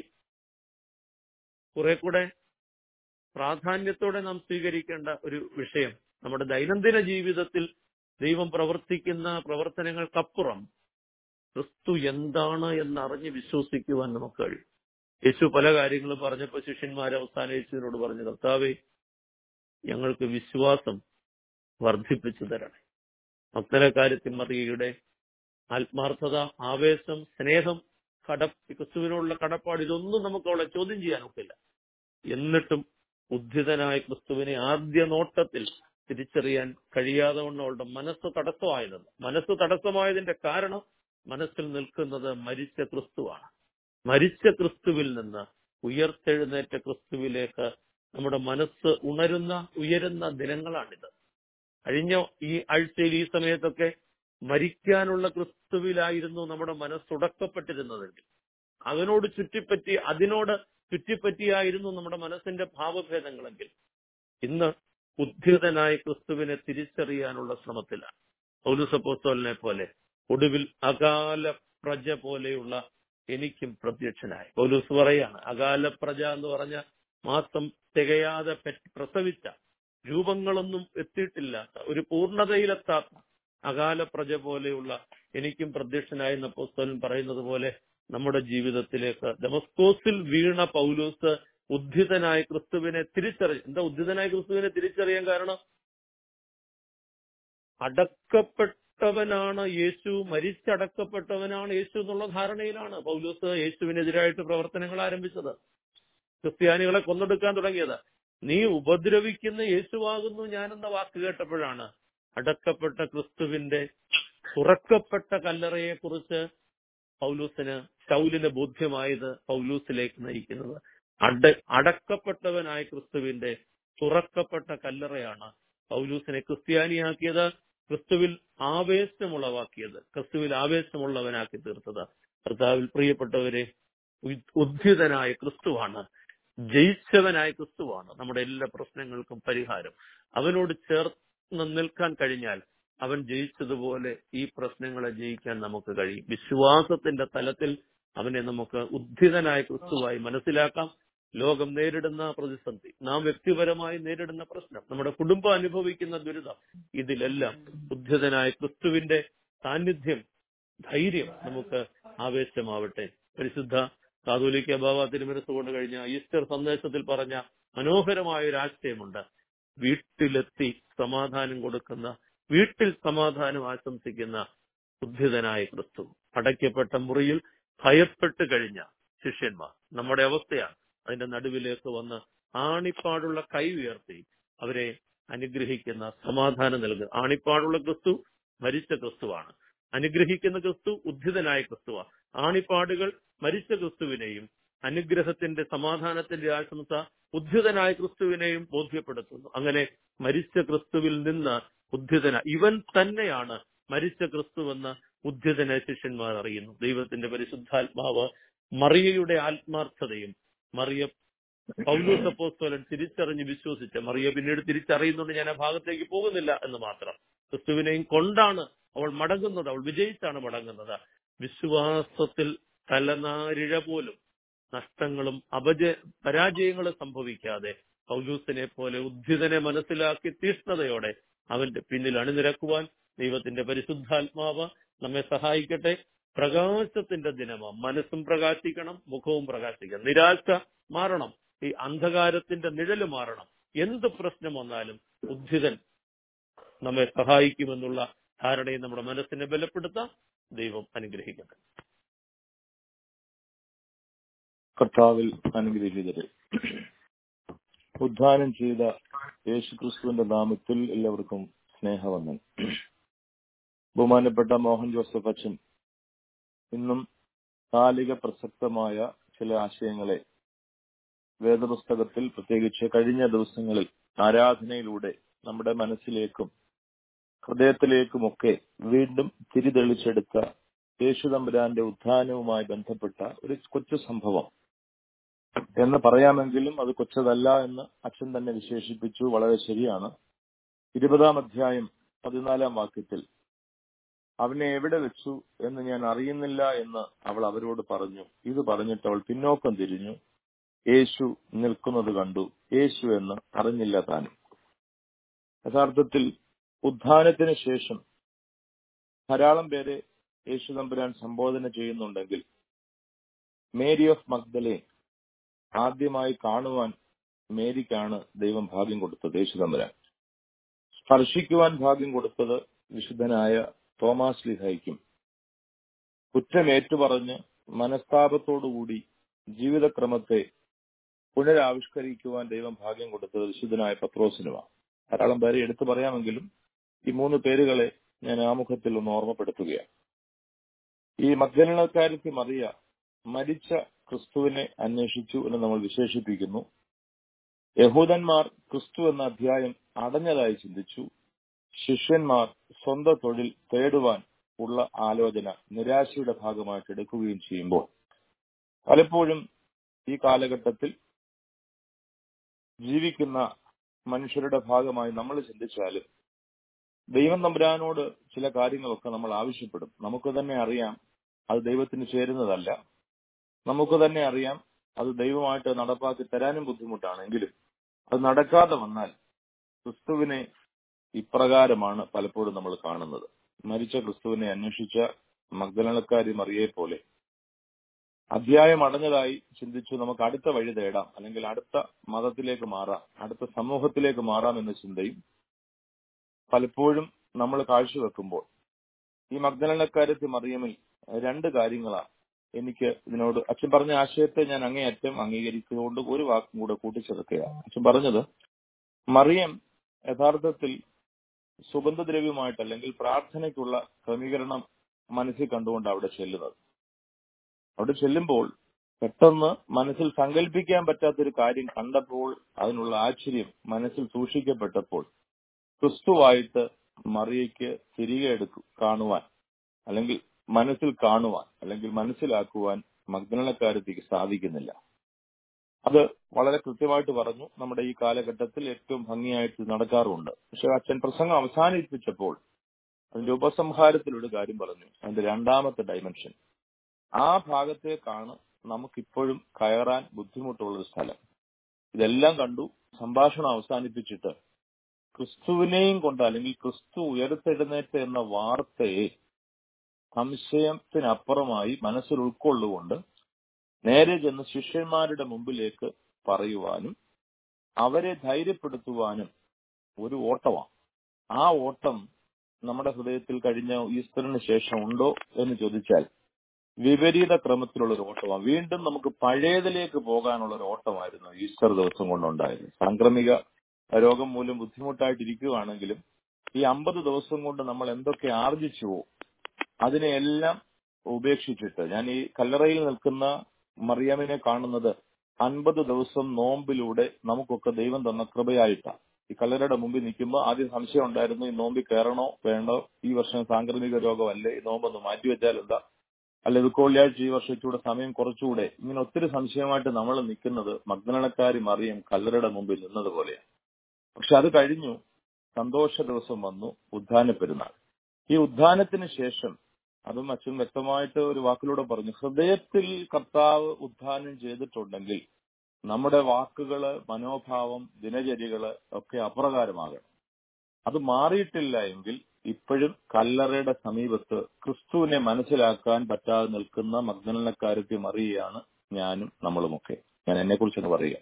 കുറെ കൂടെ പ്രാധാന്യത്തോടെ നാം സ്വീകരിക്കേണ്ട ഒരു വിഷയം നമ്മുടെ ദൈനംദിന ജീവിതത്തിൽ ദൈവം പ്രവർത്തിക്കുന്ന പ്രവർത്തനങ്ങൾക്കപ്പുറം ക്രിസ്തു എന്താണ് എന്നറിഞ്ഞ് വിശ്വസിക്കുവാൻ നമുക്ക് കഴിയും യേശു പല കാര്യങ്ങളും പറഞ്ഞപ്പോൾ ശിഷ്യന്മാർ അവസാനം യേശുവിനോട് പറഞ്ഞു കർത്താവെ ഞങ്ങൾക്ക് വിശ്വാസം വർദ്ധിപ്പിച്ചു തരണേ മക്കളെ കാര്യത്തിൽ മറിയയുടെ ആത്മാർത്ഥത ആവേശം സ്നേഹം കട ക്രിസ്തുവിനോടുള്ള കടപ്പാട് ഇതൊന്നും നമുക്ക് അവളെ ചോദ്യം ചെയ്യാൻ ഒക്കില്ല എന്നിട്ടും ഉദ്ധിതനായ ക്രിസ്തുവിനെ ആദ്യ നോട്ടത്തിൽ തിരിച്ചറിയാൻ കഴിയാതെ കൊണ്ട് അവളുടെ മനസ്സ് തടസ്സമായതെന്ന് മനസ്സ് തടസ്സമായതിന്റെ കാരണം മനസ്സിൽ നിൽക്കുന്നത് മരിച്ച ക്രിസ്തുവാണ് മരിച്ച ക്രിസ്തുവിൽ നിന്ന് ഉയർത്തെഴുന്നേറ്റ ക്രിസ്തുവിലേക്ക് നമ്മുടെ മനസ്സ് ഉണരുന്ന ഉയരുന്ന ദിനങ്ങളാണിത് കഴിഞ്ഞ ഈ ആഴ്ചയിൽ ഈ സമയത്തൊക്കെ മരിക്കാനുള്ള ക്രിസ്തുവിലായിരുന്നു നമ്മുടെ മനസ്സുടക്കപ്പെട്ടിരുന്നതെങ്കിൽ അതിനോട് ചുറ്റിപ്പറ്റി അതിനോട് ചുറ്റിപ്പറ്റിയായിരുന്നു നമ്മുടെ മനസ്സിന്റെ ഭാവഭേദങ്ങളെങ്കിൽ ഇന്ന് ഉദ്ധിതനായ ക്രിസ്തുവിനെ തിരിച്ചറിയാനുള്ള ശ്രമത്തിലാണ് പൗലുസപ്പോസ്തോലിനെ പോലെ ഒടുവിൽ അകാല പ്രജ പോലെയുള്ള എനിക്കും പ്രത്യക്ഷനായി പൗലൂസ് പറയാണ് അകാല പ്രജ എന്ന് പറഞ്ഞ മാസം തികയാതെ പ്രസവിച്ച രൂപങ്ങളൊന്നും എത്തിയിട്ടില്ലാത്ത ഒരു പൂർണ്ണതയിലെത്താത്ത അകാല പ്രജ പോലെയുള്ള എനിക്കും പ്രത്യക്ഷനായി എന്ന പുസ്തകൻ പറയുന്നത് പോലെ നമ്മുടെ ജീവിതത്തിലേക്ക് ഡെമസ്കോസിൽ വീണ പൗലൂസ് ഉദ്ധിതനായ ക്രിസ്തുവിനെ തിരിച്ചറിയും എന്താ ഉദ്ധിതനായ ക്രിസ്തുവിനെ തിരിച്ചറിയാൻ കാരണം അടക്കപ്പെട്ടവനാണ് യേശു മരിച്ചടക്കപ്പെട്ടവനാണ് യേശു എന്നുള്ള ധാരണയിലാണ് പൗലൂസ് യേശുവിനെതിരായിട്ട് പ്രവർത്തനങ്ങൾ ആരംഭിച്ചത് ക്രിസ്ത്യാനികളെ കൊന്നെടുക്കാൻ തുടങ്ങിയത് നീ ഉപദ്രവിക്കുന്ന യേശുവാകുന്നു ഞാനെന്ന വാക്ക് കേട്ടപ്പോഴാണ് അടക്കപ്പെട്ട ക്രിസ്തുവിന്റെ തുറക്കപ്പെട്ട കല്ലറയെ കുറിച്ച് പൗലൂസിന് ശൗലിന് ബോധ്യമായത് പൗലൂസിലേക്ക് നയിക്കുന്നത് അട അടക്കപ്പെട്ടവനായ ക്രിസ്തുവിന്റെ തുറക്കപ്പെട്ട കല്ലറയാണ് പൗലൂസിനെ ക്രിസ്ത്യാനിയാക്കിയത് ക്രിസ്തുവിൽ ആവേശമുളവാക്കിയത് ക്രിസ്തുവിൽ ആവേശമുള്ളവനാക്കി തീർത്തത് കർത്താവിൽ പ്രിയപ്പെട്ടവരെ ഉദ്ധിതനായ ക്രിസ്തുവാണ് ജയിച്ചവനായ ക്രിസ്തുവാണ് നമ്മുടെ എല്ലാ പ്രശ്നങ്ങൾക്കും പരിഹാരം അവനോട് ചേർന്ന് നിൽക്കാൻ കഴിഞ്ഞാൽ അവൻ ജയിച്ചതുപോലെ ഈ പ്രശ്നങ്ങളെ ജയിക്കാൻ നമുക്ക് കഴിയും വിശ്വാസത്തിന്റെ തലത്തിൽ അവനെ നമുക്ക് ഉദ്ധിതനായ ക്രിസ്തുവായി മനസ്സിലാക്കാം ലോകം നേരിടുന്ന പ്രതിസന്ധി നാം വ്യക്തിപരമായി നേരിടുന്ന പ്രശ്നം നമ്മുടെ കുടുംബം അനുഭവിക്കുന്ന ദുരിതം ഇതിലെല്ലാം ഉദ്ധിതനായ ക്രിസ്തുവിന്റെ സാന്നിധ്യം ധൈര്യം നമുക്ക് ആവേശമാവട്ടെ പരിശുദ്ധ കാതോലിക്ക ബാബ തിരുമനസ് കൊണ്ട് കഴിഞ്ഞ ഈസ്റ്റർ സന്ദേശത്തിൽ പറഞ്ഞ മനോഹരമായ ഒരു ആശയമുണ്ട് വീട്ടിലെത്തി സമാധാനം കൊടുക്കുന്ന വീട്ടിൽ സമാധാനം ആശംസിക്കുന്ന ഉദ്ധിതനായ ക്രിസ്തു അടയ്ക്കപ്പെട്ട മുറിയിൽ ഭയപ്പെട്ട് കഴിഞ്ഞ ശിഷ്യന്മാർ നമ്മുടെ അവസ്ഥയാണ് അതിന്റെ നടുവിലേക്ക് വന്ന് ആണിപ്പാടുള്ള കൈ ഉയർത്തി അവരെ അനുഗ്രഹിക്കുന്ന സമാധാനം നൽകുക ആണിപ്പാടുള്ള ക്രിസ്തു മരിച്ച ക്രിസ്തുവാണ് അനുഗ്രഹിക്കുന്ന ക്രിസ്തു ഉദ്ധിതനായ ക്രിസ്തുവാണ് ആണിപ്പാടുകൾ മരിച്ച ക്രിസ്തുവിനെയും അനുഗ്രഹത്തിന്റെ സമാധാനത്തിന്റെ ആശംസ ഉദ്ധിതനായ ക്രിസ്തുവിനെയും ബോധ്യപ്പെടുത്തുന്നു അങ്ങനെ മരിച്ച ക്രിസ്തുവിൽ നിന്ന് ഉദ്ധിതന ഇവൻ തന്നെയാണ് മരിച്ച ക്രിസ്തുവെന്ന് ഉദ്ധിതന ശിഷ്യന്മാർ അറിയുന്നു ദൈവത്തിന്റെ പരിശുദ്ധാത്മാവ് മറിയയുടെ ആത്മാർത്ഥതയും മറിയ പൗലൂസ് അപ്പോസ്തോലൻ തിരിച്ചറിഞ്ഞ് വിശ്വസിച്ച മറിയ പിന്നീട് തിരിച്ചറിയുന്നുണ്ട് ഞാൻ ആ ഭാഗത്തേക്ക് പോകുന്നില്ല എന്ന് മാത്രം ക്രിസ്തുവിനെയും കൊണ്ടാണ് അവൾ മടങ്ങുന്നത് അവൾ വിജയിച്ചാണ് മടങ്ങുന്നത് വിശ്വാസത്തിൽ തലനാരിഴ പോലും നഷ്ടങ്ങളും അപജയ പരാജയങ്ങളും സംഭവിക്കാതെ പൗലൂസിനെ പോലെ ഉദ്ധിതനെ മനസ്സിലാക്കി തീഷ്ണതയോടെ അവന്റെ പിന്നിൽ അണിനിരക്കുവാൻ ദൈവത്തിന്റെ പരിശുദ്ധാത്മാവ് നമ്മെ സഹായിക്കട്ടെ പ്രകാശത്തിന്റെ ദിനമാണ് മനസ്സും പ്രകാശിക്കണം മുഖവും പ്രകാശിക്കണം നിരാശ മാറണം ഈ അന്ധകാരത്തിന്റെ നിഴല് മാറണം എന്ത് പ്രശ്നം വന്നാലും ഉദ്ധിതൻ നമ്മെ സഹായിക്കുമെന്നുള്ള ധാരണയെ നമ്മുടെ മനസ്സിനെ ബലപ്പെടുത്താം ദൈവം അനുഗ്രഹിക്കട്ടെ കർത്താവിൽ അനുഗ്രഹീതരെ ഉദ്ധാനം ചെയ്ത യേശുക്രിസ്തുവിന്റെ നാമത്തിൽ എല്ലാവർക്കും സ്നേഹവന്ദൻ ബഹുമാനപ്പെട്ട മോഹൻ ജോസഫ് അച്ഛൻ ഇന്നും കാലിക പ്രസക്തമായ ചില ആശയങ്ങളെ വേദപുസ്തകത്തിൽ പ്രത്യേകിച്ച് കഴിഞ്ഞ ദിവസങ്ങളിൽ ആരാധനയിലൂടെ നമ്മുടെ മനസ്സിലേക്കും ഹൃദയത്തിലേക്കുമൊക്കെ വീണ്ടും തിരിതെളിച്ചെടുത്ത യേശുതമ്പുരാന്റെ ഉത്ഥാനവുമായി ബന്ധപ്പെട്ട ഒരു കൊച്ചു സംഭവം എന്ന് പറയാമെങ്കിലും അത് കൊച്ചതല്ല എന്ന് അച്ഛൻ തന്നെ വിശേഷിപ്പിച്ചു വളരെ ശരിയാണ് ഇരുപതാം അധ്യായം പതിനാലാം വാക്യത്തിൽ അവനെ എവിടെ വെച്ചു എന്ന് ഞാൻ അറിയുന്നില്ല എന്ന് അവൾ അവരോട് പറഞ്ഞു ഇത് പറഞ്ഞിട്ട് അവൾ പിന്നോക്കം തിരിഞ്ഞു യേശു നിൽക്കുന്നത് കണ്ടു യേശു എന്ന് അറിഞ്ഞില്ല താനും യഥാർത്ഥത്തിൽ ഉത്ഥാനത്തിന് ശേഷം ധാരാളം പേരെ യേശു തമ്പുരാൻ സംബോധന ചെയ്യുന്നുണ്ടെങ്കിൽ മേരി ഓഫ് മഗ്ദലെ ആദ്യമായി കാണുവാൻ മേരിക്കാണ് ദൈവം ഭാഗ്യം കൊടുത്തത് യേശു തമ്പുരാൻ സ്പർശിക്കുവാൻ ഭാഗ്യം കൊടുത്തത് വിശുദ്ധനായ തോമാസ് ലിഹായിക്കും കുറ്റമേറ്റുപറഞ്ഞ് മനസ്താപത്തോടുകൂടി ജീവിതക്രമത്തെ പുനരാവിഷ്കരിക്കുവാൻ ദൈവം ഭാഗ്യം കൊടുത്തത് വിശുദ്ധനായ പത്രോസിനുമാണ് ധാരാളം പേരെ എടുത്തു പറയാമെങ്കിലും ഈ മൂന്ന് പേരുകളെ ഞാൻ ആമുഖത്തിൽ ഒന്ന് ഓർമ്മപ്പെടുത്തുകയാണ് ഈ മഗ്ദലനക്കാരത്തി മറിയ മരിച്ച ക്രിസ്തുവിനെ അന്വേഷിച്ചു എന്ന് നമ്മൾ വിശേഷിപ്പിക്കുന്നു യഹൂദന്മാർ ക്രിസ്തു എന്ന അധ്യായം അടഞ്ഞതായി ചിന്തിച്ചു ശിഷ്യന്മാർ സ്വന്തം തൊഴിൽ തേടുവാൻ ഉള്ള ആലോചന നിരാശയുടെ ഭാഗമായിട്ട് എടുക്കുകയും ചെയ്യുമ്പോൾ പലപ്പോഴും ഈ കാലഘട്ടത്തിൽ ജീവിക്കുന്ന മനുഷ്യരുടെ ഭാഗമായി നമ്മൾ ചിന്തിച്ചാലും ദൈവം തമ്പുരാനോട് ചില കാര്യങ്ങളൊക്കെ നമ്മൾ ആവശ്യപ്പെടും നമുക്ക് തന്നെ അറിയാം അത് ദൈവത്തിന് ചേരുന്നതല്ല നമുക്ക് തന്നെ അറിയാം അത് ദൈവമായിട്ട് നടപ്പാക്കി തരാനും ബുദ്ധിമുട്ടാണെങ്കിലും അത് നടക്കാതെ വന്നാൽ ക്രിസ്തുവിനെ ഇപ്രകാരമാണ് പലപ്പോഴും നമ്മൾ കാണുന്നത് മരിച്ച ക്രിസ്തുവിനെ അന്വേഷിച്ച മഗ്ദലനക്കാരി മറിയെ പോലെ അധ്യായം അടഞ്ഞതായി ചിന്തിച്ചു നമുക്ക് അടുത്ത വഴി തേടാം അല്ലെങ്കിൽ അടുത്ത മതത്തിലേക്ക് മാറാം അടുത്ത സമൂഹത്തിലേക്ക് മാറാം എന്ന ചിന്തയും പലപ്പോഴും നമ്മൾ കാഴ്ചവെക്കുമ്പോൾ ഈ മഗ്ദലനക്കാരത്തി മറിയമിൽ രണ്ട് കാര്യങ്ങളാണ് എനിക്ക് ഇതിനോട് അച്ഛൻ പറഞ്ഞ ആശയത്തെ ഞാൻ അങ്ങേയറ്റം അംഗീകരിച്ചുകൊണ്ട് ഒരു വാക്കും കൂടെ കൂട്ടിച്ചേർക്കുകയാണ് അച്ഛൻ പറഞ്ഞത് മറിയം യഥാർത്ഥത്തിൽ സുഗന്ധദ്രവ്യമായിട്ട് അല്ലെങ്കിൽ പ്രാർത്ഥനയ്ക്കുള്ള ക്രമീകരണം മനസ്സിൽ കണ്ടുകൊണ്ട് അവിടെ ചെല്ലുന്നത് അവിടെ ചെല്ലുമ്പോൾ പെട്ടെന്ന് മനസ്സിൽ സങ്കല്പിക്കാൻ പറ്റാത്തൊരു കാര്യം കണ്ടപ്പോൾ അതിനുള്ള ആശ്ചര്യം മനസ്സിൽ സൂക്ഷിക്കപ്പെട്ടപ്പോൾ ക്രിസ്തുവായിട്ട് മറിയയ്ക്ക് തിരികെ എടുക്കു കാണുവാൻ അല്ലെങ്കിൽ മനസ്സിൽ കാണുവാൻ അല്ലെങ്കിൽ മനസ്സിലാക്കുവാൻ മഗ്ദലക്കാരത്തേക്ക് സാധിക്കുന്നില്ല അത് വളരെ കൃത്യമായിട്ട് പറഞ്ഞു നമ്മുടെ ഈ കാലഘട്ടത്തിൽ ഏറ്റവും ഭംഗിയായിട്ട് നടക്കാറുണ്ട് പക്ഷെ അച്ഛൻ പ്രസംഗം അവസാനിപ്പിച്ചപ്പോൾ അതിന്റെ ഉപസംഹാരത്തിൽ ഒരു കാര്യം പറഞ്ഞു അതിന്റെ രണ്ടാമത്തെ ഡയമെൻഷൻ ആ ഭാഗത്തേക്കാണ് നമുക്കിപ്പോഴും കയറാൻ ബുദ്ധിമുട്ടുള്ള ഒരു സ്ഥലം ഇതെല്ലാം കണ്ടു സംഭാഷണം അവസാനിപ്പിച്ചിട്ട് ക്രിസ്തുവിനെയും കൊണ്ട് അല്ലെങ്കിൽ ക്രിസ്തു ഉയർത്തെഴുന്നേറ്റ് എന്ന വാർത്തയെ സംശയത്തിനപ്പുറമായി മനസ്സിൽ ഉൾക്കൊള്ളുകൊണ്ട് നേരെ ചെന്ന് ശിഷ്യന്മാരുടെ മുമ്പിലേക്ക് പറയുവാനും അവരെ ധൈര്യപ്പെടുത്തുവാനും ഒരു ഓട്ടമാണ് ആ ഓട്ടം നമ്മുടെ ഹൃദയത്തിൽ കഴിഞ്ഞ ഈസ്റ്ററിന് ശേഷം ഉണ്ടോ എന്ന് ചോദിച്ചാൽ വിപരീത ക്രമത്തിലുള്ള ഒരു ഓട്ടമാണ് വീണ്ടും നമുക്ക് പഴയതിലേക്ക് പോകാനുള്ള ഒരു ഓട്ടമായിരുന്നു ഈസ്റ്റർ ദിവസം കൊണ്ടുണ്ടായത് സാംക്രമിക രോഗം മൂലം ബുദ്ധിമുട്ടായിട്ടിരിക്കുകയാണെങ്കിലും ഈ അമ്പത് ദിവസം കൊണ്ട് നമ്മൾ എന്തൊക്കെ ആർജിച്ചുവോ അതിനെയെല്ലാം ഉപേക്ഷിച്ചിട്ട് ഞാൻ ഈ കല്ലറയിൽ നിൽക്കുന്ന മറിയാമിനെ കാണുന്നത് അൻപത് ദിവസം നോമ്പിലൂടെ നമുക്കൊക്കെ ദൈവം തന്ന കൃപയായിട്ടാണ് ഈ കല്ലറയുടെ മുമ്പിൽ നിൽക്കുമ്പോൾ ആദ്യം സംശയം ഉണ്ടായിരുന്നു ഈ നോമ്പിൽ കയറണോ വേണ്ടോ ഈ വർഷം സാംക്രമിക രോഗമല്ലേ ഈ നോമ്പൊന്ന് മാറ്റിവെച്ചാൽ എന്താ അല്ല ദുഃഖവെള്ളിയാഴ്ച ഈ വർഷത്തൂടെ സമയം കുറച്ചുകൂടെ ഇങ്ങനെ ഒത്തിരി സംശയമായിട്ട് നമ്മൾ നിൽക്കുന്നത് മഗ്നളക്കാരി മറിയം കല്ലറയുടെ മുമ്പിൽ നിന്നതുപോലെയാണ് പക്ഷെ അത് കഴിഞ്ഞു സന്തോഷ ദിവസം വന്നു ഉദ്ധാന പെരുന്നാൾ ഈ ഉദ്ധാനത്തിന് ശേഷം അതും അച്ഛൻ വ്യക്തമായിട്ട് ഒരു വാക്കിലൂടെ പറഞ്ഞു ഹൃദയത്തിൽ കർത്താവ് ഉദ്ധാനം ചെയ്തിട്ടുണ്ടെങ്കിൽ നമ്മുടെ വാക്കുകള് മനോഭാവം ദിനചര്യകള് ഒക്കെ അപ്രകാരമാകണം അത് മാറിയിട്ടില്ല എങ്കിൽ ഇപ്പോഴും കല്ലറയുടെ സമീപത്ത് ക്രിസ്തുവിനെ മനസ്സിലാക്കാൻ പറ്റാതെ നിൽക്കുന്ന മഗ്ദലക്കാരത്തെ മറിയാണ് ഞാനും നമ്മളുമൊക്കെ ഞാൻ എന്നെ കുറിച്ചൊന്ന് പറയുക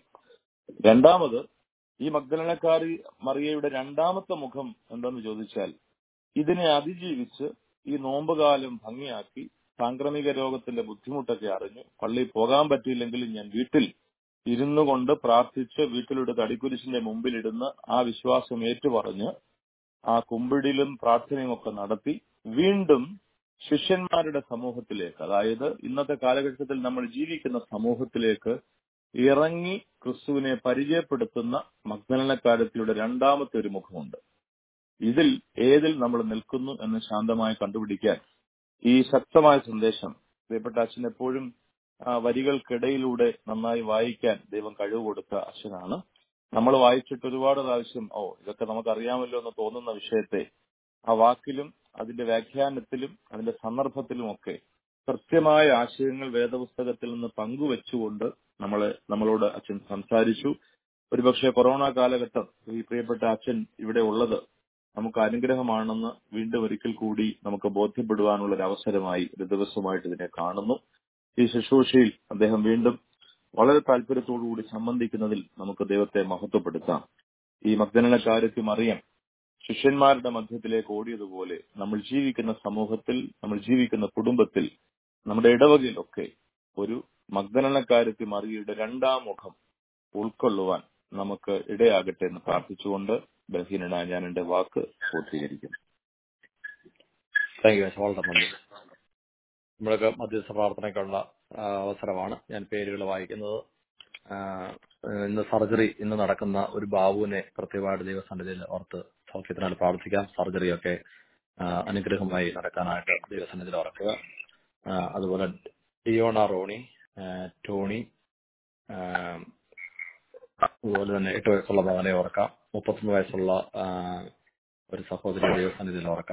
രണ്ടാമത് ഈ മഗ്ദലക്കാരി മറിയയുടെ രണ്ടാമത്തെ മുഖം എന്തെന്ന് ചോദിച്ചാൽ ഇതിനെ അതിജീവിച്ച് ഈ നോമ്പുകാലം ഭംഗിയാക്കി സാംക്രമിക രോഗത്തിന്റെ ബുദ്ധിമുട്ടൊക്കെ അറിഞ്ഞു പള്ളിയിൽ പോകാൻ പറ്റിയില്ലെങ്കിലും ഞാൻ വീട്ടിൽ ഇരുന്നു കൊണ്ട് പ്രാർത്ഥിച്ച് വീട്ടിലൊരു തടിക്കുരിശിന്റെ മുമ്പിലിടുന്ന ആ വിശ്വാസം ഏറ്റുപറഞ്ഞ് ആ കുമ്പിടിലും പ്രാർത്ഥനയും ഒക്കെ നടത്തി വീണ്ടും ശിഷ്യന്മാരുടെ സമൂഹത്തിലേക്ക് അതായത് ഇന്നത്തെ കാലഘട്ടത്തിൽ നമ്മൾ ജീവിക്കുന്ന സമൂഹത്തിലേക്ക് ഇറങ്ങി ക്രിസ്തുവിനെ പരിചയപ്പെടുത്തുന്ന മഗ്ദലനക്കാരത്തിയുടെ രണ്ടാമത്തെ ഒരു മുഖമുണ്ട് ഇതിൽ ഏതിൽ നമ്മൾ നിൽക്കുന്നു എന്ന് ശാന്തമായി കണ്ടുപിടിക്കാൻ ഈ ശക്തമായ സന്ദേശം പ്രിയപ്പെട്ട അച്ഛൻ എപ്പോഴും ആ വരികൾക്കിടയിലൂടെ നന്നായി വായിക്കാൻ ദൈവം കഴിവ് കൊടുത്ത അച്ഛനാണ് നമ്മൾ വായിച്ചിട്ട് ഒരുപാട് പ്രാവശ്യം ഓ ഇതൊക്കെ നമുക്ക് അറിയാമല്ലോ എന്ന് തോന്നുന്ന വിഷയത്തെ ആ വാക്കിലും അതിന്റെ വ്യാഖ്യാനത്തിലും അതിന്റെ സന്ദർഭത്തിലുമൊക്കെ കൃത്യമായ ആശയങ്ങൾ വേദപുസ്തകത്തിൽ നിന്ന് പങ്കുവെച്ചുകൊണ്ട് നമ്മളെ നമ്മളോട് അച്ഛൻ സംസാരിച്ചു ഒരുപക്ഷെ കൊറോണ കാലഘട്ടം ഈ പ്രിയപ്പെട്ട അച്ഛൻ ഇവിടെ ഉള്ളത് നമുക്ക് അനുഗ്രഹമാണെന്ന് വീണ്ടും ഒരിക്കൽ കൂടി നമുക്ക് ബോധ്യപ്പെടുവാനുള്ള ഒരു അവസരമായി ഒരു ദിവസമായിട്ട് ഇതിനെ കാണുന്നു ഈ ശുശ്രൂഷയിൽ അദ്ദേഹം വീണ്ടും വളരെ താല്പര്യത്തോടുകൂടി സംബന്ധിക്കുന്നതിൽ നമുക്ക് ദൈവത്തെ മഹത്വപ്പെടുത്താം ഈ മഗ്ദനക്കാരത്തി മറിയം ശിഷ്യന്മാരുടെ മധ്യത്തിലേക്ക് ഓടിയതുപോലെ നമ്മൾ ജീവിക്കുന്ന സമൂഹത്തിൽ നമ്മൾ ജീവിക്കുന്ന കുടുംബത്തിൽ നമ്മുടെ ഇടവകയിലൊക്കെ ഒരു മഗ്ദനക്കാരത്തി മറിയയുടെ രണ്ടാം മുഖം ഉൾക്കൊള്ളുവാൻ നമുക്ക് ഇടയാകട്ടെ എന്ന് പ്രാർത്ഥിച്ചുകൊണ്ട് ബലഹീനനായ ഞാൻ എന്റെ വാക്ക് പൂർത്തീകരിക്കും താങ്ക് യു വളരെ നന്ദി നമ്മളൊക്കെ മധ്യസ്ഥ പ്രാർത്ഥനയ്ക്കുള്ള ആ, അവസരമാണ് ഞാൻ പേരുകൾ വായിക്കുന്നത് ആ, ഇന്ന് സർജറി ഇന്ന് നടക്കുന്ന ഒരു ബാബുവിനെ കൃത്യമായിട്ട് ദൈവസന്നിധിയിൽ ഓർത്ത് സൗഖ്യത്തിനായി പ്രാർത്ഥിക്കാം സർജറിയൊക്കെ ആ, അനുഗ്രഹമായി നടക്കാനായിട്ട് ദൈവസന്നിധിയിൽ ഓർക്കുക ആ, അതുപോലെ ഡിയോണ റോണി ആ, ടോണി ആ, അതുപോലെ തന്നെ എട്ട് വയസ്സുള്ള മകനെ ഓർക്കാം മുപ്പത്തൊന്ന് വയസ്സുള്ള ആ, ഒരു സഹോദരി ദൈവസന്നിധിയിൽ ഓർക്കാം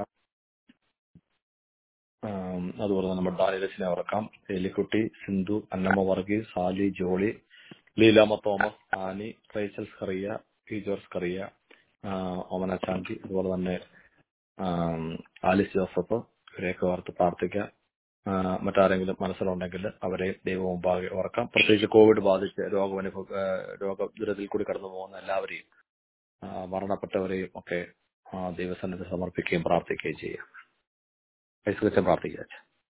ആം, അതുപോലെ തന്നെ നമ്മുടെ ഡാനിലസിനെ ഓർക്കാം എലിക്കുട്ടി സിന്ധു അന്നമ്മ വർഗീസ് സാലി ജോളി ലീലാമ തോമസ് ആനി റേച്ചൽ സ്കറിയ പി ജോർജ് സ്കറിയ ആ, ഓമന ചാണ്ടി അതുപോലെ തന്നെ ആം, ആലിസ് ജോസഫ് ഇവരെയൊക്കെ ഓർത്ത് പ്രാർത്ഥിക്കാം ആ, മറ്റാരെങ്കിലും മനസ്സിലുണ്ടെങ്കിൽ അവരെ ദൈവം മുമ്പാകെ ഓർക്കാം പ്രത്യേകിച്ച് കോവിഡ് ബാധിച്ച് രോഗമനുഭവ ആ, രോഗദുരത്തിൽ കൂടി കടന്നു പോകുന്ന എല്ലാവരെയും ആ, മരണപ്പെട്ടവരെയും ഒക്കെ ആ, ദൈവസന്നിധി സമർപ്പിക്കുകയും പ്രാർത്ഥിക്കുകയും ചെയ്യാം യേശുക്രിസ്തു പ്രാർത്ഥിക്കുക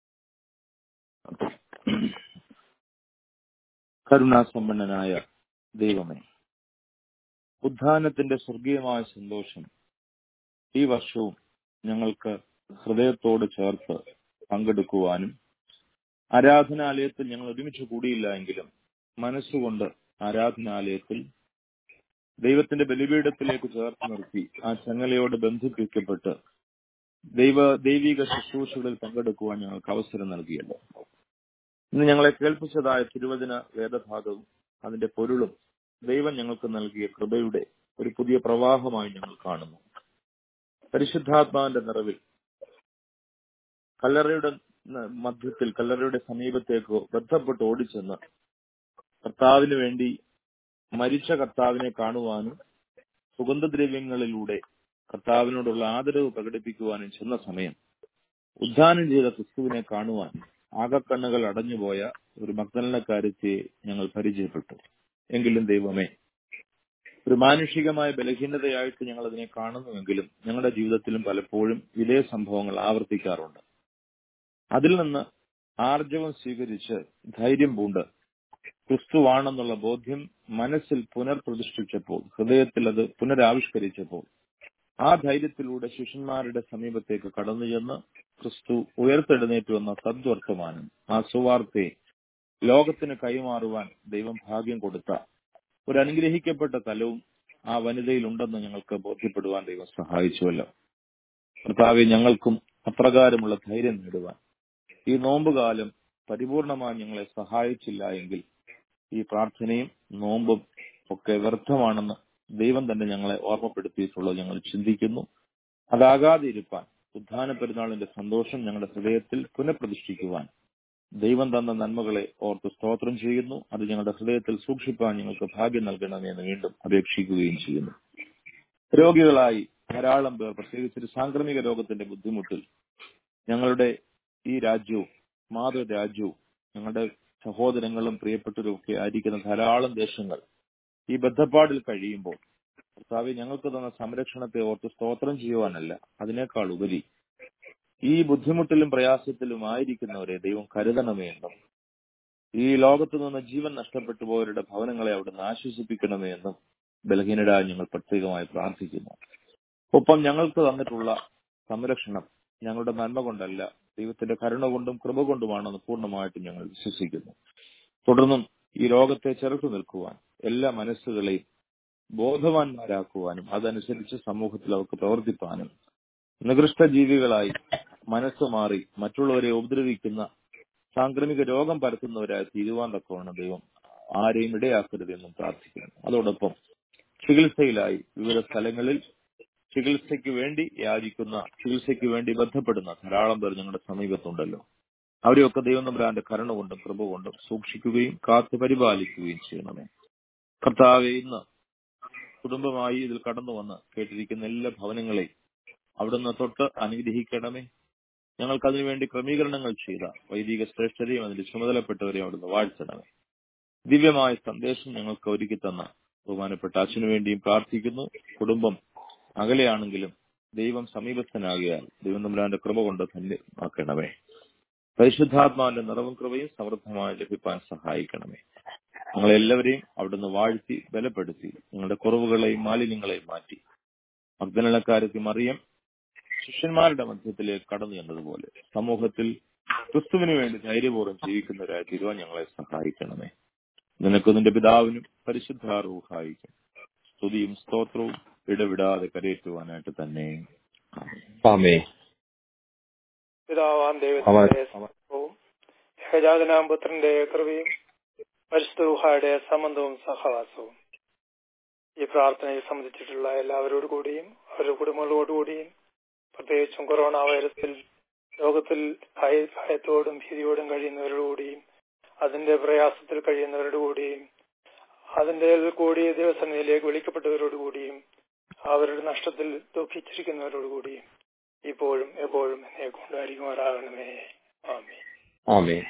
കരുണാസമ്പന്നനായ ദൈവമേ ഉദ്ധാനത്തിന്റെ സ്വർഗീയമായ സന്തോഷം ഈ വർഷവും ഞങ്ങൾക്ക് ഹൃദയത്തോട് ചേർത്ത് പങ്കെടുക്കുവാനും ആരാധനാലയത്തിൽ ഞങ്ങൾ ഒരുമിച്ച് കൂടിയില്ല എങ്കിലും മനസ്സുകൊണ്ട് ആരാധനാലയത്തിൽ ദൈവത്തിന്റെ ബലിപീഠത്തിലേക്ക് ചേർത്ത് നിർത്തി ആ ചങ്ങലയോട് ബന്ധിപ്പിക്കപ്പെട്ട് ദൈവ ദൈവിക ശുശ്രൂഷകളിൽ പങ്കെടുക്കുവാൻ ഞങ്ങൾക്ക് അവസരം നൽകിയല്ലോ ഇന്ന് ഞങ്ങളെ കേൾപ്പിച്ചതായ തിരുവചന വേദഭാഗവും അതിന്റെ പൊരുളും ദൈവം ഞങ്ങൾക്ക് നൽകിയ കൃപയുടെ ഒരു പുതിയ പ്രവാഹമായി ഞങ്ങൾ കാണുന്നു പരിശുദ്ധാത്മാവിന്റെ നിറവിൽ കല്ലറയുടെ ന- മധ്യത്തിൽ കല്ലറയുടെ സമീപത്തേക്ക് ബന്ധപ്പെട്ട് ഓടിച്ചെന്ന് കർത്താവിന് വേണ്ടി മരിച്ച കർത്താവിനെ കാണുവാനും സുഗന്ധദ്രവ്യങ്ങളിലൂടെ കർത്താവിനോടുള്ള ആദരവ് പ്രകടിപ്പിക്കുവാനും ചെന്ന സമയം ഉദ്ധാനം ചെയ്ത ക്രിസ്തുവിനെ കാണുവാൻ ആകക്കണ്ണുകൾ അടഞ്ഞുപോയ ഒരു മഗ്ദലനക്കാരത്തെ ഞങ്ങൾ പരിചയപ്പെട്ടു എങ്കിലും ദൈവമേ ഒരു മാനുഷികമായ ബലഹീനതയായിട്ട് ഞങ്ങൾ അതിനെ കാണുന്നുവെങ്കിലും ഞങ്ങളുടെ ജീവിതത്തിലും പലപ്പോഴും ഇതേ സംഭവങ്ങൾ ആവർത്തിക്കാറുണ്ട് അതിൽ നിന്ന് ആർജവം സ്വീകരിച്ച് ധൈര്യം പൂണ്ട് ക്രിസ്തുവാണെന്നുള്ള ബോധ്യം മനസ്സിൽ പുനർപ്രതിഷ്ഠിച്ചപ്പോൾ ഹൃദയത്തിൽ അത് പുനരാവിഷ്കരിച്ചപ്പോൾ ആ ധൈര്യത്തിലൂടെ ശിഷ്യന്മാരുടെ സമീപത്തേക്ക് കടന്നു ചെന്ന് ക്രിസ്തു ഉയർത്തെഴുന്നേറ്റു എന്ന സദ്വർത്തമാനം ആ സുവാർത്തയെ ലോകത്തിന് കൈമാറുവാൻ ദൈവം ഭാഗ്യം കൊടുത്ത ഒരു അനുഗ്രഹിക്കപ്പെട്ട തലവും ആ വനിതയിൽ ഉണ്ടെന്ന് ഞങ്ങൾക്ക് ബോധ്യപ്പെടുവാൻ ദൈവം സഹായിച്ചുവല്ലോ കർത്താവെ ഞങ്ങൾക്കും അപ്രകാരമുള്ള ധൈര്യം നേടുവാൻ ഈ നോമ്പുകാലം പരിപൂർണമായി ഞങ്ങളെ സഹായിച്ചില്ല എങ്കിൽ ഈ പ്രാർത്ഥനയും നോമ്പും ഒക്കെ വ്യർത്ഥമാണെന്ന് ദൈവം തന്നെ ഞങ്ങളെ ഓർമ്മപ്പെടുത്തിയിട്ടുള്ളത് ഞങ്ങൾ ചിന്തിക്കുന്നു അതാകാതെ ഇരുപ്പാൻ ഉദ്ധാന പെരുന്നാളിന്റെ സന്തോഷം ഞങ്ങളുടെ ഹൃദയത്തിൽ പുനഃപ്രതിഷ്ഠിക്കുവാൻ ദൈവം തന്ന നന്മകളെ ഓർത്ത് സ്തോത്രം ചെയ്യുന്നു അത് ഞങ്ങളുടെ ഹൃദയത്തിൽ സൂക്ഷിപ്പാൻ ഞങ്ങൾക്ക് ഭാഗ്യം നൽകണമേ എന്ന് വീണ്ടും അപേക്ഷിക്കുകയും ചെയ്യുന്നു രോഗികളായി ധാരാളം പേർ പ്രത്യേകിച്ച് ഒരു സാംക്രമിക രോഗത്തിന്റെ ബുദ്ധിമുട്ടിൽ ഞങ്ങളുടെ ഈ രാജ്യവും മാതൃരാജ്യവും ഞങ്ങളുടെ സഹോദരങ്ങളും പ്രിയപ്പെട്ടവരും ഒക്കെ ആയിരിക്കുന്ന ധാരാളം ദേശങ്ങൾ ഈ ബദ്ധപ്പാടിൽ കഴിയുമ്പോൾ കർത്താവെ ഞങ്ങൾക്ക് തന്ന സംരക്ഷണത്തെ ഓർത്ത് സ്തോത്രം ചെയ്യുവാനല്ല അതിനേക്കാൾ ഉപരി ഈ ബുദ്ധിമുട്ടിലും പ്രയാസത്തിലും ആയിരിക്കുന്നവരെ ദൈവം കരുതണമേ എന്നും ഈ ലോകത്തു നിന്ന് ജീവൻ നഷ്ടപ്പെട്ടു പോയവരുടെ ഭവനങ്ങളെ അവിടുന്ന് ആശ്വസിപ്പിക്കണമേ എന്നും ബലഹീനരായി ഞങ്ങൾ പ്രത്യേകമായി പ്രാർത്ഥിക്കുന്നു ഒപ്പം ഞങ്ങൾക്ക് തന്നിട്ടുള്ള സംരക്ഷണം ഞങ്ങളുടെ നന്മ കൊണ്ടല്ല ദൈവത്തിന്റെ കരുണ കൊണ്ടും കൃപ കൊണ്ടുമാണെന്ന് പൂർണ്ണമായിട്ടും ഞങ്ങൾ വിശ്വസിക്കുന്നു തുടർന്നും ഈ ലോകത്തെ ചെറുത്തു നിൽക്കുവാൻ എല്ലാ മനസ്സുകളെയും ബോധവാന്മാരാക്കുവാനും അതനുസരിച്ച് സമൂഹത്തിൽ അവർക്ക് പ്രവർത്തിപ്പാനും നികൃഷ്ട ജീവികളായി മനസ്സ് മാറി മറ്റുള്ളവരെ ഉപദ്രവിക്കുന്ന സാംക്രമിക രോഗം പരത്തുന്നവരായി തീരുവാൻ തക്കവണ്ണം ദൈവം ആരെയും ഇടയാക്കരുതെന്നും പ്രാർത്ഥിക്കുന്നു അതോടൊപ്പം ചികിത്സയിലായി വിവിധ സ്ഥലങ്ങളിൽ ചികിത്സയ്ക്ക് വേണ്ടി യാചിക്കുന്ന ചികിത്സയ്ക്ക് വേണ്ടി ബന്ധപ്പെടുന്ന ധാരാളം പേർ ഞങ്ങളുടെ സമീപത്തുണ്ടല്ലോ അവരെയൊക്കെ ദൈവം നമ്പരാന്റെ കരുണ കൊണ്ടും കൃപ കൊണ്ടും സൂക്ഷിക്കുകയും കാത്തു പരിപാലിക്കുകയും ചെയ്യണമേ കർത്താവെ ഇന്ന് കുടുംബമായി ഇതിൽ കടന്നു വന്ന് കേട്ടിരിക്കുന്ന എല്ലാ ഭവനങ്ങളെയും അവിടുന്ന് തൊട്ട് അനുഗ്രഹിക്കണമേ ഞങ്ങൾക്ക് അതിനുവേണ്ടി ക്രമീകരണങ്ങൾ ചെയ്ത വൈദിക ശ്രേഷ്ഠരെയും അതിന്റെ ചുമതലപ്പെട്ടവരെയും അവിടുന്ന് വാഴ്ത്തണമേ ദിവ്യമായ സന്ദേശം ഞങ്ങൾക്ക് ഒരുക്കി തന്ന ബഹുമാനപ്പെട്ട അച്ഛനു വേണ്ടിയും പ്രാർത്ഥിക്കുന്നു കുടുംബം അകലെയാണെങ്കിലും ദൈവം സമീപസ്ഥനാകിയാൽ ദൈവം തമ്പുരാന്റെ കൃപ കൊണ്ട് ധന്യമാക്കണമേ പരിശുദ്ധാത്മാവിന്റെ നിറവും കൃപയും സമൃദ്ധമായി ലഭിക്കാൻ സഹായിക്കണമേ ഞങ്ങളെല്ലാവരെയും അവിടുന്ന് വാഴ്ത്തി ബലപ്പെടുത്തി നിങ്ങളുടെ കുറവുകളെയും മാലിന്യങ്ങളെയും മാറ്റി മഗ്ദനക്കാരത്തി മറിയം ശിഷ്യന്മാരുടെ മധ്യത്തിലേക്ക് കടന്നു എന്നതുപോലെ സമൂഹത്തിൽ ക്രിസ്തുവിന് വേണ്ടി ധൈര്യപൂർവ്വം ജീവിക്കുന്നവരായി തീരുവാൻ ഞങ്ങളെ സഹായിക്കണമേ നിനക്ക് നിന്റെ പിതാവിനും പരിശുദ്ധാറൂഹായിക്കും സ്തുതിയും സ്തോത്രവും ഇടവിടാതെ കരയേറ്റുവാനായിട്ട് തന്നെ ആമേ പിതാവാം ദൈവത്തിന്റെ സ്നേഹവും ഏകജാതനാം പുത്രന്റെ കൃപയും പരിശുദ്ധയുടെ സംബന്ധവും സഹവാസവും ഈ പ്രാർത്ഥനയെ സംബന്ധിച്ചിട്ടുള്ള എല്ലാവരോടു കൂടിയും അവരുടെ കുടുംബങ്ങളോടുകൂടിയും പ്രത്യേകിച്ചും കൊറോണ വൈറസിൽ ലോകത്തിൽ ഭയ- ഭയത്തോടും ഭീതിയോടും കഴിയുന്നവരോടുകൂടിയും അതിന്റെ പ്രയാസത്തിൽ കഴിയുന്നവരോടുകൂടിയും അതിന്റെ കൂടി ദൈവസന്നിധിയിലേക്ക് വിളിക്കപ്പെട്ടവരോടുകൂടിയും അവരുടെ നഷ്ടത്തിൽ ദുഃഖിച്ചിരിക്കുന്നവരോടുകൂടിയും ഇപ്പോഴും എപ്പോഴും എന്നെ കൊണ്ടായിരിക്കുമാറാകണമേ ആമേ ആമേ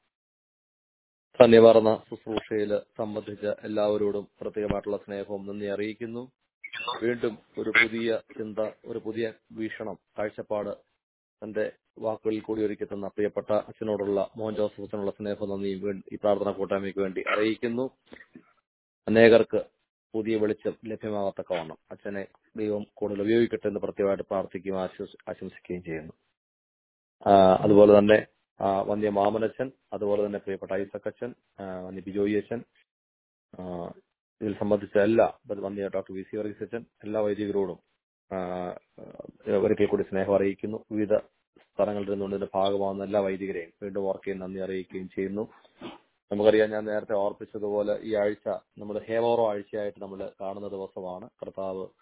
ധന്യവാർന്ന ശുശ്രൂഷയിൽ സംബന്ധിച്ച എല്ലാവരോടും പ്രത്യേകമായിട്ടുള്ള സ്നേഹവും നന്ദി അറിയിക്കുന്നു വീണ്ടും ഒരു പുതിയ ചിന്ത ഒരു പുതിയ വീക്ഷണം കാഴ്ചപ്പാട് തന്റെ വാക്കുകളിൽ കൂടി ഒരുക്കി തന്ന പ്രിയപ്പെട്ട അച്ഛനോടുള്ള മോഹൻ ജോസഫ് അച്ഛനുള്ള സ്നേഹവും നന്ദിയും വീണ്ടും ഈ പ്രാർത്ഥന കൂട്ടായ്മയ്ക്ക് വേണ്ടി അറിയിക്കുന്നു അനേകർക്ക് പുതിയ വെളിച്ചം ലഭ്യമാകത്തക്കവണ്ണം അച്ഛനെ ദൈവം കൂടുതൽ ഉപയോഗിക്കട്ടെ എന്ന് പ്രത്യേകമായിട്ട് പ്രാർത്ഥിക്കുകയും ആശ്വസ- ആശംസിക്കുകയും ചെയ്യുന്നു ആ, അതുപോലെ തന്നെ ആ, വന്യ മാമനച്ഛൻ അതുപോലെ തന്നെ പ്രിയപ്പെട്ട ഐസക് അച്ഛൻ ആ, വന്യ ബിജോയി അച്ഛൻ ആ, ഇതിൽ സംബന്ധിച്ച എല്ലാ വന്യ ഡോക്ടർ വി സി വർഗീസ് അച്ഛൻ എല്ലാ വൈദികരോടും ആ, ആ, ഒരിക്കൽ കൂടി സ്നേഹം അറിയിക്കുന്നു വിവിധ സ്ഥലങ്ങളിൽ നിന്നുകൊണ്ട് ഇതിന്റെ ഭാഗമാകുന്ന എല്ലാ വൈദികരെയും വീണ്ടും ഓർക്കുകയും നന്ദി അറിയിക്കുകയും ചെയ്യുന്നു നമുക്കറിയാം ഞാൻ നേരത്തെ ഓർപ്പിച്ചതുപോലെ ഈ ആഴ്ച നമ്മുടെ ഹേമോറോ ആഴ്ചയായിട്ട് നമ്മൾ കാണുന്ന ദിവസമാണ് കർത്താവ്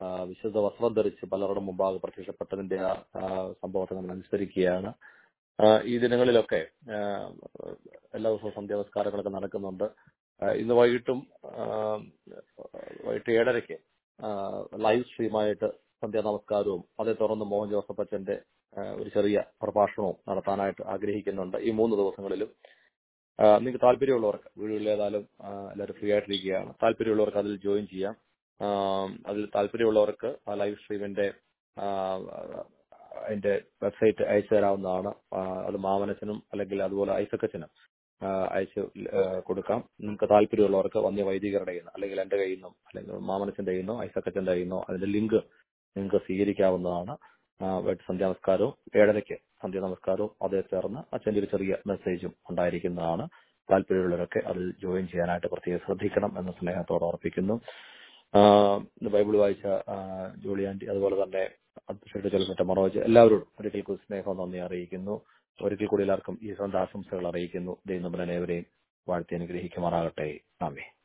ആ, വിശുദ്ധ വസ്ത്രം ധരിച്ച് പലരുടെ മുമ്പാകെ പ്രത്യക്ഷപ്പെട്ടതിന്റെ ആ ആ സംഭവത്തെ നമ്മൾ അനുസ്മരിക്കുകയാണ് ആ, ഈ ദിനങ്ങളിലൊക്കെ ആ, എല്ലാ ദിവസവും സന്ധ്യ നമസ്കാരങ്ങളൊക്കെ നടക്കുന്നുണ്ട് ആ, ഇന്ന് വൈകിട്ടും ആ, വൈകിട്ട് ഏഴരയ്ക്ക് ആ, ലൈവ് സ്ട്രീമായിട്ട് സന്ധ്യാ നമസ്കാരവും അതേ തുടർന്ന് മോഹൻ ജോസഫ് അച്ഛന്റെ ആ, ഒരു ചെറിയ പ്രഭാഷണവും നടത്താനായിട്ട് ആഗ്രഹിക്കുന്നുണ്ട് ഈ മൂന്ന് ദിവസങ്ങളിലും ആ, നിങ്ങൾക്ക് താല്പര്യമുള്ളവർക്ക് വീടുകളിൽ ഏതായാലും ആ, എല്ലാവരും ഫ്രീ ആയിട്ടിരിക്കുകയാണ് താല്പര്യമുള്ളവർക്ക് അതിൽ ജോയിൻ ചെയ്യാം ആ, അതിൽ താല്പര്യമുള്ളവർക്ക് ആ ലൈവ് സ്ട്രീമിന്റെ ആ, അതിന്റെ വെബ്സൈറ്റ് അയച്ചു തരാവുന്നതാണ് ആ, അത് മാമനച്ചനും അല്ലെങ്കിൽ അതുപോലെ ഐസക്കച്ചനും ആ, അയച്ചു ആ, കൊടുക്കാം നിങ്ങൾക്ക് താല്പര്യമുള്ളവർക്ക് വന്യ വൈദികരുടെ കയ്യിൽ നിന്ന് അല്ലെങ്കിൽ എന്റെ കയ്യിൽ നിന്നും അല്ലെങ്കിൽ മാമനച്ചന്റെ കയ്യിൽ നിന്നോ ഐസക്കച്ചന്റെ കയ്യിൽ നിന്നോ അതിന്റെ ലിങ്ക് നിങ്ങൾക്ക് സ്വീകരിക്കാവുന്നതാണ് ആ, വൈകിട്ട് സന്ധ്യാ നമസ്കാരവും ഏഴരയ്ക്ക് സന്ധ്യാ നമസ്കാരവും അതേ ചേർന്ന് അച്ഛൻ്റെ ഒരു ചെറിയ മെസ്സേജും ഉണ്ടായിരിക്കുന്നതാണ് താല്പര്യമുള്ളവരൊക്കെ അതിൽ ജോയിൻ ചെയ്യാനായിട്ട് പ്രത്യേകം ശ്രദ്ധിക്കണം എന്ന സ്നേഹത്തോടെ ഓർപ്പിക്കുന്നു ആ, ഇന്ന് ബൈബിൾ വായിച്ച ആ, ജൂലി ആന്റി അതുപോലെ തന്നെ അധ്യക്ഷയുടെ ചെലുമറ്റ മറോജ് എല്ലാവരോടും ഒരിക്കൽ കൂടി സ്നേഹം നന്ദി അറിയിക്കുന്നു ഒരിക്കൽ കൂടി എല്ലാവർക്കും ഈ സ്വന്തം ആശംസകൾ അറിയിക്കുന്നു ദൈവം നമ്മളെ ഏവരെയും വാഴ്ത്തി അനുഗ്രഹിക്കുമാറാകട്ടെ ആമേ